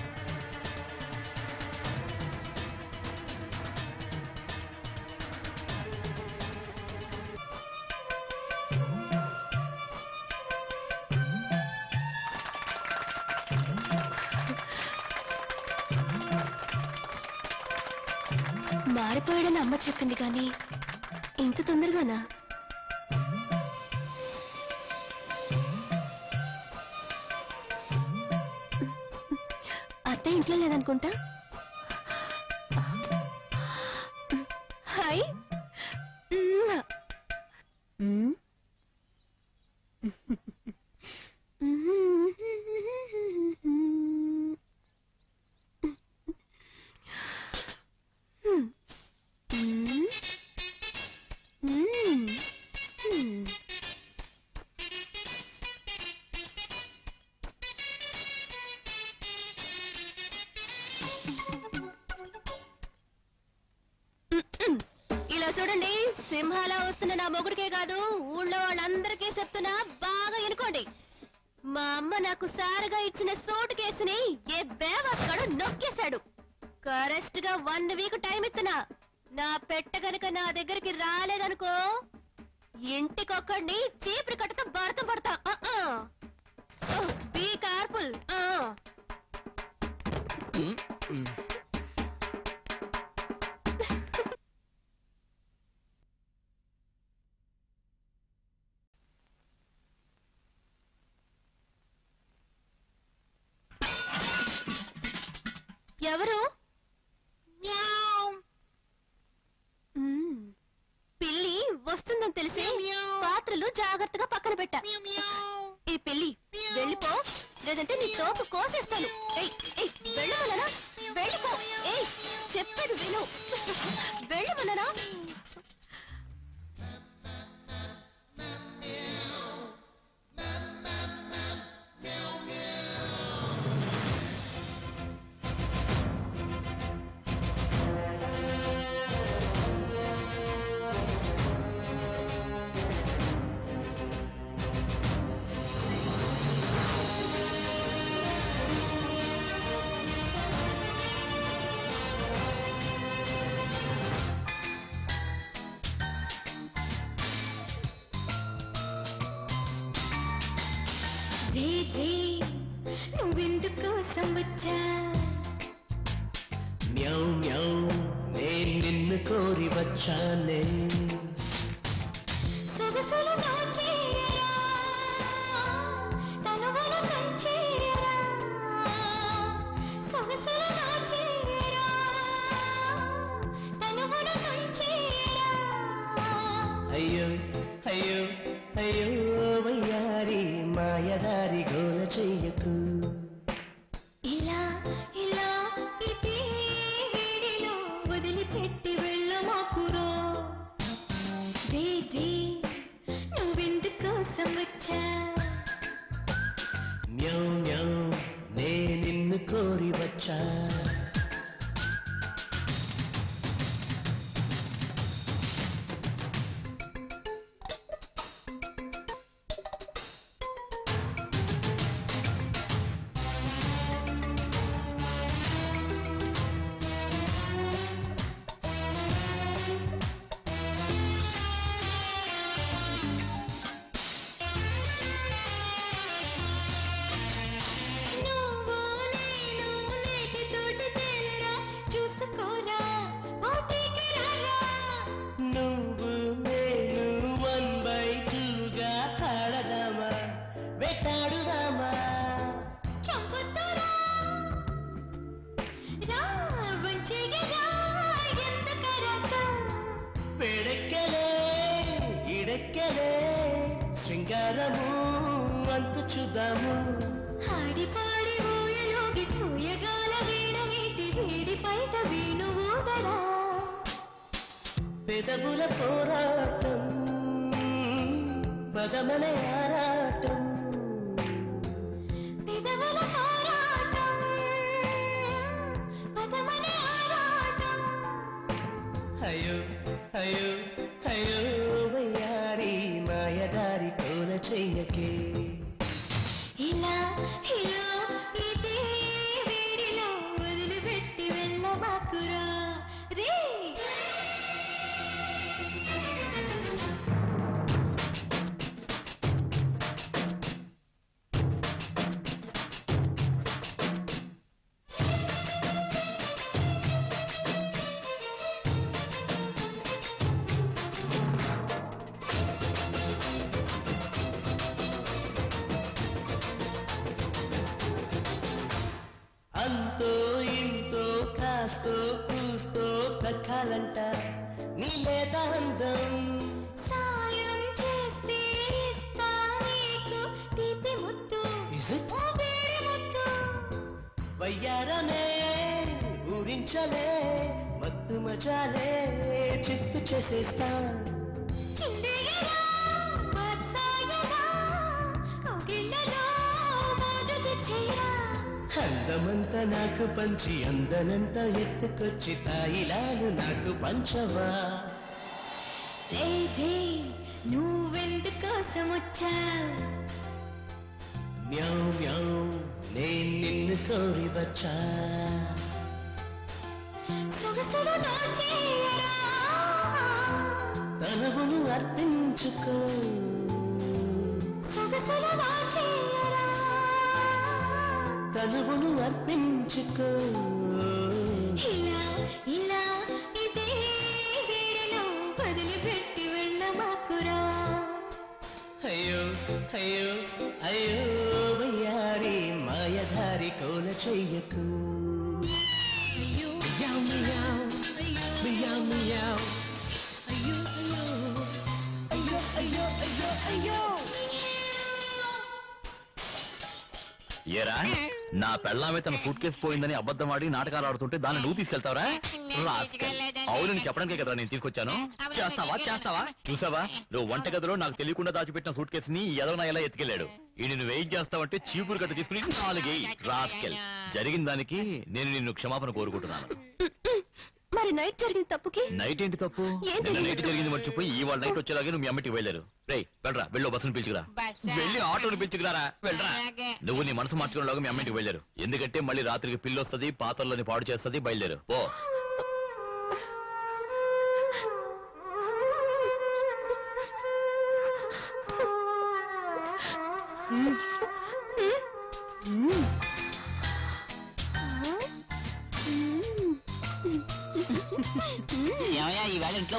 Speaker 10: మారిపోయాడని అమ్మ చెప్పింది కానీ ఇంత తొందరగానా అత్త ఇంట్లో లేదనుకుంటా హాయ్ మ్మ్. మ్మ్. మ్మ్. మ్మ్. మ్మ్. మ్మ్. ఇలా చూడండి సింహాల వస్తున్న నా మొగుడికే కాదు ఊళ్ళో వాళ్ళందరికీ చెప్తున్నా బాగా ఎనుకోండి మా అమ్మ నాకు సారగా ఇచ్చిన సోటు కేసుని ఏ బేవాస్గాడు నొక్కేశాడు కరెక్ట్ గా వన్ వీక్ టైం ఇస్తున్నా నా పెట్ట గనుక నా దగ్గరికి రాలేదనుకో ఇంటికొక్కడిని చీపురు కట్టతో భర్త పడతా బీ కార్ఫుల్ ఎవరు మ్మ్. పిల్లి వస్తుందని తెలిసి పాత్రలు జాగ్రత్తగా పక్కన పెట్టా ఈ పిల్లి వెళ్ళిపో లేదంటే నీ తోపు కోసేస్తాను ఏయ్, ఏయ్, వెళ్ళమలనా
Speaker 16: రే రే నువ్వెందుకోసం వచ్చా
Speaker 11: మ్యావ్ మ్యావ్ నేను నిన్ను కోరి వచ్చానే
Speaker 16: సొగసులు దోచేయరా తనువులు తుంచేయరా సొగసులు దోచేయరా తనువులు తుంచేయరా
Speaker 11: అయ్యో అయ్యో అయ్యో వయ్యారి మాయదారి గోల చెయ్యకు
Speaker 16: ఇలా ఇలా ఇదే వేడిలో వదిలిపెట్టి వెళ్ళమాకురో వేరే నువ్వెందుకోసం వచ్చా
Speaker 11: మ్యావ్ మ్యావ్ నే నిన్ను కోరి వచ్చా
Speaker 16: నువ్వు నేను నేటి తోటి తేలరా చూసుకోరా పోటీకి రారా
Speaker 11: నువ్వు నేను వన్ బై టూగా ఆడదామా వెట్టాడుదామా
Speaker 16: చంపుతారా రా వంచెగరా ఎందుకరక
Speaker 11: వేడెక్కలే ఇడెక్కలే శృంగారము అంతు చూద్దాము
Speaker 16: ఆడిపాడి ఊయలోగి సూయగాల వీణమీటి వీడి బయట వీణు ఊగరా
Speaker 11: పెదవుల పోరాటం పదమల ఆరాటం
Speaker 16: పెదవుల పోరాటం పదమనే ఆరాటం
Speaker 11: అయ్యో అయ్యో అయ్యో వయ్యారి మాయదారి కోల చెయ్యకే
Speaker 16: ఇలా ఇలా ఇదే వేడిలో వదిలిపెట్టి వెళ్ళమాకురా రే
Speaker 11: అంతో ఇంతో కాస్తో కూస్తో దక్కాలంట నీ లేత అందం
Speaker 16: సాయం చేస్తే ఇస్తా నీకు తీపి ముద్దు
Speaker 11: Is it?
Speaker 16: ఓ వేడి ముద్దు
Speaker 11: వయ్యారమే ఊరించలే మత్తు మజాలే చిత్తు చేసేస్తా
Speaker 16: చిందేయరా బత్సాయరా కౌగిళ్ళలో మోజు తెచ్చేయరా
Speaker 11: అందమంతా నాకు పంచి అందనంతా ఎత్తుకొచ్చి తాయిలాలు నాకు పంచవా
Speaker 16: రే రే నువ్వెందుకోసం వచ్చావు
Speaker 11: మ్యావ్ మ్యావ్ నేను నిన్ను కోరి వచ్చా
Speaker 16: సొగసులు దోచేయరా
Speaker 11: తనవును అర్పించుకో
Speaker 16: సొగసులు దోచేయరా
Speaker 11: తనువును అర్పించుకో
Speaker 16: ఇలా ఇలా ఇదే వేడిలో వదిలిపెట్టి వెళ్ళమాకురా
Speaker 11: అయ్యో అయ్యో అయ్యో వయ్యారి మాయధారి కోల చెయ్యకు
Speaker 16: అయ్యో
Speaker 11: మియావ్ మియావ్
Speaker 16: అయ్యో
Speaker 11: మియావ్ మియావ్
Speaker 16: అయ్యో అయ్యో అయ్యో అయ్యో అయ్యో అయ్యో
Speaker 2: ఏరా నా పెళ్ళామే తన సూట్ కేసు పోయిందని అబద్ధం ఆడి నాటకాలు ఆడుతుంటే దాన్ని నువ్వు తీసుకెళ్తావరా రాస్కల్. అవును నేను చెప్పడానికే కదా నేను తీసుకొచ్చాను చేస్తావా చేస్తావా చూసావా నువ్వు వంటగదిలో నాకు తెలియకుండా దాచిపెట్టిన సూట్ కేసుని ఎదవన ఎలా ఎత్తుకెళ్ళాడు ఈ నిన్ను వెయిట్ చేస్తావంటే చీపురు కట్ట తీసుకుని నాలుగే రాస్కెల్ జరిగిన దానికి నేను నిన్ను క్షమాపణ కోరుకుంటున్నాను
Speaker 10: మరి నైట్ జరిగిన తప్పుకి
Speaker 2: నైట్ ఏంటి తప్పు
Speaker 10: ఏం
Speaker 2: నిన్న
Speaker 10: తెలియదు.
Speaker 2: నైట్ జరిగింది మర్చిపోయి ఇవాళ నైట్ వచ్చేలాగే నువ్వు మీ అమ్మటికి వెళ్ళారు రేయ్ వెళ్ళరా వెళ్ళు బస్సును పిలుచుకురా వెళ్ళి ఆటోని పిలుచుకురారా వెళ్ళరా నువ్వు నీ మనసు మార్చుకునేలాగా మీ అమ్మింటికి వెళ్ళారు ఎందుకంటే మళ్ళీ రాత్రికి పిల్లి వస్తుంది పాత్రలోని పాడు చేస్తుంది బయలుదేరు ఓ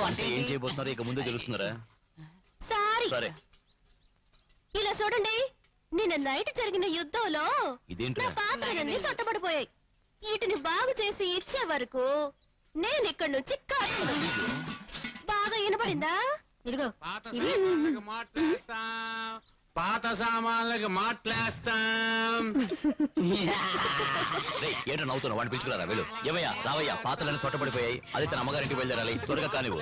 Speaker 2: అంటే ఏం చేయబోతున్నారో ఇక ముందే తెలుస్తున్నారా
Speaker 10: సారీ
Speaker 2: సరే
Speaker 10: ఇలా చూడండి నిన్న నైట్ జరిగిన యుద్ధంలో
Speaker 2: ఇదేంట్రా?
Speaker 10: నా పాత్రలన్నీ సొట్టబడిపోయాయి వీటిని బాగు చేసి ఇచ్చే వరకు నేను ఇక్కడి నుంచి కాదు బాగా వినపడిందా ఇదిగో ఇది
Speaker 13: పాత సామాన్లకి మాట్లాస్తాం
Speaker 2: రేయ్, ఏంటో నవ్వుతున్నావు వాడిని పిలుచుకురారా వెళ్ళు ఏమయ్యా రావయ్యా పాత్రలన్నీ చొట్టబడిపోయాయి అది తన అమ్మగారింటికి వెళ్ళాలి త్వరగా కానివ్వు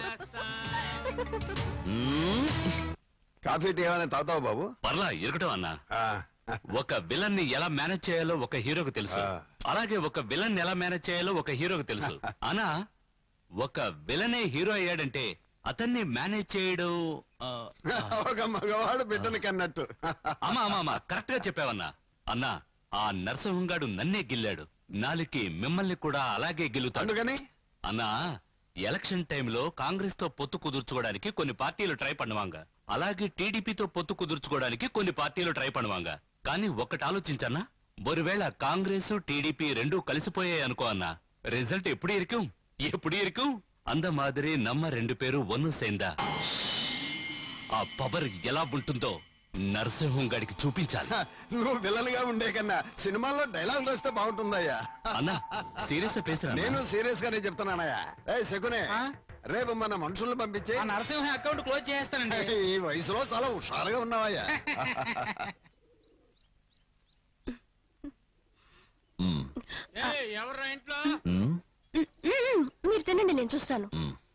Speaker 2: మ్మ్.
Speaker 12: కాఫీ టీ ఏమైనా తాగుతావా బాబు
Speaker 3: పర్లా ఇరగటం అన్నా ఒక విలన్ ని ఎలా మేనేజ్ చేయాలో ఒక హీరోకి తెలుసు అలాగే ఒక విలన్ ఎలా మేనేజ్ చేయాలో ఒక హీరోకి తెలుసు అనా ఒక విలనే హీరో అయ్యాడంటే అతన్ని మేనేజ్ చేయడం ఆ,
Speaker 12: ఒక మగవాడు బిడ్డని కన్నట్టు
Speaker 3: అమ్మా అమ్మా అమ్మా కరెక్ట్ గా చెప్పావన్నా అన్నా ఆ నరసింహంగాడు నన్నే గిల్లాడు నాలుకి మిమ్మల్ని కూడా అలాగే గిల్లుతాడు
Speaker 12: అందుకని
Speaker 3: అన్నా ఎలక్షన్ టైంలో కాంగ్రెస్ తో పొత్తు కుదుర్చుకోవడానికి కొన్ని పార్టీలు ట్రై பண்ணுவாங்க అలాగే టీడీపీతో పొత్తు కుదుర్చుకోవడానికి కొన్ని పార్టీలు ట్రై பண்ணுவாங்க కానీ ఒక్కటి ఆలోచించన్నా ఒకవేళ కాంగ్రెస్ టీడీపీ రెండూ కలిసిపోయాయి అనుకో అన్నా రిజల్ట్ ఎప్పుడు ఇరుకుం ఎప్పుడు ఇరుకుం అంద మాదిరి నమ్మ రెండు పేరు ఒన్ను సేందా ఆ పవర్ ఎలా ఉంటుందో నరసింహం గడికి చూపించాలి
Speaker 12: నువ్వు విలన్ గా ఉండే కన్నా సినిమాల్లో డైలాగ్ రాస్తే బాగుంటుందయ్యా
Speaker 3: అన్నా సీరియస్ పేసరా
Speaker 12: నేను సీరియస్ గానే చెప్తున్నానయ్యా ఏ శకునే రేపు మన మనుషుల్ని పంపించి
Speaker 8: నరసింహ అకౌంట్ క్లోజ్ చేస్తానండి
Speaker 12: ఈ వయసులో చాలా హుషారుగా ఉన్నావయ్యా
Speaker 13: ఎవరు ఇంట్లో
Speaker 10: మ్మ్, మీరు తినండి నేను చూస్తాను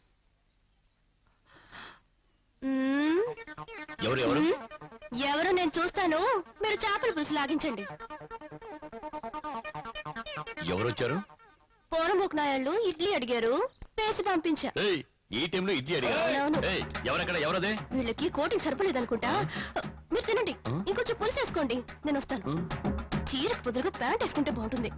Speaker 10: మ్మ్.
Speaker 2: ఎవరు ఎవరు
Speaker 10: మ్మ్. ఎవరు నేను చూస్తాను మీరు చేపల పులుసు లాగించండి
Speaker 2: ఎవరు వచ్చారు
Speaker 10: పూరముక్ నాయాళ్ళు ఇడ్లీ అడిగారు పేసి పంపించా
Speaker 2: ఏయ్ ఈ టైంలో ఇడ్లీ అడిగారు
Speaker 10: అవునవును.
Speaker 2: ఏయ్ ఎవరక్కడ ఎవరదే
Speaker 10: వీళ్ళకి కోటింగ్ సరిపోలేదనుకుంటా మీరు తినండి ఇంకొంచెం పులుసు వేసుకోండి నేను వస్తాను చీరకు పొదురుగా ప్యాంట్ వేసుకుంటే బాగుంటుంది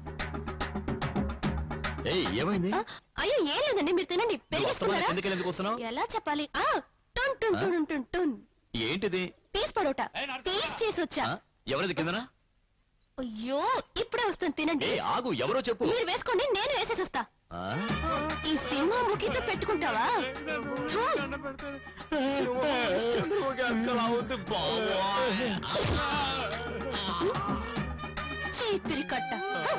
Speaker 2: ఏయ్ ఏమైంది
Speaker 10: అయ్యో ఏం లేదండి మీరు తినండి
Speaker 2: నువ్వు అస్తమానం కిందకి ఎందుకు వస్తున్నావు?
Speaker 10: ఎలా చెప్పాలి ఆ టున్ టున్ టున్ టున్ టున్
Speaker 2: ఏంటిది
Speaker 10: పీస్ పరోటా పీస్ చేసి వచ్చా
Speaker 2: ఆ? ఎవరిది కిందనా
Speaker 10: అయ్యో ఇప్పుడే వస్తాను తినండి
Speaker 2: ఏ ఆగు ఎవరో చెప్పు
Speaker 10: మీరు వేసుకోండి నేను వేసేసి వస్తా
Speaker 2: ఆ?
Speaker 10: ఈ సింహం ముఖితో పెట్టుకుంటావా థూ. చీపిరి కట్ట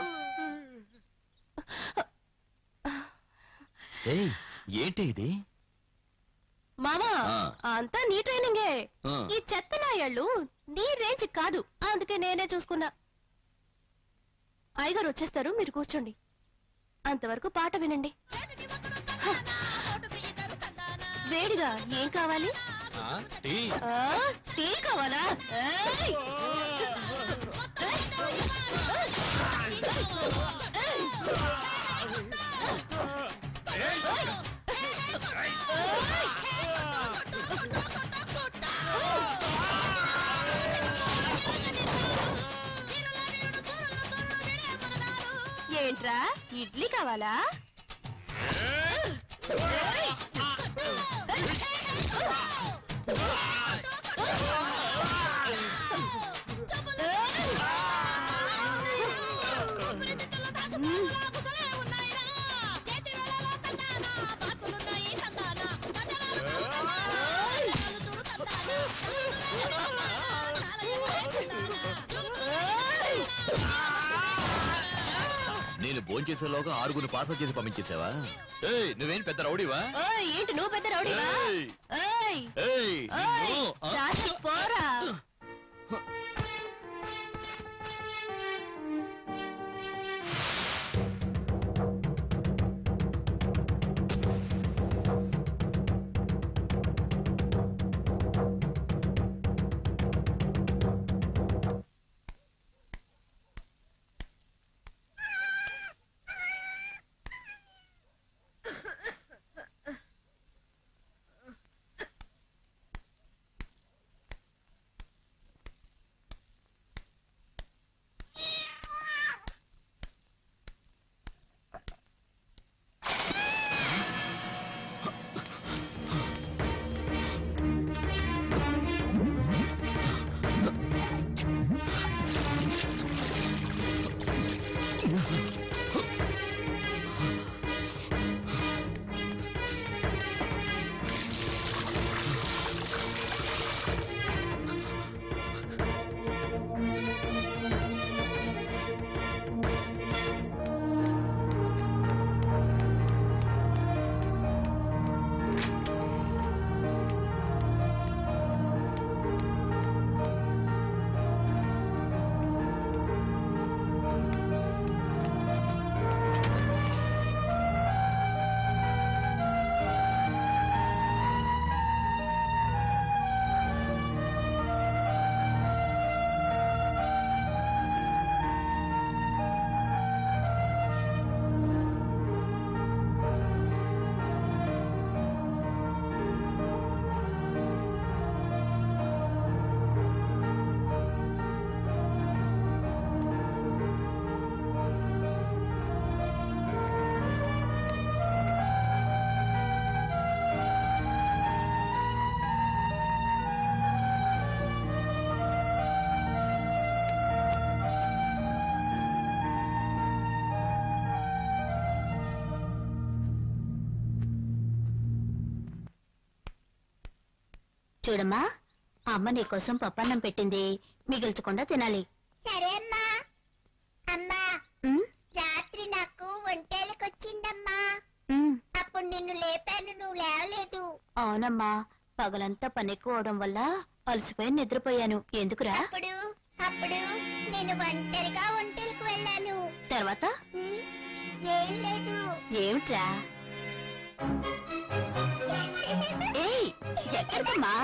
Speaker 2: ఏయ్ ఏంటి ఇది
Speaker 10: మామా
Speaker 2: ఆ.
Speaker 10: అంతా నీ ట్రైనింగే
Speaker 2: ఆ.
Speaker 10: ఈ చెత్త నాయాళ్ళు నీ రేంజ్ కాదు అందుకే నేనే చూసుకున్నా అయ్యగారు వచ్చేస్తారు మీరు కూర్చోండి అంతవరకు పాట వినండి హ. వేడిగా ఏం కావాలి
Speaker 3: టీ
Speaker 10: ఆ, టీ కావాలా ఏయ్! ఏంట్రా ఇడ్లీ కావాలా
Speaker 2: నేను భోంచేసేలోగా ఆరుగురు పార్సల్ చేసి పంపించేసావా ఏయ్ నువ్వేం పెద్ద రౌడీవా
Speaker 10: ఓయ్ ఏంటి నువ్వు పెద్ద రౌడీవా
Speaker 2: ఏయ్!
Speaker 10: ఏయ్
Speaker 2: ఏయ్
Speaker 10: ఓయ్
Speaker 2: నిన్ను, ఆ?
Speaker 10: చాచా పోరా
Speaker 4: చూడమ్మా అమ్మ నీకోసం పప్పన్నం పెట్టింది మిగిల్చకుండా తినాలి
Speaker 17: సరే అమ్మా అమ్మా రాత్రి నాకు ఒంటేలకొచ్చిందమ్మా అప్పుడు నిన్ను లేపాను నువ్వు లేవలేదు
Speaker 4: అవునమ్మా పగలంతా పని ఎక్కువ అవడం వల్ల అలసిపోయి నిద్రపోయాను ఎందుకురా
Speaker 17: అప్పుడు అప్పుడు నేను ఒంటరిగా ఒంటెలకు వెళ్ళాను
Speaker 4: తర్వాత
Speaker 17: ఏం లేదు
Speaker 4: ఏమిట్రా ఏయ్ ఎక్కడికమ్మా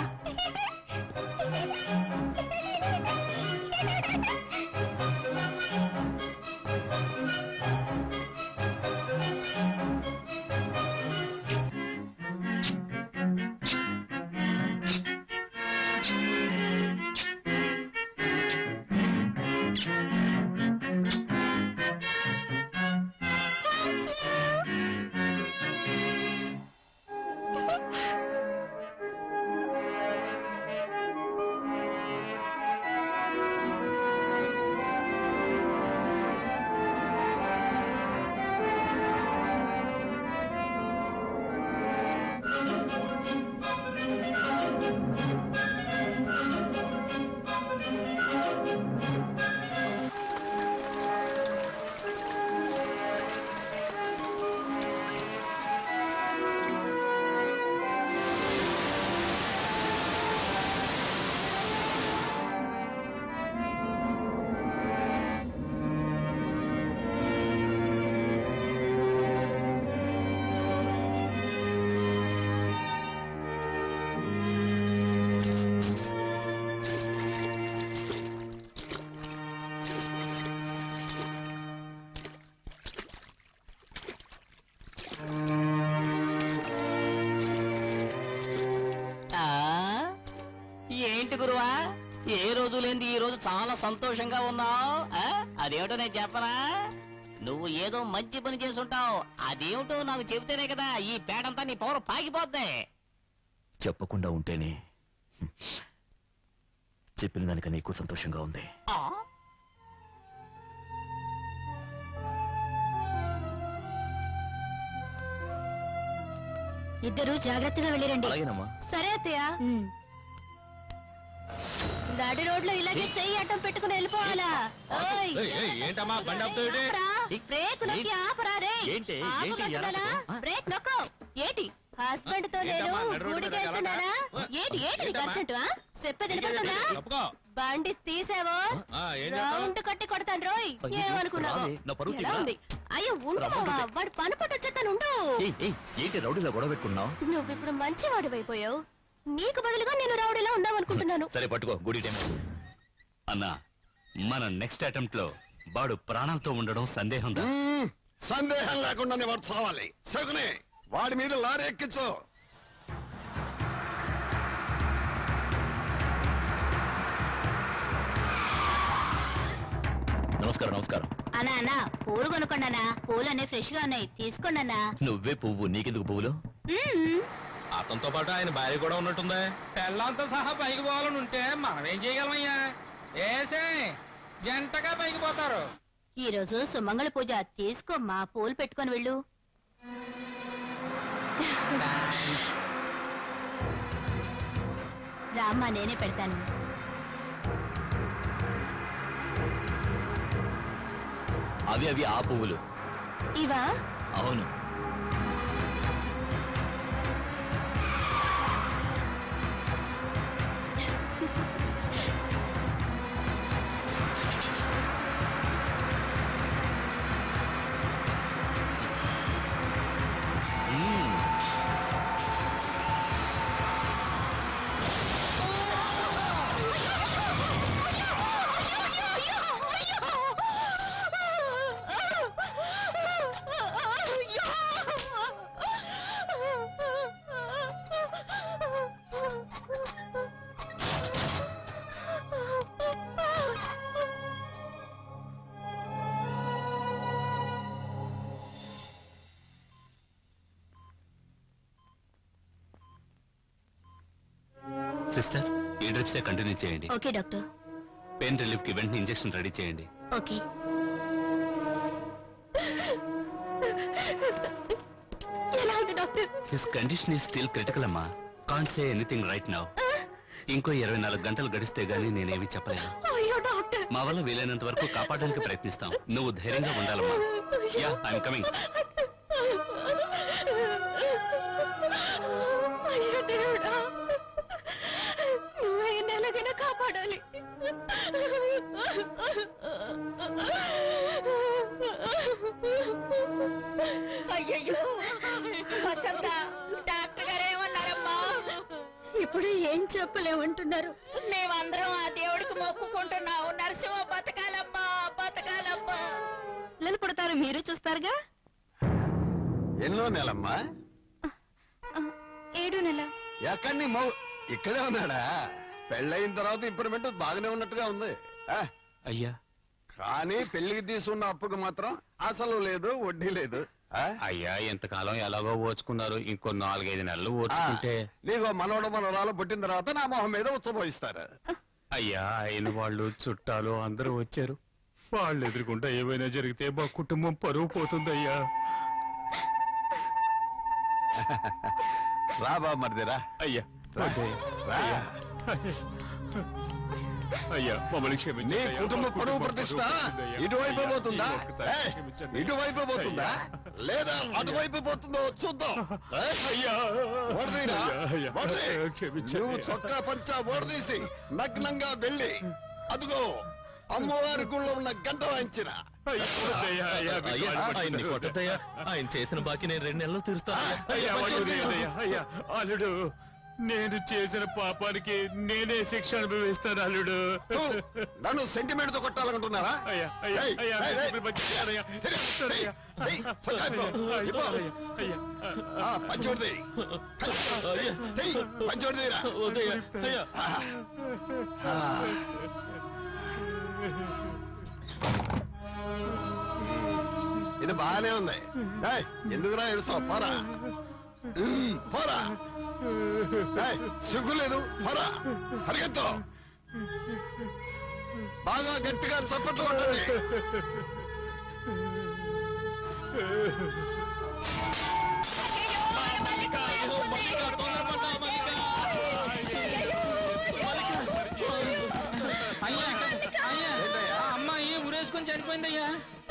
Speaker 6: ఆ ఏంటి గురువా ఏ రోజు లేని ఈ రోజు చాలా సంతోషంగా ఉన్నావు అదేమిటో నేను చెప్పనా నువ్వు ఏదో మంచి పని చేసుంటావు అదేమిటో నాకు చెబితేనే కదా ఈ పేడంతా నీ పవర్ పాకిపోద్ది
Speaker 2: చెప్పకుండా ఉంటేనే హ్మ్. చెప్పిన దానికన్నా ఎక్కువ సంతోషంగా ఉంది
Speaker 6: ఆ?
Speaker 9: ఇద్దరు జాగ్రత్తగా వెళ్ళిరండి
Speaker 2: అలాగేనమ్మా
Speaker 4: సరే అత్తయ్య నడి రోడ్లో ఇలాగే చెయ్యి అడ్డం పెట్టుకుని వెళ్ళిపోవాలా ఓయ్
Speaker 3: ఏయ్, ఏయ్, ఏంటమ్మా బండి ఆపుతావేంటి?
Speaker 4: ఆపరా. బ్రేక్ నొక్కి ఆపరా రే
Speaker 3: ఏంటి? ఏంటి
Speaker 4: ఆపమంటున్నానా?
Speaker 3: ఎలాగ? ఆ?
Speaker 4: బ్రేక్ నొక్కు ఏంటి హస్బెండ్ తో నేను
Speaker 3: ఏంటమ్మా, నడు రోడ్డు
Speaker 4: గుడికి
Speaker 3: మీద
Speaker 4: వెళ్తున్నానా
Speaker 3: ఎలాగా?
Speaker 4: ఏంటి ఏంటి నీకు
Speaker 3: ఏంటమ్మా?
Speaker 4: అర్జెంటు ఆ? చెప్పేది వినపడుతుందా
Speaker 3: తప్పుకో
Speaker 4: బండి తీసావో
Speaker 3: ఆ, ఏం చేస్తావు?
Speaker 4: రౌండ్ కట్టి కొడతాను రోయ్
Speaker 2: అయ్యో,
Speaker 4: ఏమనుకున్నావు
Speaker 2: రావే, నా పరువు
Speaker 4: ఎలా
Speaker 2: తీయరా?
Speaker 4: ఉంది అయ్యో ఉండు
Speaker 2: రమ్మంటుంటే.
Speaker 4: మావా వాడు పని పట్టు వచ్చేస్తాను ఉండు
Speaker 2: ఏయ్, ఏయ్, ఏంటి రౌడీలో గొడవ పెట్టుకున్నావు
Speaker 4: నువ్వు ఇప్పుడు మంచివాడు అయిపోయావు నీకు బదులుగా నేను రౌడీలా ఉందాం అనుకుంటున్నాను
Speaker 2: సరే పట్టుకో గుడి టైం
Speaker 7: అన్నా మన నెక్స్ట్ అటెంప్ట్ లో వాడు ప్రాణాలతో ఉండడం సందేహం దా
Speaker 12: మ్మ్. సందేహం లేకుండానే వాడు చావాలి సగునే వాడి మీద లారీ ఎక్కించు
Speaker 2: నమస్కారం నమస్కారం
Speaker 4: అన్నా అన్నా పూలు కొనుక్కోండి పూలు అన్ని ఫ్రెష్ గా ఉన్నాయి తీసుకోండి అన్నా
Speaker 2: నువ్వే పువ్వు నీకెందుకు పువ్వులు
Speaker 3: అతనితో పాటు ఆయన భార్య కూడా ఉన్నట్టుందే
Speaker 8: పెళ్ళంతో సహా పైకి పోవాలని ఉంటే మనం ఏం చేయగలమయ్యా ఏసే జంటగా పైకి పోతారు
Speaker 4: ఈ రోజు సుమంగళ పూజ తీసుకోమ్మా పూలు పెట్టుకొని వెళ్ళు రామ్మా నేనే పెడతాను
Speaker 2: అవి అవి ఆ పువ్వులు
Speaker 4: ఇవా
Speaker 2: అవును మ్మ్.
Speaker 7: సిస్టర్ ఈ డ్రిప్స్ కంటిన్యూ చేయండి
Speaker 4: ఓకే డాక్టర్
Speaker 7: పెయిన్ రిలీఫ్ కి వెంటనే ఇంజెక్షన్ రెడీ చేయండి
Speaker 4: ఓకే
Speaker 10: ఎలా ఉంది doctor
Speaker 7: his condition is still critical అమ్మా can't say anything right now
Speaker 18: ఇంకో ఇరవై నాలుగు గంటలు గడిస్తే గానీ నేనేమి చెప్పలేను
Speaker 10: అయ్యో డాక్టర్
Speaker 18: మా వల్ల వీలైనంత వరకు కాపాడడానికి ప్రయత్నిస్తాం నువ్వు ధైర్యంగా ఉండాలమ్మా యా ఐఎమ్ కమింగ్
Speaker 10: అయ్యో దేవుడా నువ్వే ఎలాగైనా కాపాడాలి
Speaker 4: అయ్యయ్యో వసంత డాక్టర్ గారు ఏమన్నారమ్మా
Speaker 5: ఇప్పుడు ఏం చెప్పలేమంటున్నారు
Speaker 4: మేమందరం ఆ దేవుడికి మొక్కుకుంటున్నాం నరసింహ బతకాలమ్మా బతకాలమ్మా
Speaker 5: పిల్లలు పుడతారు మీరు చూస్తారుగా
Speaker 12: ఎన్నో నెలమ్మా
Speaker 5: ఏడు నెల
Speaker 12: ఎక్కడి నీ మౌ ఇక్కడే ఉన్నాడా పెళ్ళయిన తర్వాత ఇంప్రూవ్మెంట్ బాగానే ఉన్నట్టుగా ఉంది ఆ,
Speaker 13: అయ్యా
Speaker 12: కానీ పెళ్లికి తీసుకున్న అప్పుకు మాత్రం అసలు లేదు వడ్డీ లేదు ఆ?
Speaker 13: అయ్యా ఎంతకాలం ఎలాగో ఓచుకున్నారు ఇంకో నాలుగైదు నెలలు ఓచుకుంటే
Speaker 12: నీకు మనవడు మనవరాలు పుట్టిన తర్వాత నా మొహం మీద ఉచ్చబోయిస్తారు
Speaker 13: అయ్యా అయిన వాళ్ళు చుట్టాలు అందరూ వచ్చారు వాళ్ళు ఎదురుకుంటా ఏమైనా జరిగితే మా కుటుంబం పరువు పోతుందయ్యా
Speaker 12: రా బాబు మరిదిరా
Speaker 13: అయ్యా
Speaker 12: రా. రా.
Speaker 13: అయ్యా మమ్మల్ని క్షమించండి
Speaker 12: నీ
Speaker 13: అయ్యా.
Speaker 12: కుటుంబ
Speaker 13: మా
Speaker 12: పరువు
Speaker 13: కుటుంబం
Speaker 12: ప్రతిష్ట
Speaker 13: పరువు పోతుందయ్యా.
Speaker 12: ఇటువైపు
Speaker 13: అయ్యా,
Speaker 12: పోతుందా
Speaker 13: ఈ ఒక్కసారి
Speaker 12: ఏయ్,
Speaker 13: క్షమించండి.
Speaker 12: ఇటువైపు పోతుందా
Speaker 13: అయ్యా.
Speaker 12: లేదా అటువైపు పోతుందో చూద్దాం ఏయ్,
Speaker 13: అయ్యా.
Speaker 12: ఓడదీరా?
Speaker 13: అయ్యా, అయ్యా.
Speaker 12: ఓడదీ.
Speaker 13: క్షమించండి.
Speaker 12: నువ్వు చొక్కా పంచా ఓడదీసి నగ్నంగా వెళ్ళి అదిగో అమ్మవారి గుళ్ళో ఉన్న గంట వాయించిన
Speaker 13: అయ్యా, వద్దయ్యా, అయ్యా, మీకు
Speaker 3: అయ్యా
Speaker 13: కాళ్ళు
Speaker 3: ఆయన్ని
Speaker 13: పట్టుకుంటాను.
Speaker 3: కొట్టద్దయ్యా ఆయన చేసిన బాకీ నేను రెండు నెలలు తీరుస్తాను
Speaker 13: అయ్యా, వదిలేయండి, అయ్యా అల్లుడు నేను చేసిన పాపానికి నేనే శిక్ష అనుభవిస్తాను అల్లుడు
Speaker 12: తూ, నన్ను సెంటిమెంట్ తో కొట్టాలనుకుంటున్నారా
Speaker 13: అయ్యా అయ్యా
Speaker 12: ఏయ్,
Speaker 13: అయ్యా
Speaker 12: ఏయ్, ఏయ్.
Speaker 13: మీరు బతికారయ్యా.
Speaker 12: ఏయ్, ఏయ్, చొక్కా ఇప్పో, ఇప్పో.
Speaker 13: అయ్యా
Speaker 12: ఆ, పంచోడిది పంచోడిదిరా ఇది బాగానే ఉంది ఏయ్, ఎందుకురా ఏడుస్తావు పోరా ఉమ్, పోరా ఏయ్, సిగ్గు లేదు పోరా పరిగెత్తు బాగా గట్టిగా చప్పట్లు కొట్టండి
Speaker 14: అమ్మాయి ఉరేసుకొని చనిపోయిందయ్యా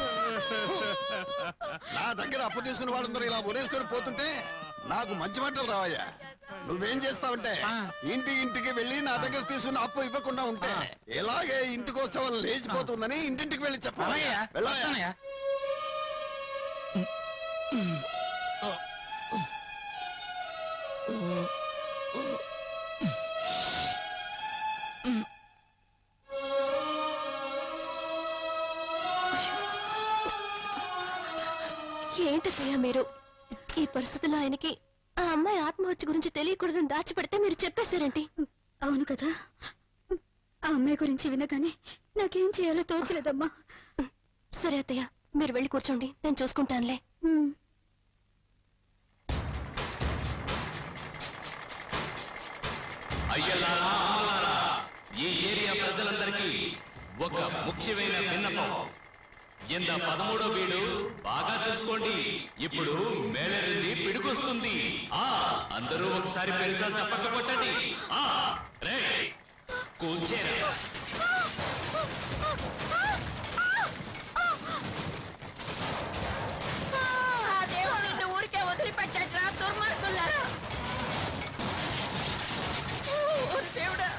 Speaker 12: నా దగ్గర అప్పు తీసుకుని వాళ్ళందరూ ఇలా ఉరేసుకొని పోతుంటే నాకు మంచి మంటలు రావయ్యా నువ్వేం చేస్తావంటే ఇంటి ఇంటికి వెళ్ళి నా దగ్గర తీసుకున్న అప్పు ఇవ్వకుండా ఉంటే ఇలాగే ఇంటికి వస్తే వాళ్ళు లేచిపోతుందని ఇంటింటికి వెళ్ళి చెప్పాలి
Speaker 14: అలాగయ్యా, వస్తానయ్యా.
Speaker 10: ఏంటయ్యా మీరు ఈ పరిస్థితుల్లో ఆయనకి ఆ అమ్మాయి ఆత్మహత్య గురించి తెలియకూడదని దాచిపెడితే మీరు చెప్పేశారేంటి
Speaker 9: అవును కదా ఆ అమ్మాయి గురించి వినగానే నాకేం చేయాలో తోచలేదమ్మా
Speaker 10: సరే అత్తయ్య మీరు వెళ్ళి కూర్చోండి నేను చూసుకుంటానులే
Speaker 2: అయ్యలారా అమ్మలారా ఈ ఏరియా ప్రజలందరికీ ఒక ముఖ్యమైన విన్నపం ఇంత పదమూడో వీడు బాగా చూసుకోండి ఇప్పుడు మేళరింది పిడుకొస్తుంది ఆ అందరూ ఒకసారి పెరిసా చప్పట్ల కొట్టండి ఆ రే కూల్చేరా
Speaker 4: ఆ దేవుడు నిన్ను ఊరికే వదిలిపెట్టట్రా దుర్మార్గులారా ఓరి దేవుడా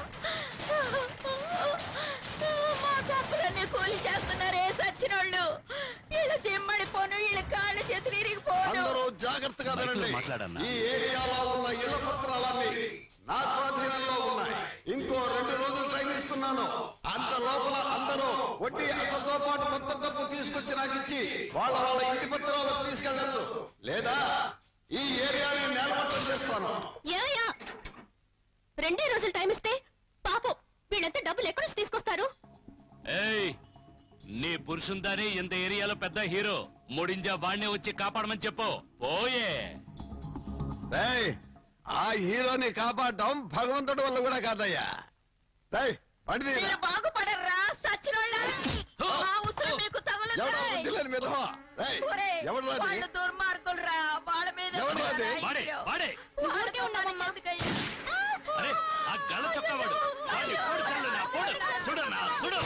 Speaker 4: మా తప్పులన్నీ కూలి చేస్తున్నారే సచ్చినోళ్ళు వీళ్ళ జిమ్మడిపోను వీళ్ళ కాళ్ళు చేతులు ఇరిగిపోను
Speaker 12: అందరూ జాగ్రత్తగా వినండి
Speaker 2: మాట్లాడన్నా.
Speaker 12: ఈ ఏరియాలో ఉన్న ఇళ్ల పత్రాలన్నీ నా స్వాధీనంలో ఉన్నాయి ఇంకో రెండు రోజులు టైం ఇస్తున్నాను అంత లోపల అందరూ వడ్డీ అసలుతో పాటు మొత్తం డబ్బు తీసుకొచ్చి నాకు ఇచ్చి వాళ్ళ వాళ్ళ ఇంటి పత్రాలు తీసుకెళ్ళచ్చు లేదా ఈ ఏరియాని నేలమట్టం చేస్తాను
Speaker 10: ఏమయ్యా రెండే రోజులు టైం ఇస్తే పాపం వీళ్ళంతా డబ్బులు ఎక్కడి నుంచి తీసుకొస్తారు
Speaker 2: ఏయ్ నీ పురుషుందాని ఇంత ఏరియాలో పెద్ద హీరో ముడింజా బాణ్ణే వచ్చి కాపాడమని చెప్పు పోయే
Speaker 12: రేయ్, ఆ హీరోని కాపాడటం భగవంతుడి వల్ల కూడా కాదయ్యా రేయ్, బండి తీయరా.
Speaker 4: మీరు బాగుపడర్రా సచ్చినోళ్ళారా మా ఉసురు మీకు
Speaker 12: ఎవడా బుద్ధి లేని విధవా? రేయ్, ఎవడ్రా అది?
Speaker 4: వాళ్ళు దుర్మార్గులురా వాళ్ళ మీద
Speaker 12: ఎవడ్రా అది?
Speaker 4: ధైర్యం.
Speaker 2: వాడే, వాడే.
Speaker 4: ఊరికే ఉన్నామమ్మా
Speaker 2: అరే
Speaker 13: ఆ గల చొక్కవాడు వాడి పొడు కళ్ళు నా పొడు సుడు నా సుడు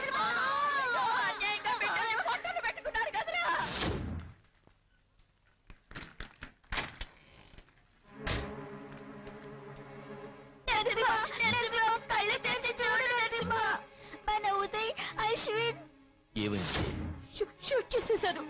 Speaker 4: నరసింహ నరసింహ కళ్ళు తెరిచి చూడు నరసింహ మన ఉదయ్ అశ్విన్
Speaker 2: ఏమైంది
Speaker 5: షూ- షూట్ చేసేశారు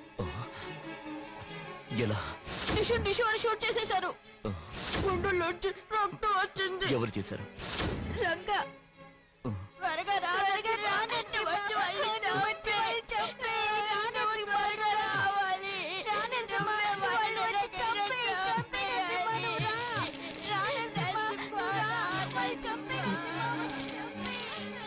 Speaker 2: ఎలా
Speaker 5: నిషు నిషు అని షూట్ చేసేశారు గుండెల్లోంచి రక్తం వచ్చింది
Speaker 2: ఎవరు చేశారు
Speaker 4: రంగా త్వరగా రా త్వరగా రా నరసింహ వచ్చి వాళ్ళు వచ్చి వాళ్ళు చంపే రా నరసింహ రావాలి రా నరసింహ వాళ్ళు వచ్చి చంపే చంపే నరసింహ నువ్వు రా రా నరసింహ రా వాళ్ళు చంపే నరసింహ వచ్చి చంపే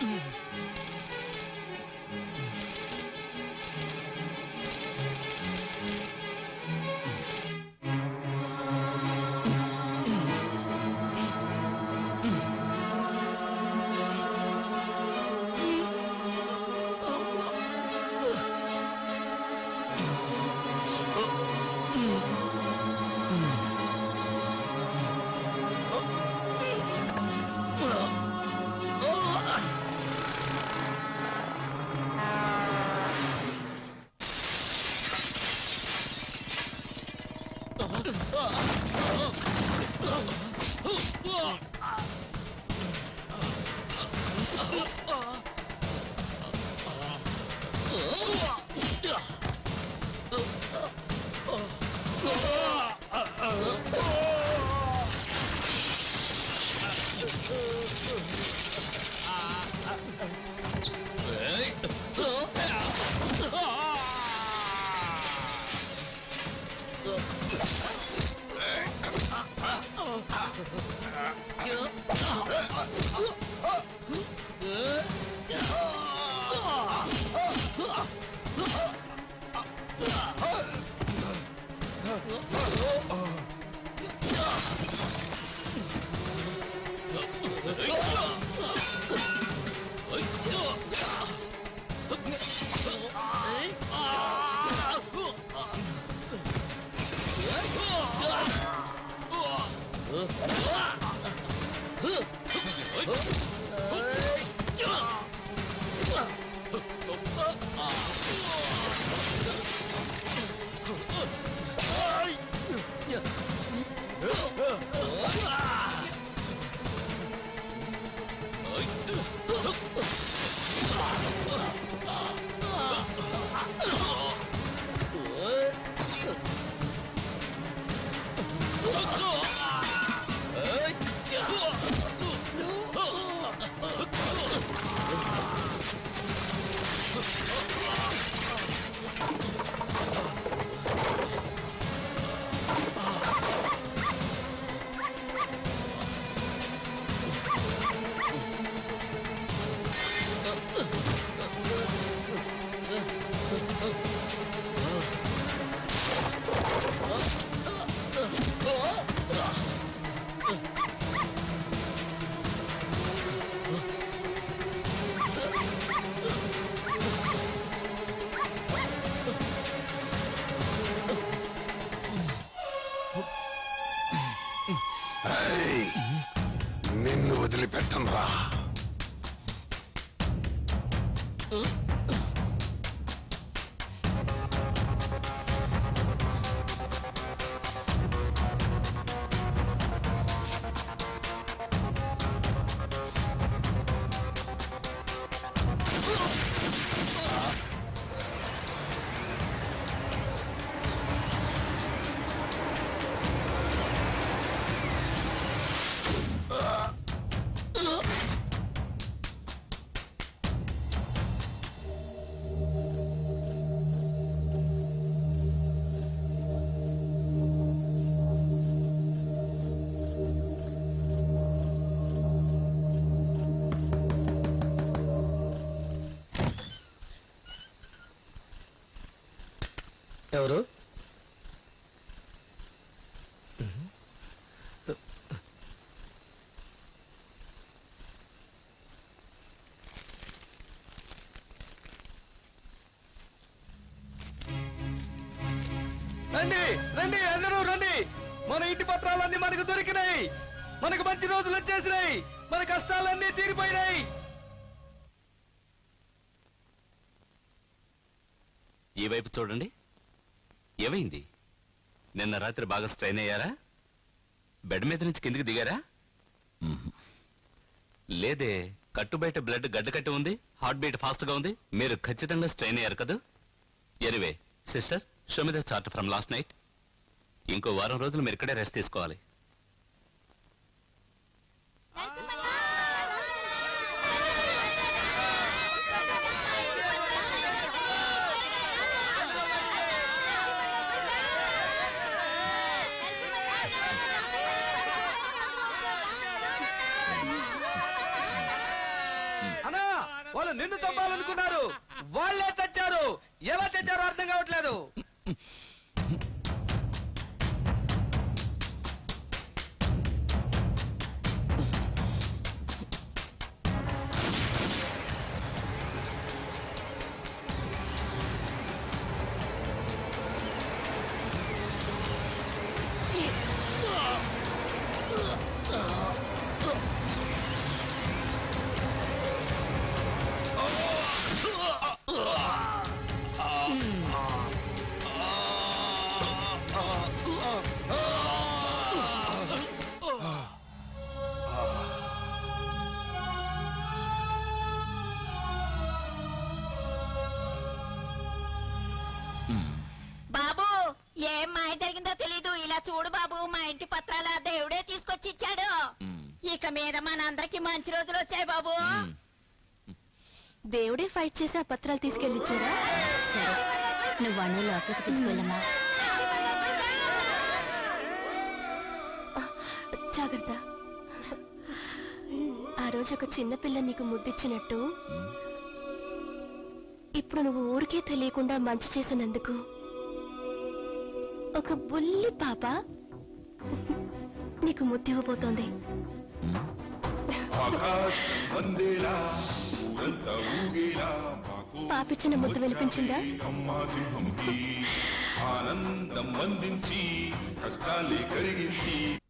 Speaker 12: ఏయ్, నిన్ను వదిలిపెట్టను రా
Speaker 14: ఎవరు రండి రండి అందరూ రండి మన ఇంటి పత్రాలన్నీ మనకు దొరికినాయి
Speaker 15: మనకు మంచి రోజులు వచ్చేసినాయి మన కష్టాలన్నీ తీరిపోయినాయి
Speaker 18: ఈ వైపు చూడండి ఏమైంది నిన్న రాత్రి బాగా స్ట్రైన్ అయ్యారా బెడ్ మీద నుంచి కిందికి దిగారా మ్మ్. లేదే కట్టు బయట బ్లడ్ గడ్డ కట్టి ఉంది హార్ట్ బీట్ ఫాస్ట్ గా ఉంది మీరు ఖచ్చితంగా స్ట్రైన్ అయ్యారు కదా anyway sister show me the chart from last night ఇంకో వారం రోజులు మీరు ఇక్కడే రెస్ట్ తీసుకోవాలి
Speaker 15: అన్నా వాళ్ళు నిన్ను చంపాలనుకున్నారు వాళ్ళే చచ్చారు ఎలా చచ్చారో అర్థం కావట్లేదు
Speaker 4: బాబు ఏం మాయ జరిగిందో తెలీదు ఇలా చూడు బాబు మా ఇంటి పత్రాల దేవుడే తీసుకొచ్చి ఇచ్చాడు ఇక మీద మనందరికి మంచి రోజులు వచ్చాయి బాబు
Speaker 10: దేవుడే ఫైట్ చేసి ఆ పత్రాలు తీసుకెళ్ళిచ్చారా
Speaker 9: సరే నువ్వు అను లోపలికి తీసుకెళ్ళమ్మా
Speaker 10: జాగ్రత్త ఆ రోజు ఒక చిన్న పిల్ల నీకు ముద్దిచ్చినట్టు ఇప్పుడు నువ్వు ఊరికే తెలియకుండా మంచి చేసినందుకు ఒక బుల్లి పాప నీకు ముద్దివ్వబోతోంది
Speaker 1: ఆకాశం వందేలా ఊరంతా ఊగేలా మాకు
Speaker 10: పాపిచ్చిన ముద్దు వినిపించిందా
Speaker 1: అమ్మా సింహంకి ఆనందం అందించి కష్టాలే కరిగించి